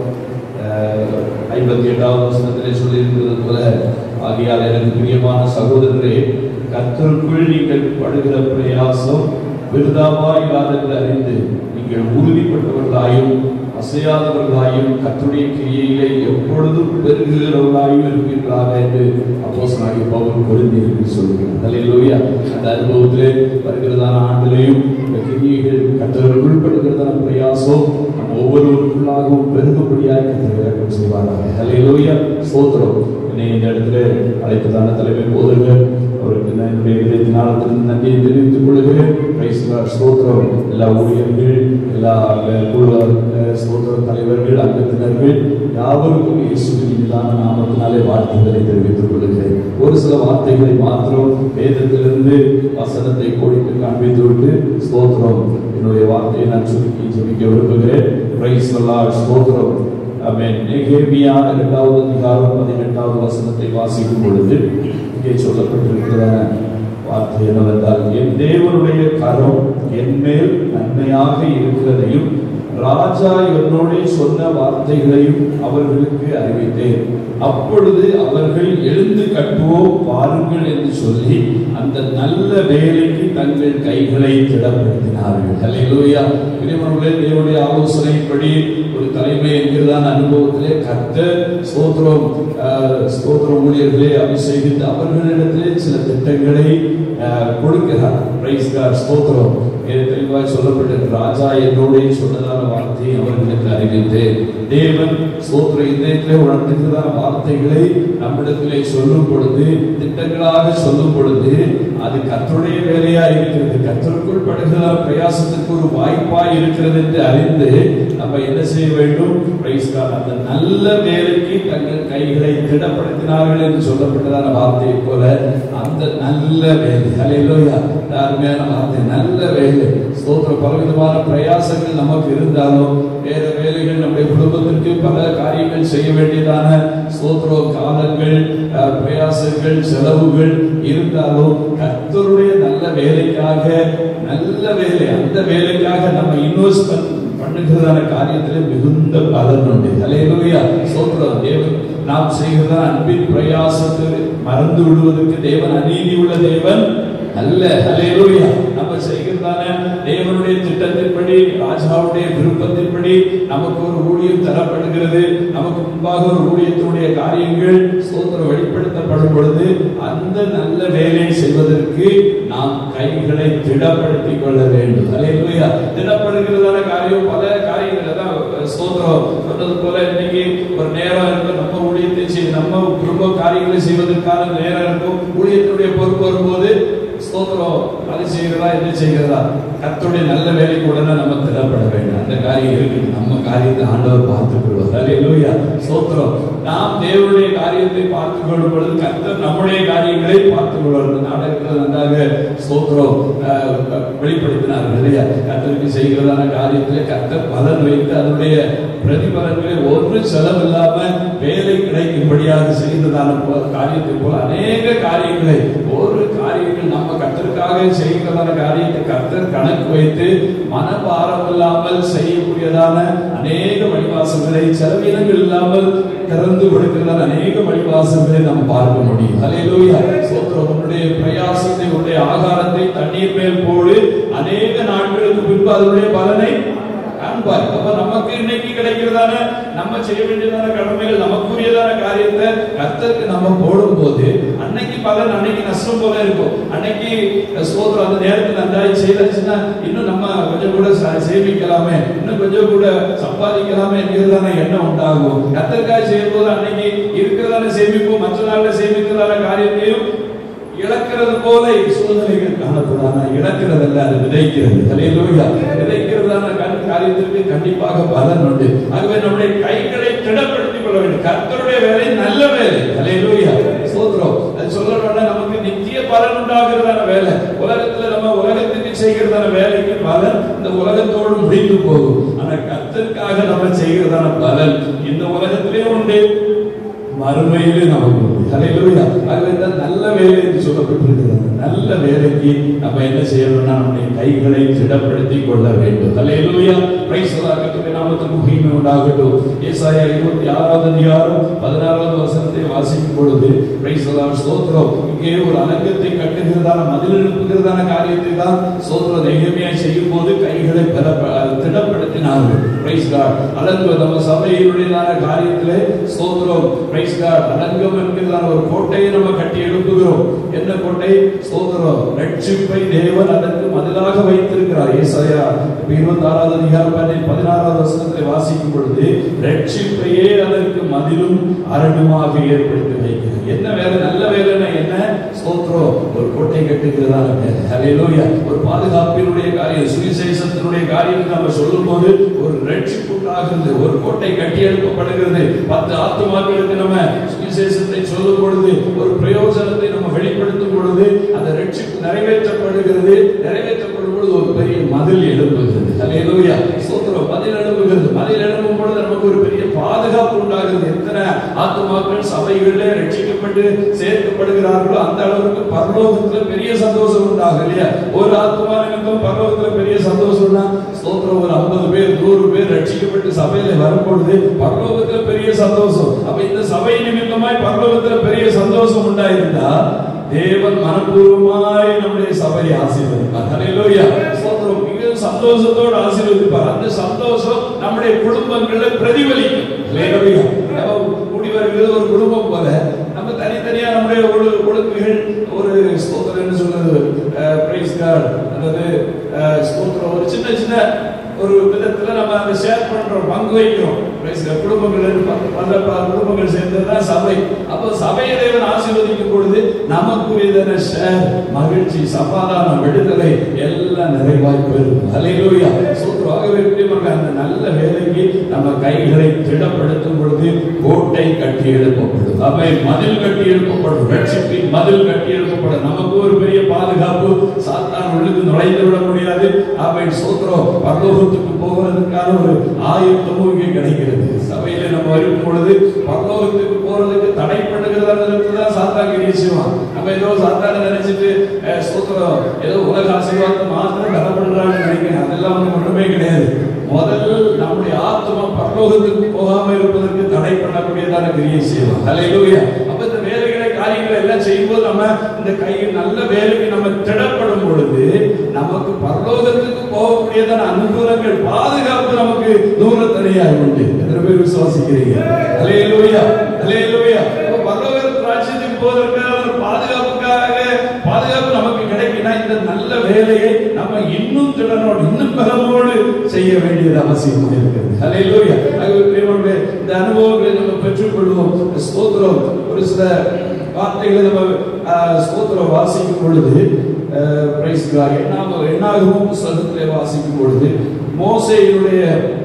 S14: அஹ், ஐம்பத்தி எட்டாவது வசனத்திலே சொல்லியிருக்கிறது போல ஆகியால் எனக்கு பிரியமான சகோதரரே கத்தருக்குள் நீங்கள் படுகிற பிரயாசம் விருதாவாயிராதென்று அறிந்து நீங்கள் உறுதிப்பட்டவர்களாயும் அசையாதவர்களாயும் கத்துடைய கிரியைகளை எப்பொழுதும் பெருகுகிறவர்களாயும் இருப்பீர்களாக என்று அப்போஸ்தலனாகிய பவுல் கொரிந்தியருக்கு சொல்கிறார் ஹalleluya அந்த அனுபவத்திலே வருகிறதான ஆண்டிலேயும் இந்த கிரியைகள் கத்தருக்குள் படுகிறதான பிரயாசம் நம் ஒவ்வொருவருக்குள்ளாகவும் பெருகும்படியாக கத்தர் இறக்கம் செய்வாராக ஹalleluya ஸ்தோத்திரம் என்னை இந்த இடத்துல அழைத்ததான தலைமை போதகர் அவருக்கு நான் என்னுடைய இதயத்தினாலத்திலிருந்து நன்றியை தெரிவித்துக் கொள்கிறேன் பிரைஸ் லார்ட். ஸ்தோத்திரம் எல்லா ஊழியர்கள் எல்லா அஹ், குழு அஹ், ஸ்தோத்திர தலைவர்கள் அங்கத்தினர்கள் யாவருக்கும் இயேசுவின் இனிதான நாமத்தினாலே வாழ்த்துக்களை தெரிவித்துக் கொள்கிறேன் ஒரு சில வார்த்தைகளை மாத்திரம் வேதத்திலிருந்து வசனத்தை கோடிட்டு காண்பித்து விட்டு ஸ்தோத்திரம் என்னுடைய வார்த்தையை நான் சுருக்கி ஜெபிக்க விரும்புகிறேன் பிரைஸ் லார்ட். ஸ்தோத்திரம் ஆமென் நெகேமியா இரண்டாவது அதிகாரம் பதினெட்டாவது வசனத்தை வாசிக்கும் பொழுது இங்கே சொல்லப்பட்டிருக்கிற வார்த்தை என்னவென்றால் என் தேவனுடைய கரம் என் மேல் நன்மையாக இருக்கிறதையும் ராஜா என்னோடே சொன்ன வார்த்தைகளையும் அவர்களுக்கு அறிவித்தேன் அப்பொழுது அவர்கள் எழுந்து கட்டுவோம் பாருங்கள் என்று சொல்லி அந்த நல்ல வேலைக்கு தங்கள் கைகளை திடப்படுத்தினார்கள் ஹalleluya பிரியமானவர்களே தேவனுடைய ஆலோசனைப்படி ஒரு தலைமை என்கிறதான அனுபவத்திலே கர்த்தர் ஸ்தோத்திரம் ஆஹ், ஸ்தோத்திரம் ஊழியர்களே அபிஷேகித்து அவர்களிடத்திலே சில திட்டங்களை ஆஹ், கொடுக்கிறார் பிரைஸ் காட் ஸ்தோத்திரம் இது தெளிவாய் சொல்லப்பட்டது ராஜா என்னோட சொன்னதான வார்த்தையை அவர்களுக்கு அறிவித்தேன் தேவன் ஸ்தோத்திர இதயத்திலே உணர்த்துகிறதான வார்த்தைகளை நம்மிடத்திலே சொல்லும் பொழுது திட்டங்களாக சொல்லும் பொழுது அது கர்த்தருடைய வேலையா இருக்கிறது கர்த்தருக்குள் படுகிற பிரயாசத்துக்கு ஒரு வாய்ப்பாய் இருக்கிறது என்று அறிந்து நம்ம என்ன செய்ய வேண்டும் பிரைஸ் காட் அந்த நல்ல வேலைக்கு தங்கள் கைகளை திடப்படுத்தினார்கள் என்று சொல்லப்பட்டதான வார்த்தையை போல அந்த நல்ல வேலை ஹalleluya இந்த அருமையான வார்த்தை நல்ல வேலை ஸ்தோத்திர பலவிதமான பிரயாசங்கள் நமக்கு இருந்தாலும் வேற வேலைகள் நம்முடைய குடும்பத்திற்கு பல காரியங்கள் செய்ய வேண்டியதான ஸ்தோத்திர காலங்கள் அஹ், பிரயாசங்கள் செலவுகள் இருந்தாலும் கர்த்தருடைய நல்ல வேலைக்காக நல்ல வேலை அந்த வேலைக்காக நம்ம இன்வெஸ்ட் பண்ணுகிறதான காரியத்திலே மிகுந்த பலன் உண்டு ஹalleluya ஸ்தோத்திரம் தேவன் நாம் செய்கிற அன்பின் பிரயாசத்தை மறந்து விடுவதற்கு தேவன் அநீதி உள்ள தேவன் அல்ல ஹalleluya நம்ம செய்கிறதான தேவனுடைய திட்டத்தின்படி ராஜாவுடைய விருப்பத்தின்படி நமக்கு ஒரு ஊழியம் தரப்படுகிறது நமக்கு முன்பாக ஒரு ஊழியத்தினுடைய காரியங்கள் ஸ்தோத்திரம் வெளிப்படுத்தப்படும் பொழுது அந்த நல்ல வேலையை செய்வதற்கு நாம் கைகளை திடப்படுத்திக் கொள்ள வேண்டும் ஹalleluya திடப்படுகிறதான காரியம் பல காரியங்கள் தான் ஸ்தோத்திரம் சொன்னது போல இன்னைக்கு ஒரு நேரம் இருக்கும் நம்ம ஊழியத்தை செய்ய நம்ம குடும்ப காரியங்களை செய்வதற்கான நேரம் இருக்கும் ஊழியத்தினுடைய பொறுப்பு வரும்போது ஸ்தோத்திரம் அது செய்கிறதா இது செய்கிறதா கர்த்தருடைய நல்ல வேலைக்கு உடனே நம்ம திடப்பட வேண்டும் அந்த காரியம் இருக்கு நம்ம காரியத்தை ஆண்டவர் பார்த்துக் கொள்வார் ஹalleluya ஸ்தோத்திரம் நாம் தேவனுடைய காரியத்தை பார்த்துக் கொள்ளும் பொழுது கர்த்தர் நம்முடைய காரியங்களை பார்த்துக் கொள்வார் இந்த நாடகத்தில் நன்றாக ஸ்தோத்திரம் அஹ், வெளிப்படுத்தினார் இல்லையா கர்த்தருக்கு செய்கிறதான காரியத்திலே கர்த்தர் பலன் வைத்து அதனுடைய பிரதிபலன்களை ஒரு செலவு இல்லாம வேலை கிடைக்கும்படியாக செய்ததான போ- காரியத்தை போல அநேக காரியங்களை ஒரு காரியங்கள் நம்ம கர்த்தருக்காக செய்கிறதான காரியத்தை கர்த்தர் கணக்கு வைத்து மனபாரம் இல்லாமல் செய்யக்கூடியதான அநேக வழிவாசல்களை செலவினங்கள் இல்லாமல் திறந்து கொடுக்கிறதான அநேக வழிவாசல்களை நம்ம பார்க்க முடியும் ஹalleluya ஸ்தோத்திரம் உன்னுடைய பிரயாசத்தை உன்னுடைய ஆகாரத்தை தண்ணீர் மேல் போடு அநேக நாட்களுக்கு பின்பு அதனுடைய பலனை காண்பார் அப்ப நமக்கு இன்னைக்கு கிடைக்கிறதான நம்ம செய்ய வேண்டியதான கடமைகள் நமக்குரியதான காரியத்தை கர்த்தருக்கு நம்ம போடும்போது அன்னைக்கு பலன் அன்னைக்கு நஷ்டம் போல இருக்கும் அன்னைக்கு சோதரம் அந்த நேரத்தில் நன்றாய் செய்தாச்சுன்னா இன்னும் நம்ம கொஞ்சம் கூட ச- சேமிக்கலாமே இன்னும் கொஞ்சம் கூட சம்பாதிக்கலாமே என்கிறதான எண்ணம் உண்டாகும் கர்த்தருக்காக செய்யும் போது அன்னைக்கு இருக்கிறதான சேமிப்பு மற்ற நாள்ல சேமிக்கிறதான காரியத்தையும் இழக்கிறது போல சூழ்நிலைகள் காணப்படாம இழக்கிறதல்ல அது விதைக்கிறது ஹalleluya விதைக்கிறதான கண் காரியத்திற்கு கண்டிப்பாக பலன் உண்டு ஆகவே நம்முடைய கைகளை திடப்படுத்திக் கொள்ள வேண்டும் கர்த்தருடைய வேலை நல்ல வேலை ஹalleluya ஸ்தோத்திரம் அது சொல்லணும்னா நமக்கு நித்திய பலன் உண்டாகிறதான வேலை உலகத்துல நம்ம உலகத்துக்கு செய்கிற செய்கிறதான வேலைக்கு பலன் இந்த உலகத்தோடு முடிந்து போகும் ஆனா கர்த்தருக்காக நம்ம செய்கிறதான பலன் இந்த உலகத்திலே உண்டு மறுமையிலே நமக்கு உண்டு ஹalleluya ஆகவே இந்த நல்ல வேலை என்று சொல்லப்பட்டிருக்கிறது நல்ல வேலைக்கு நம்ம என்ன செய்யணும்னா நம்முடைய கைகளை திடப்படுத்திக் கொள்ள வேண்டும் ஹalleluya பிரைஸ் கர்த்தருடைய நாமத்துக்கு மகிமை உண்டாகட்டும் ஏசாயா 26வது அதிகாரம் 16வது வசனத்தை வாசிக்கும் பொழுது பிரைஸ் ஸ்தோத்திரம் இங்கே ஒரு அலங்கத்தை கட்டுகிறதான மதில் எழுப்புகிறதான காரியத்தை தான் ஸ்தோத்திரம் நெகமியா செய்யும் போது கைகளை பல திடப்படுத்தினார்கள் பிரைஸ் காட் அலங்கு நம்ம சபையினுடையதான காரியத்திலே ஸ்தோத்திரம் பிரைஸ் காட் அலங்கம் என்கிறதான ஒரு கோட்டையை நம்ம கட்டி எழுப்புகிறோம் என்ன கோட்டை ஸ்தோத்திரம் ரட்சிப்பை தேவன் அதற்கு மதிலாக வைத்திருக்கிறார் ஏசாயா இருபத்தி ஆறாவது அதிகாரம் பதினாறாவது வசனத்தை வாசிக்கும் பொழுது ரட்சிப்பையே அதற்கு மதிலும் அரணுமாக ஏற்படுத்தி வைக்கிறார் என்ன வேலை நல்ல வேலைன்னா என்ன ஸ்தோத்திரம் ஒரு கோட்டை கட்டுகிறதான வேலை ஹalleluya ஒரு பாதுகாப்பினுடைய காரியம் சுவிசேஷத்தினுடைய காரியம் நம்ம சொல்லும்போது ஒரு ரட்சிப்பு உண்டாகிறது ஒரு கோட்டை கட்டி எழுப்பப்படுகிறது பத்து ஆத்துமாக்களுக்கு நம்ம சுவிசேஷத்தை சொல்லும் பொழுது ஒரு பிரயோஜனத்தை நம்ம வெளிப்படுத்தும் பொழுது அந்த ரட்சிப்பு நிறைவேற்றப்படுகிறது நிறைவேற்றப்படும் பொழுது ஒரு பெரிய மதில் எழுப்புகிறது ஹalleluya ஸ்தோத்திரம் மதில் எழுப்புகிறது மதில் எழுப்பும் பொழுது நமக்கு ஒரு பெரிய பாதுகாப்பு உண்டாகிறது எத்தனை ஆத்துமாக்கள் சபைகளிலே ரட்சிக்கப்பட்டு சேர்க்கப்படுகிறார்களோ அந்த அளவுக்கு பரலோகத்துல பெரிய சந்தோஷம் உண்டாகும் இல்லையா ஒரு ஆத்மா நிமித்தம் பரலோகத்துல பெரிய சந்தோஷம்னா ஸ்தோத்திரம் ஒரு ஐம்பது பேர் நூறு பேர் ரட்சிக்கப்பட்டு சபையில வரும்பொழுது பரலோகத்துல பெரிய சந்தோஷம் அப்ப இந்த சபை நிமித்தமாய் பரலோகத்துல பெரிய சந்தோஷம் உண்டாயிருந்தா தேவன் மனப்பூர்வமாய் நம்முடைய சபையை ஆசீர்வதிப்பார் ஹalleluya ஸ்தோத்திரம் மிக சந்தோஷத்தோடு ஆசீர்வதிப்பார் அந்த சந்தோஷம் நம்முடைய குடும்பங்கள்ல பிரதிபலிக்கும் ஹalleluya நம்ம கூடி வருகிறது ஒரு குடும்பம் போல நம்ம தனித்தனியா நம்முடைய ஒழு ஒழுங்குகள் ஒரு ஸ்தோத்திரம் என்ன சொல்றது பிரைஸ் கார்டு அல்லது அஹ், ஸ்தோத்திரம் ஒரு சின்ன சின்ன ஒரு விதத்துல நம்ம அதை ஷேர் பண்றோம் பங்கு வைக்கிறோம் பிரைஸ் கார்டு. குடும்பங்கள் என்று பல பல பல குடும்பங்கள் சேர்ந்ததுதான் சபை அப்போ சபையை தேவன் ஆசீர்வதிக்கும் பொழுது நமக்குரியதான ஷேர் மகிழ்ச்சி சமாதானம் விடுதலை எல்லாம் நிறைவாய் பெறும் ஹalleluya சூத்திரமாகவே பிரியமாக அந்த நல்ல வேலைக்கு நம்ம கைகளை திடப்படுத்தும் பொழுது கோட்டை கட்டி எழுப்பப்படும் அவை மதில் கட்டி எழுப்பப்படும் ரட்சிப்பின் மதில் கட்டி எழுப்பப்படும் நமக்கு ஒரு பெரிய பாதுகாப்பு சாத்தான் உள்ளுக்கு நுழைந்து விட முடியாது அவை சோத்திரம் பரலோகத்துக்கு போகிறதுக்கான ஒரு ஆயத்தமும் இங்கே கிடைக்கிறது சபையில நம்ம வரும் பொழுது பரலோகத்துக்கு போறதுக்கு தடை பண்ணுகிறதற்கு தான் சாத்தான் கிரியை செய்வான் நம்ம ஏதோ சாத்தான நினைச்சிட்டு அஹ், ஸ்தோத்திரம் ஏதோ உலக ஆசீர்வாதத்தை மாத்திரம் கனப்படுறான்னு நினைக்கிறேன் அதெல்லாம் வந்து ஒண்ணுமே கிடையாது முதல் நம்முடைய ஆத்மா பரலோகத்துக்கு போகாம இருப்பதற்கு தடை பண்ணக்கூடியதான கிரியை செய்வான் ஹalleluya அப்ப இந்த வேலைகளை காரியங்களை எல்லாம் செய்யும்போது நம்ம இந்த கையில் நல்ல வேலைக்கு நம்ம திடப்படும் பொழுது நமக்கு பரலோகத்துக்கு போகக்கூடியதான அனுகூலங்கள் பாதுகாப்பு நமக்கு தூரத்தனையாக உண்டு எத்தனை பேர் விசுவாசிக்கிறீங்க ஹalleluya ஹalleluya அப்ப பரலோக ராஜ்யத்துக்கு போவதற்கான ஒரு பாதுகாப்புக்காக பாதுகாப்பு நமக்கு கிடைக்குன்னா இந்த நல்ல வேலையை நம்ம இன்னும் திறனோடு இன்னும் பலமோடு செய்ய வேண்டியது அவசியம் இருக்கிறது ஹalleluya ஆகவே பிரியமானவர்களே, இந்த அனுபவங்களை நம்ம பெற்றுக்கொள்வோம் ஸ்தோத்திரம் ஒரு சில வார்த்தைகளை நம்ம ஆஹ், ஸ்தோத்திரம் வாசிக்கும் பொழுது பிரைஸ் எண்ணாக எண்ணாகவும் புஸ்தகத்திலே வாசிக்கும் பொழுது மோசையினுடைய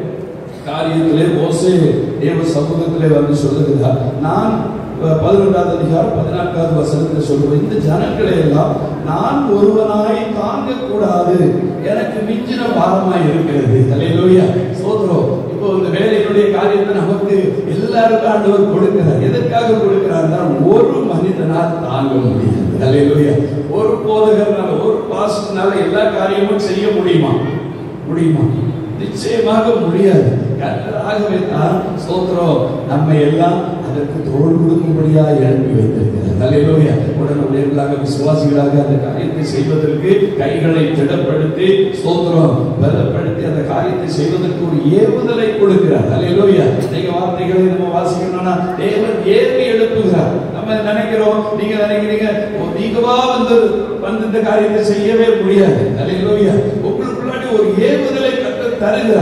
S14: காரியத்திலே மோசே தேவ சமூகத்திலே வந்து சொல்லுகிறார் நான் அஹ், பதினொன்றாவது அதிகாரம் பதினான்காவது வசனத்தில் சொல்லுவேன் இந்த ஜனங்களை எல்லாம் நான் ஒருவனாய் தாங்க கூடாது எனக்கு மிஞ்சின பாரமாய் இருக்கிறது ஹalleluya சோதரம் இப்போ இந்த வேலையினுடைய காரியத்தை நமக்கு எல்லாருக்கும் ஆண்டவர் கொடுக்கிறார் எதற்காக கொடுக்கிறார்னா ஒரு மனிதனால் தாங்க முடியாது ஹalleluya ஒரு போதகர்னால ஒரு பாஸ்டர்னால எல்லா காரியமும் செய்ய முடியுமா முடியுமா நிச்சயமாக முடியாது கர்த்தராகவே தான் ஸ்தோத்திரம் நம்ம எல்லாம் அதற்கு தோல் கொடுக்கும்படியா எழுப்பி வைத்திருக்கிறார் ஹalleluya உடனுடையவர்களாக விசுவாசிகளாக அந்த காரியத்தை செய்வதற்கு கைகளை திடப்படுத்தி ஸ்தோத்திரம் பலப்படுத்தி அந்த காரியத்தை செய்வதற்கு ஒரு ஏவுதலை கொடுக்கிறார் ஹalleluya நீங்க வார்த்தைகளை நம்ம வாசிக்கணும்னா தேவன் ஏவி எழுப்புகிறார் நம்ம நினைக்கிறோம் நீங்க நினைக்கிறீங்க ஓ, நீங்கவா வந்து வந்து இந்த காரியத்தை செய்யவே முடியாது ஹalleluya உங்களுக்குள்ளாடி ஒரு ஏவுதலை கர்த்தர் தருகிறார் அப்ப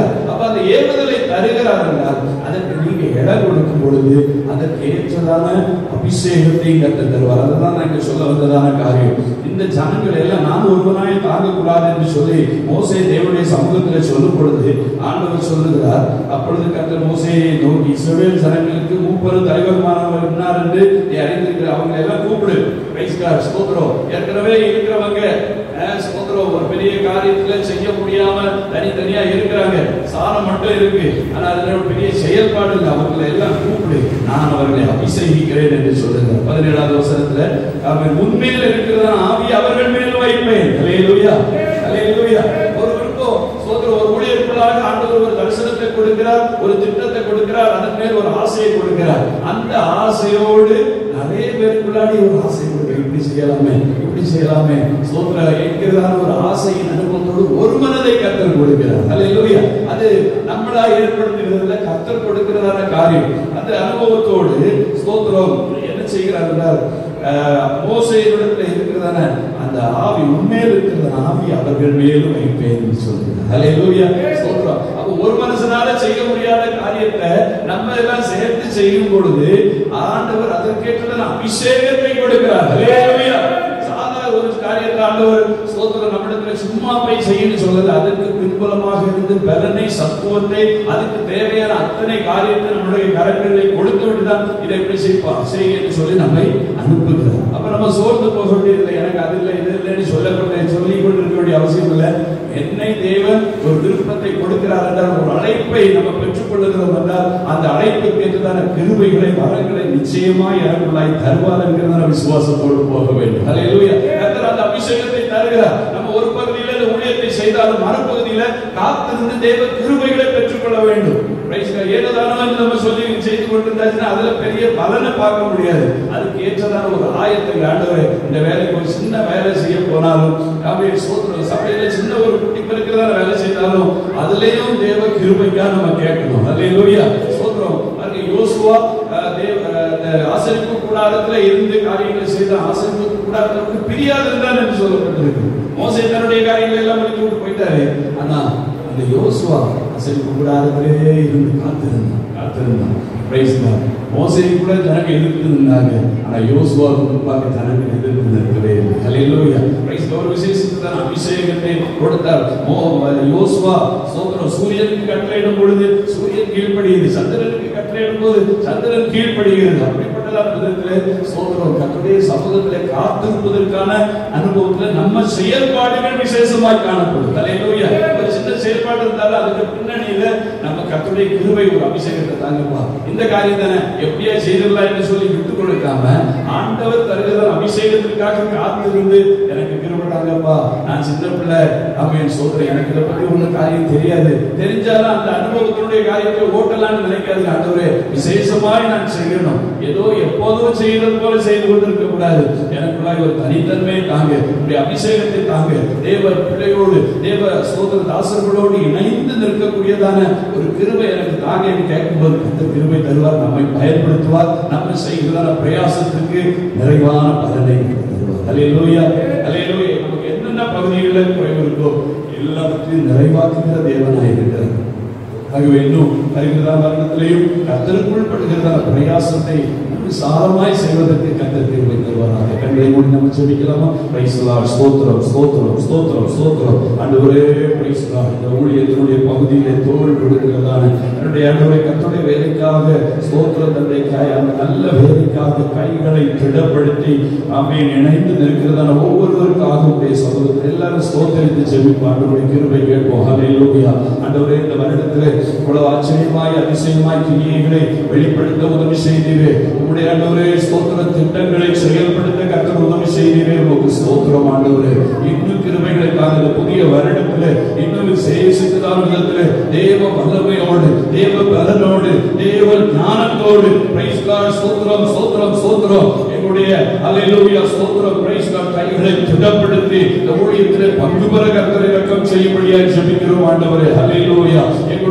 S15: அந்த ஏவுதலை தருகிறார் என்றால் அதற்கு நீங்க இடம் கொடுக்கும் பொழுது அதற்கு ஏற்றதான அபிஷேகத்தை கத்த தருவார் அதுதான் நான் இங்க சொல்ல வந்ததான காரியம் இந்த ஜனங்கள் எல்லாம் நான் ஒருவனாய் தாங்கக்கூடாது என்று சொல்லி மோசே தேவனுடைய சமூகத்தில் சொல்லும் பொழுது ஆண்டவர் சொல்லுகிறார் அப்பொழுது கத்தர் மோசையை நோக்கி இஸ்ரவேல் ஜனங்களுக்கு மூப்பரும் தலைவருமானவர் என்னார் என்று நீ அறிந்திருக்கிற அவங்க எல்லாம் கூப்பிடு Praise God. ஸ்தோத்திரம் ஏற்கனவே இருக்கிறவங்க அஹ், ஸ்தோத்திரம் ஒரு பெரிய காரியத்துல செய்ய முடியாம தனித்தனியா இருக்கிறாங்க சாரம் மட்டும் இருக்கு ஆனா அதுல ஒரு பெரிய செயல்பாடு இல்லை அவங்களை எல்லாம் கூப்பிடு நான் அவர்களை அபிஷேகிக்கிறேன் என்று சொல்லுங்க பதினேழாவது வசனத்துல அவன் உண்மையில் இருக்கிறதா ஆவி அவர்கள் மேல் வைப்பேன் அலையலுயா அலையலுயா ஒரு விருப்பம் ஸ்தோத்திரம் ஒரு ஊழியர்களாக ஆண்டவர் ஒரு தரிசனத்தை கொடுக்கிறார் ஒரு திட்டத்தை கொடுக்கிறார் அதன் மேல் ஒரு ஆசையை கொடுக்கிறார் அந்த ஆசையோடு நிறைய பேருக்குள்ளாடி ஒரு ஆசை கொடுக்க இப்படி செய்யலாமே இப்படி செய்யலாமே ஸ்தோத்திர என்கிறதான ஒரு ஆசையின் அனுபவத்தோடு ஒரு மனதை கத்தர் கொடுக்கிறார் அல்லேலூயா அது நம்மளா ஏற்படுத்துகிறதுல கத்தர் கொடுக்கிறதான காரியம் அந்த அனுபவத்தோடு ஸ்தோத்திரம் என்ன செய்கிறார் என்றால் அஹ், மோசேயினிடத்துல இருக்கிறதான அந்த ஆவி உண்மையில் இருக்கிறதான ஆவி அவர்கள் மேலும் வைப்பேன் என்று சொல்கிறார் அல்லேலூயா ஸ்தோத்திரம் அப்ப ஒரு மனுஷனால செய்ய முடியாத காரியத்தை நம்ம எல்லாம் சேர்த்து செய்யும் பொழுது ஆண்டவர் அதற்கேற்றதான அபிஷேகத்தை கொடுக்கிறார் அல்லேலூயா சாதா ஒரு காரியத்தை ஆண்டவர் ஸ்தோத்திரம் நம்மிடத்துல சும்மா போய் செய்யணும் சொல்லுது அதற்கு பின்புலமாக இருந்து பலனை சத்துவத்தை அதுக்கு தேவையான அத்தனை காரியத்தை நம்முடைய கரங்களை கொடுத்து விட்டுதான் இதை எப்படி செய்ப்பா செய் என்று சொல்லி நம்மை அனுப்புகிறார் அப்ப நம்ம சோர்ந்து போக வேண்டியதில்லை எனக்கு அது இல்லை இது இல்லைன்னு சொல்லப்பட்ட சொல்லி கொண்டு இருக்க வேண்டிய அவசியம் இல்லை என்னை தேவன் ஒரு விருப்பத்தை கொடுக்கிறார் என்றால் ஒரு அழைப்பை நம்ம பெற்றுக் கொள்ளுகிறோம் என்றால் அந்த அழைப்புக்கு ஏற்றதான கிருபைகளை வரங்களை நிச்சயமாய் எனக்குள்ளாய் தருவார் என்கிறதான விசுவாசத்தோடு போக வேண்டும் அல்லேலூயா கர்த்தர் அந்த அபிஷேகத்தை தருகிறார் நம்ம ஒரு பகுதியில இந்த ஊழியத்தை செய்தாலும் மறுபகுதியில காத்திருந்து தேவ கிருபைகளை பெற்றுக்கொள்ள வேண்டும் Praise God. ஏனோதானோ என்று நம்ம சொல்லி செய்து கொண்டிருந்தாச்சுன்னா அதுல பெரிய பலனை பார்க்க முடியாது அதுக்கு ஏற்றதான ஒரு ஆயத்தை ஆண்டவர் இந்த வேலைக்கு ஒரு சின்ன வேலை செய்ய போனாலும் அப்படியே சோத்திரம் சபையில சின்ன ஒரு குட்டி பெருக்கிறதான வேலை செய்தாலும் அதுலயும் தேவ கிருபைக்கா நம்ம கேட்கணும் அல்லேலூயா சோத்திரம் அதுக்கு யோசுவா அஹ், தேவ அஹ், இந்த ஆசரிப்பு கூடாரத்துல இருந்து காரியங்களை செய்த ஆசரிப்பு கூடாரத்துல விட்டு பிரியாது இருந்தான் என்று சொல்லப்பட்டிருக்கு மோசே தன்னுடைய காரியங்களை எல்லாம் முடித்து விட்டு போயிட்டாரு ஆனா அந்த யோசுவா ஆசரிப்பு கூடாரத்திலே இருந்து காத்திருந்தான் காத்திருந்தான் பிரைஸ் காட் மோசே கூட ஜனங்க எதிர்த்து நின்னாங்க ஆனா யோசுவா முன்பாக ஜனங்க எதிர்த்து நிற்கவே இல்லை ஹalleluya பிரைஸ் ஒரு விசேஷத்துக்கு அபிஷேகத்தை கொடுத்தார் மோ யோசுவா சோதரம் சூரியனுக்கு கட்டளையிடும் பொழுது சூரியன் கீழ்ப்படியுது சந்திரனுக்கு கட்டளையிடும் போது சந்திரன் கீழ்ப்படுகிறது அப்படிப்பட்டதான விதத்திலே சோதரம் கத்துடைய சமூகத்திலே காத்திருப்பதற்கான அனுபவத்துல நம்ம செயல்பாடுகள் விசேஷமாய் காணப்படும் ஹalleluya ஒரு சின்ன செயல்பாடு இருந்தாலும் அதுக்கு பின்னணியில நம்ம கத்துடைய கிருபை ஒரு அபிஷேகத்தை தாங்கப்பா இந்த காரியம் தானே எப்படியா செய்திடலாம் என்று சொல்லி விட்டு கொடுக்காம ஆண்டவர் தருகிற அபிஷேகத்திற்காக காத்திருந்து எனக்கு கிருபை தாங்கப்பா நான் சின்ன பிள்ளை அப்படின்னு சொல்றேன் எனக்கு இதை பத்தி ஒண்ணு காரியம் தெரியாது தெரிஞ்சாலும் அந்த அனுபவத்தினுடைய காரியத்தை ஓட்டலாம்னு நினைக்காது ஆண்டவரே விசேஷமாய் நான் செய்யணும் ஏதோ எப்போதும் செய்யறது போல செய்து கொண்டிருக்க கூடாது எனக்குள்ளாய் ஒரு தனித்தன்மை தாங்க இப்படி அபிஷேகத்தை தாங்க தேவ பிள்ளையோடு தேவ சோதர தாசர்களோடு இணைந்து நிற்கக்கூடியதான ஒரு கிருபை எனக்கு தாங்க என்று கேட்கும்போது அந்த கிருபை தருவார் நம்மை பயன்படுத்துவார் நம்ம செய்கிறதான பிரயாசத்துக்கு நிறைவான பலனை தருவார் அல்லேலூயா அல்லேலூயா நமக்கு என்னென்ன பகுதிகளில் குறைவு இருக்கோ எல்லாவற்றையும் நிறைவாக்குகிற தேவனாய் இருக்கிறார் ஆகவே இன்னும் வருகிறதா மரணத்திலையும் கத்தருக்குள் படுகிறதா பிரயாசத்தை சாரமாய் செய்வதற்கு கத்தர் தீர்வை தருவாராக கண்களை மூடி நம்ம ஜெபிக்கலாமா பிரைஸ்லா ஸ்தோத்திரம் ஸ்தோத்திரம் ஸ்தோத்திரம் ஸ்தோத்திரம் ஆண்டவரே பிரைஸ்லா இந்த ஊழியத்தினுடைய பகுதியிலே தோல் கொடுக்கிறதான என்னுடைய ஆண்டவரை கத்தருடைய வேலைக்காக ஸ்தோத்திரம் தந்தைக்காய் அந்த நல்ல வேலைக்காக கைகளை திடப்படுத்தி ஆமீன் இணைந்து நிற்கிறதான ஒவ்வொருவருக்காக உடைய சமூகத்தில் எல்லாரும் ஸ்தோத்தரித்து ஜெபிப்போம் ஆண்டவருடைய கிருபை கேட்போம் ஹalleluya ஆண்டவரே இந்த வருடத்திலே இவ்வளவு ஆச்சரியமாய் அதிசயமாய் கிரியைகளை வெளிப்படுத்த உதவி செய்தீரே உம்முடைய ஆண்டவரே ஸ்தோத்திர திட்டங்களை செயல்படுத்த கர்த்தர் உதவி செய்தீரே உமக்கு ஸ்தோத்திரம் ஆண்டவரே இன்னும் கிருபைகளை தாங்க இந்த புதிய வருடத்திலே இன்னும் விசேஷித்ததான விதத்திலே தேவ வல்லமையோடு தேவ பலனோடு தேவ ஞானத்தோடு பிரைஸ் காட் ஸ்தோத்திரம் ஸ்தோத்திரம் ஸ்தோத்திரம் எங்களுடைய அல்லேலூயா ஸ்தோத்திரம் பிரைஸ் காட் கைகளை திடப்படுத்தி இந்த ஊழியத்திலே பங்கு பெற கர்த்தரை இறக்கம் செய்யும்படியாய் ஜெபிக்கிறோம் ஆண்டவரே அல்லேலூயா எங்களுடைய பிரயாச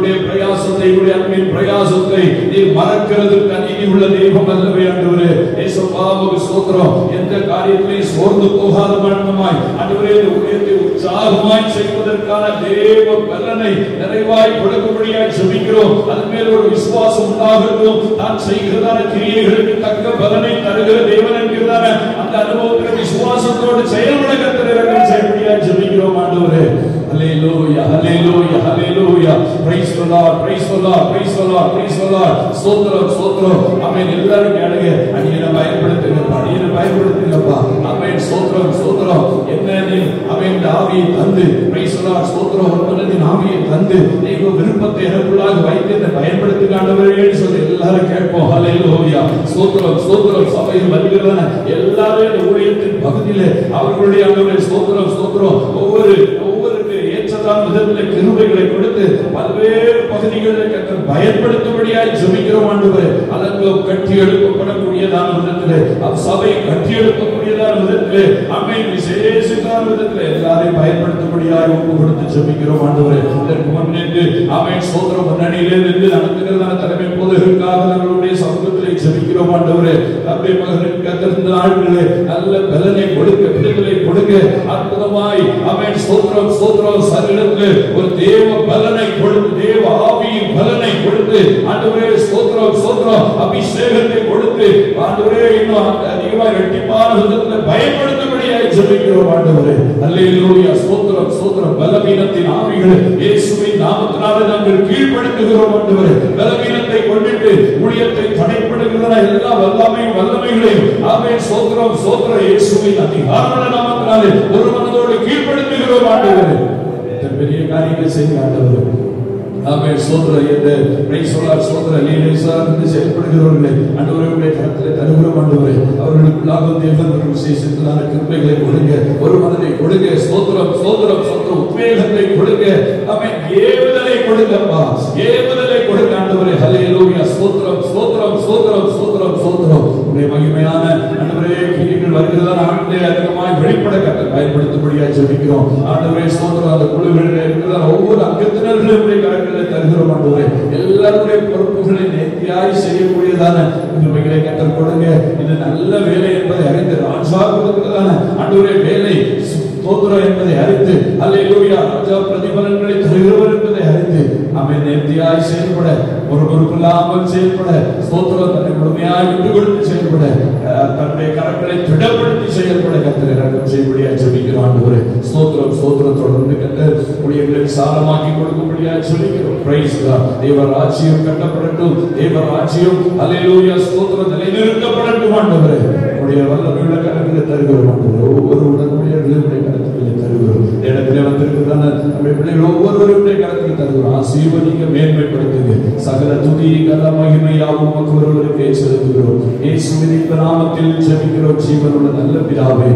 S15: பிரயாசத்தை உடைய அன்பின் பிரயாசத்தை நீர் மறக்கிறதுக்கு அநீதி உள்ள தெய்வம் அல்லவே ஆண்டவரே ஏசப்பா உமக்கு ஸ்தோத்திரம் எந்த காரியத்திலையும் சோர்ந்து போகாத வண்ணமாய் ஆண்டவரே இந்த ஊழியத்தை உற்சாகமாய் செய்வதற்கான தேவ பலனை நிறைவாய் கொடுக்கும்படியாய் ஜெபிக்கிறோம் அது மேல் ஒரு விசுவாசம் உண்டாகட்டும் தான் செய்கிறதான கிரியைகளுக்கு தக்க பலனை தருகிற தேவன் என்கிறதான அந்த அனுபவத்தில் விசுவாசத்தோடு செயல்பட கத்தர் இறக்கம் செய்யப்படியாய் ஜெபிக்கிறோம் ஆண்டவரே Hallelujah, hallelujah, hallelujah. Praise the Lord, praise the Lord, praise the Lord, praise the Lord. ஸ்தோத்திரம், ஸ்தோத்திரம். ஆமென். எல்லாரும் கேளுங்க. அடியனை பயன்படுத்துங்கப்பா, அடியனை பயன்படுத்துங்கப்பா. ஆமென். ஸ்தோத்திரம், ஸ்தோத்திரம். என்ன நீ ஆமென் இந்த ஆவியை தந்து praise the Lord, ஸ்தோத்திரம். ஒரு மனதின் ஆவியை தந்து நீங்க விருப்பத்தை எனக்குள்ளாக வைத்து என்னை பயன்படுத்துங்க ஆண்டவரேன்னு சொல்லி எல்லாரும் கேட்போம் ஹalleluya. ஸ்தோத்திரம், ஸ்தோத்திரம். சபையில் வருகிறதான எல்லாரும் இந்த ஊழியத்தின் பகுதியிலே அவர்களுடைய ஆண்டவரே ஸ்தோத்திரம், ஸ்தோத்திரம். ஒவ்வொரு ஒவ்வொருக்கு ஏற்றதான விதத்தில் கிருபைகளை கொடுத்து பல்வேறு பகுதிகளில் கத்தர் பயன்படுத்தும்படியாய் ஜெபிக்கிறோம் ஆண்டவரே அலங்கம் கட்டி எழுப்பப்படக்கூடியதான விதத்திலே சபை கட்டி எழுப்பக்கூடியதான விதத்திலே அம்மை விசேஷமான விதத்திலே எல்லாரையும் பயன்படுத்தும்படியாய் ஒப்பு கொடுத்து ஜெபிக்கிறோம் ஆண்டவரே இதற்கு முன்னின்று அவை சோதர முன்னணியிலே நின்று நடத்துகிறதான தலைமை போதகருக்காக நம்மளுடைய சமூகத்திலே ஜெபிக்கிறோம் ஆண்டவரே தப்பை மகனுக்கு கத்திருந்த நாட்களிலே நல்ல பலனை கொடுக்க விடுதலை கொடுக்க அற்புதமாய் அவன் சோத்திரம் சோத்திரம் சரிடத்திலே ஒரு தேவ பலனை கொடுத்து தேவ ஆவியின் பலனை கொடுத்து ஆண்டவரே ஸ்தோத்திரம் ஸ்தோத்திரம் அபிஷேகத்தை கொடுத்து ஆண்டவரே இன்னும் அதிகமாக இரட்டிப்பான விதத்தில் பயன்படுத்தும்படியாய் ஜெபிக்கிறோம் ஆண்டவரே அல்லேலூயா ஸ்தோத்திரம் ஸ்தோத்திரம் பலவீனத்தின் ஆவிகளை இயேசுவின் நாமத்தினாலே நாங்கள் கீழ்ப்படுத்துகிறோம் ஆண்டவரே பலவீனத்தை கொண்டிட்டு ஊழியத்தை தடைப்படுகிறதா எல்லா வல்லமையும் வல்லமைகளையும் ஆமென் ஸ்தோத்திரம் ஸ்தோத்திரம் இயேசுவின் அதிகாரமுள்ள நாமத்தினாலே ஒரு மனதோடு கீழ்ப்படுத்துகிறோம் ஆண்டவரே இந்த பெரிய காரியங்கள் செய்ய ஆண்டவரே ஆமென் சோதர இந்த பிரைஸ் சொல்லார் சோதர லீலேசார் என்று செயல்படுகிறவர்களை ஆண்டவருடைய கரத்தில் தருகிறோம் ஆண்டவரே அவர்களுக்குள்ளாக தேவன் ஒரு விசேஷத்திலான கிருபைகளை கொடுங்க ஒரு மனதை கொடுங்க சோதரம் சோதரம் சோதரம் உத்வேகத்தை கொடுங்க ஆமென் ஏவுதலை கொடுங்கப்பா ஏவுதலை கொடுங்க ஆண்டவரே ஹalleluya ஸ்தோத்திரம் ஸ்தோத்திரம் ஸ்தோத்திரம் ஸ்தோத்திரம் ஸ்தோத்திரம் உடைய மகிமையான ஆண்டவரே கிரியைகள் வருகிறதான ஆண்டவரே அதிகமாய் வெளிப்பட கத்த பயன்படுத்தும்படியாக ஜெபிக்கிறோம் ஆண்டவரே ஸ்தோத்திரம் அந்த குழுவில் இருக்கிறதான ஒவ்வொரு அங்கத்தினர்களுடைய கரங்களை தருகிறோம் ஆண்டவரே எல்லாருடைய பொறுப்புகளை நேர்த்தியாய் செய்யக்கூடியதான கிருபைகளை கத்தர் கொடுங்க இது நல்ல வேலை என்பதை அறிந்து ராஜா கொடுக்கிறதான ஆண்டவரே வேலை ஸ்தோத்திரம் என்பதை அறிந்து அல்லேலூயா ராஜா பிரதிபலன்களை தருகிறவர் என்பதை அறிந்து அவன் நேர்த்தியாய் செயல்பட ஒரு பொறுப்பில்லாமல் செயல்பட ஸ்தோத்திரம் தன்னை முழுமையாய் விட்டு கொடுத்து செயல்பட அஹ், தன்னுடைய கரங்களை திடப்படுத்தி செயல்பட கத்தர் இறக்கம் செய்யபடியா ஜெபிக்கிறோம் ஆண்டவரே ஸ்தோத்திரம் ஸ்தோத்திரம் தொடர்ந்து கத்தர் ஊழியர்களை சாரமாக்கி கொடுக்கும்படியா ஜெபிக்கிறோம் பிரைஸ் தேவ ராஜ்யம் கட்டப்படட்டும் தேவ ராஜ்யம் அல்லேலூயா ஸ்தோத்திரம் நிலைநிறுத்தப்படட்டும் ஆண்டவரே உடைய வல்லமையுள்ள கரங்களை தருகிறோம் ஆண்டவரே ஒவ்வொரு உடனுடைய கரத்துக்களை தருகிறோம் இந்த இடத்துல வந்திருக்கிறதான நம்முடைய பிள்ளைகள் ஒவ்வொருவருடைய கரத்துக்கு தருகிறோம் ஆசீர்வதிக்க மேன்மைப்படுத்துங்க சகல துதி கல மகிமை யாவும் உமக்கு ஒருவருக்கே செலுத்துகிறோம் இயேசுவின் இந்த நாமத்தில் ஜெபிக்கிறோம் ஜீவனுள்ள நல்ல பிதாவே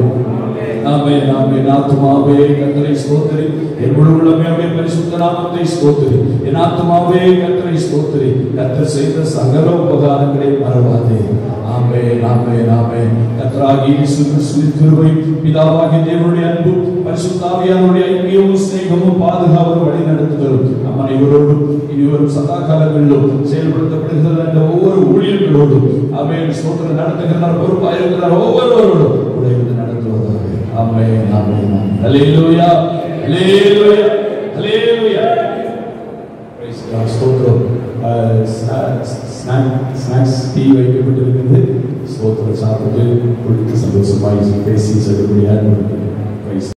S15: ஆமே நாமே நாத்துமாவே கத்தரை ஸ்தோத்திரி என் முழு உள்ளமையாவே பரிசுத்த நாமத்தை ஸ்தோத்திரி என் ஆத்துமாவே கத்தரை ஸ்தோத்திரி கத்தர் செய்த சகல உபகாரங்களை மறவாதே ஆமே நாமே நாமே கத்தராகி இயேசு கிறிஸ்துவின் கிருபை பிதாவாகிய தேவனுடைய அன்பு பரிசுத்தாவியானுடைய ஐக்கியமும் சிநேகமும் பாதுகாவலும் வழி நடத்துதலும் நம் அனைவரோடும் இனிவரும் சதா காலங்களிலும் செயல்படுத்தப்படுகிற அந்த ஒவ்வொரு ஊழியர்களோடும் அவையில் ஸ்தோத்திரம் நடத்துகிற பொறுப்பாக இருக்கிற ஒவ்வொருவரோடும் கூட இருந்து நடத்துவதாக ஆமே ஆமே ஹalleluya ஹalleluya ஹalleluya Praise God. ஸ்தோத்திரம் ஸ்நாக்ஸ் டீ வைக்கப்பட்டிருக்கிறது ஸ்தோத்திரம் சாப்பிட்டு குளித்து சந்தோஷமாய் பேசி செல்லக்கூடிய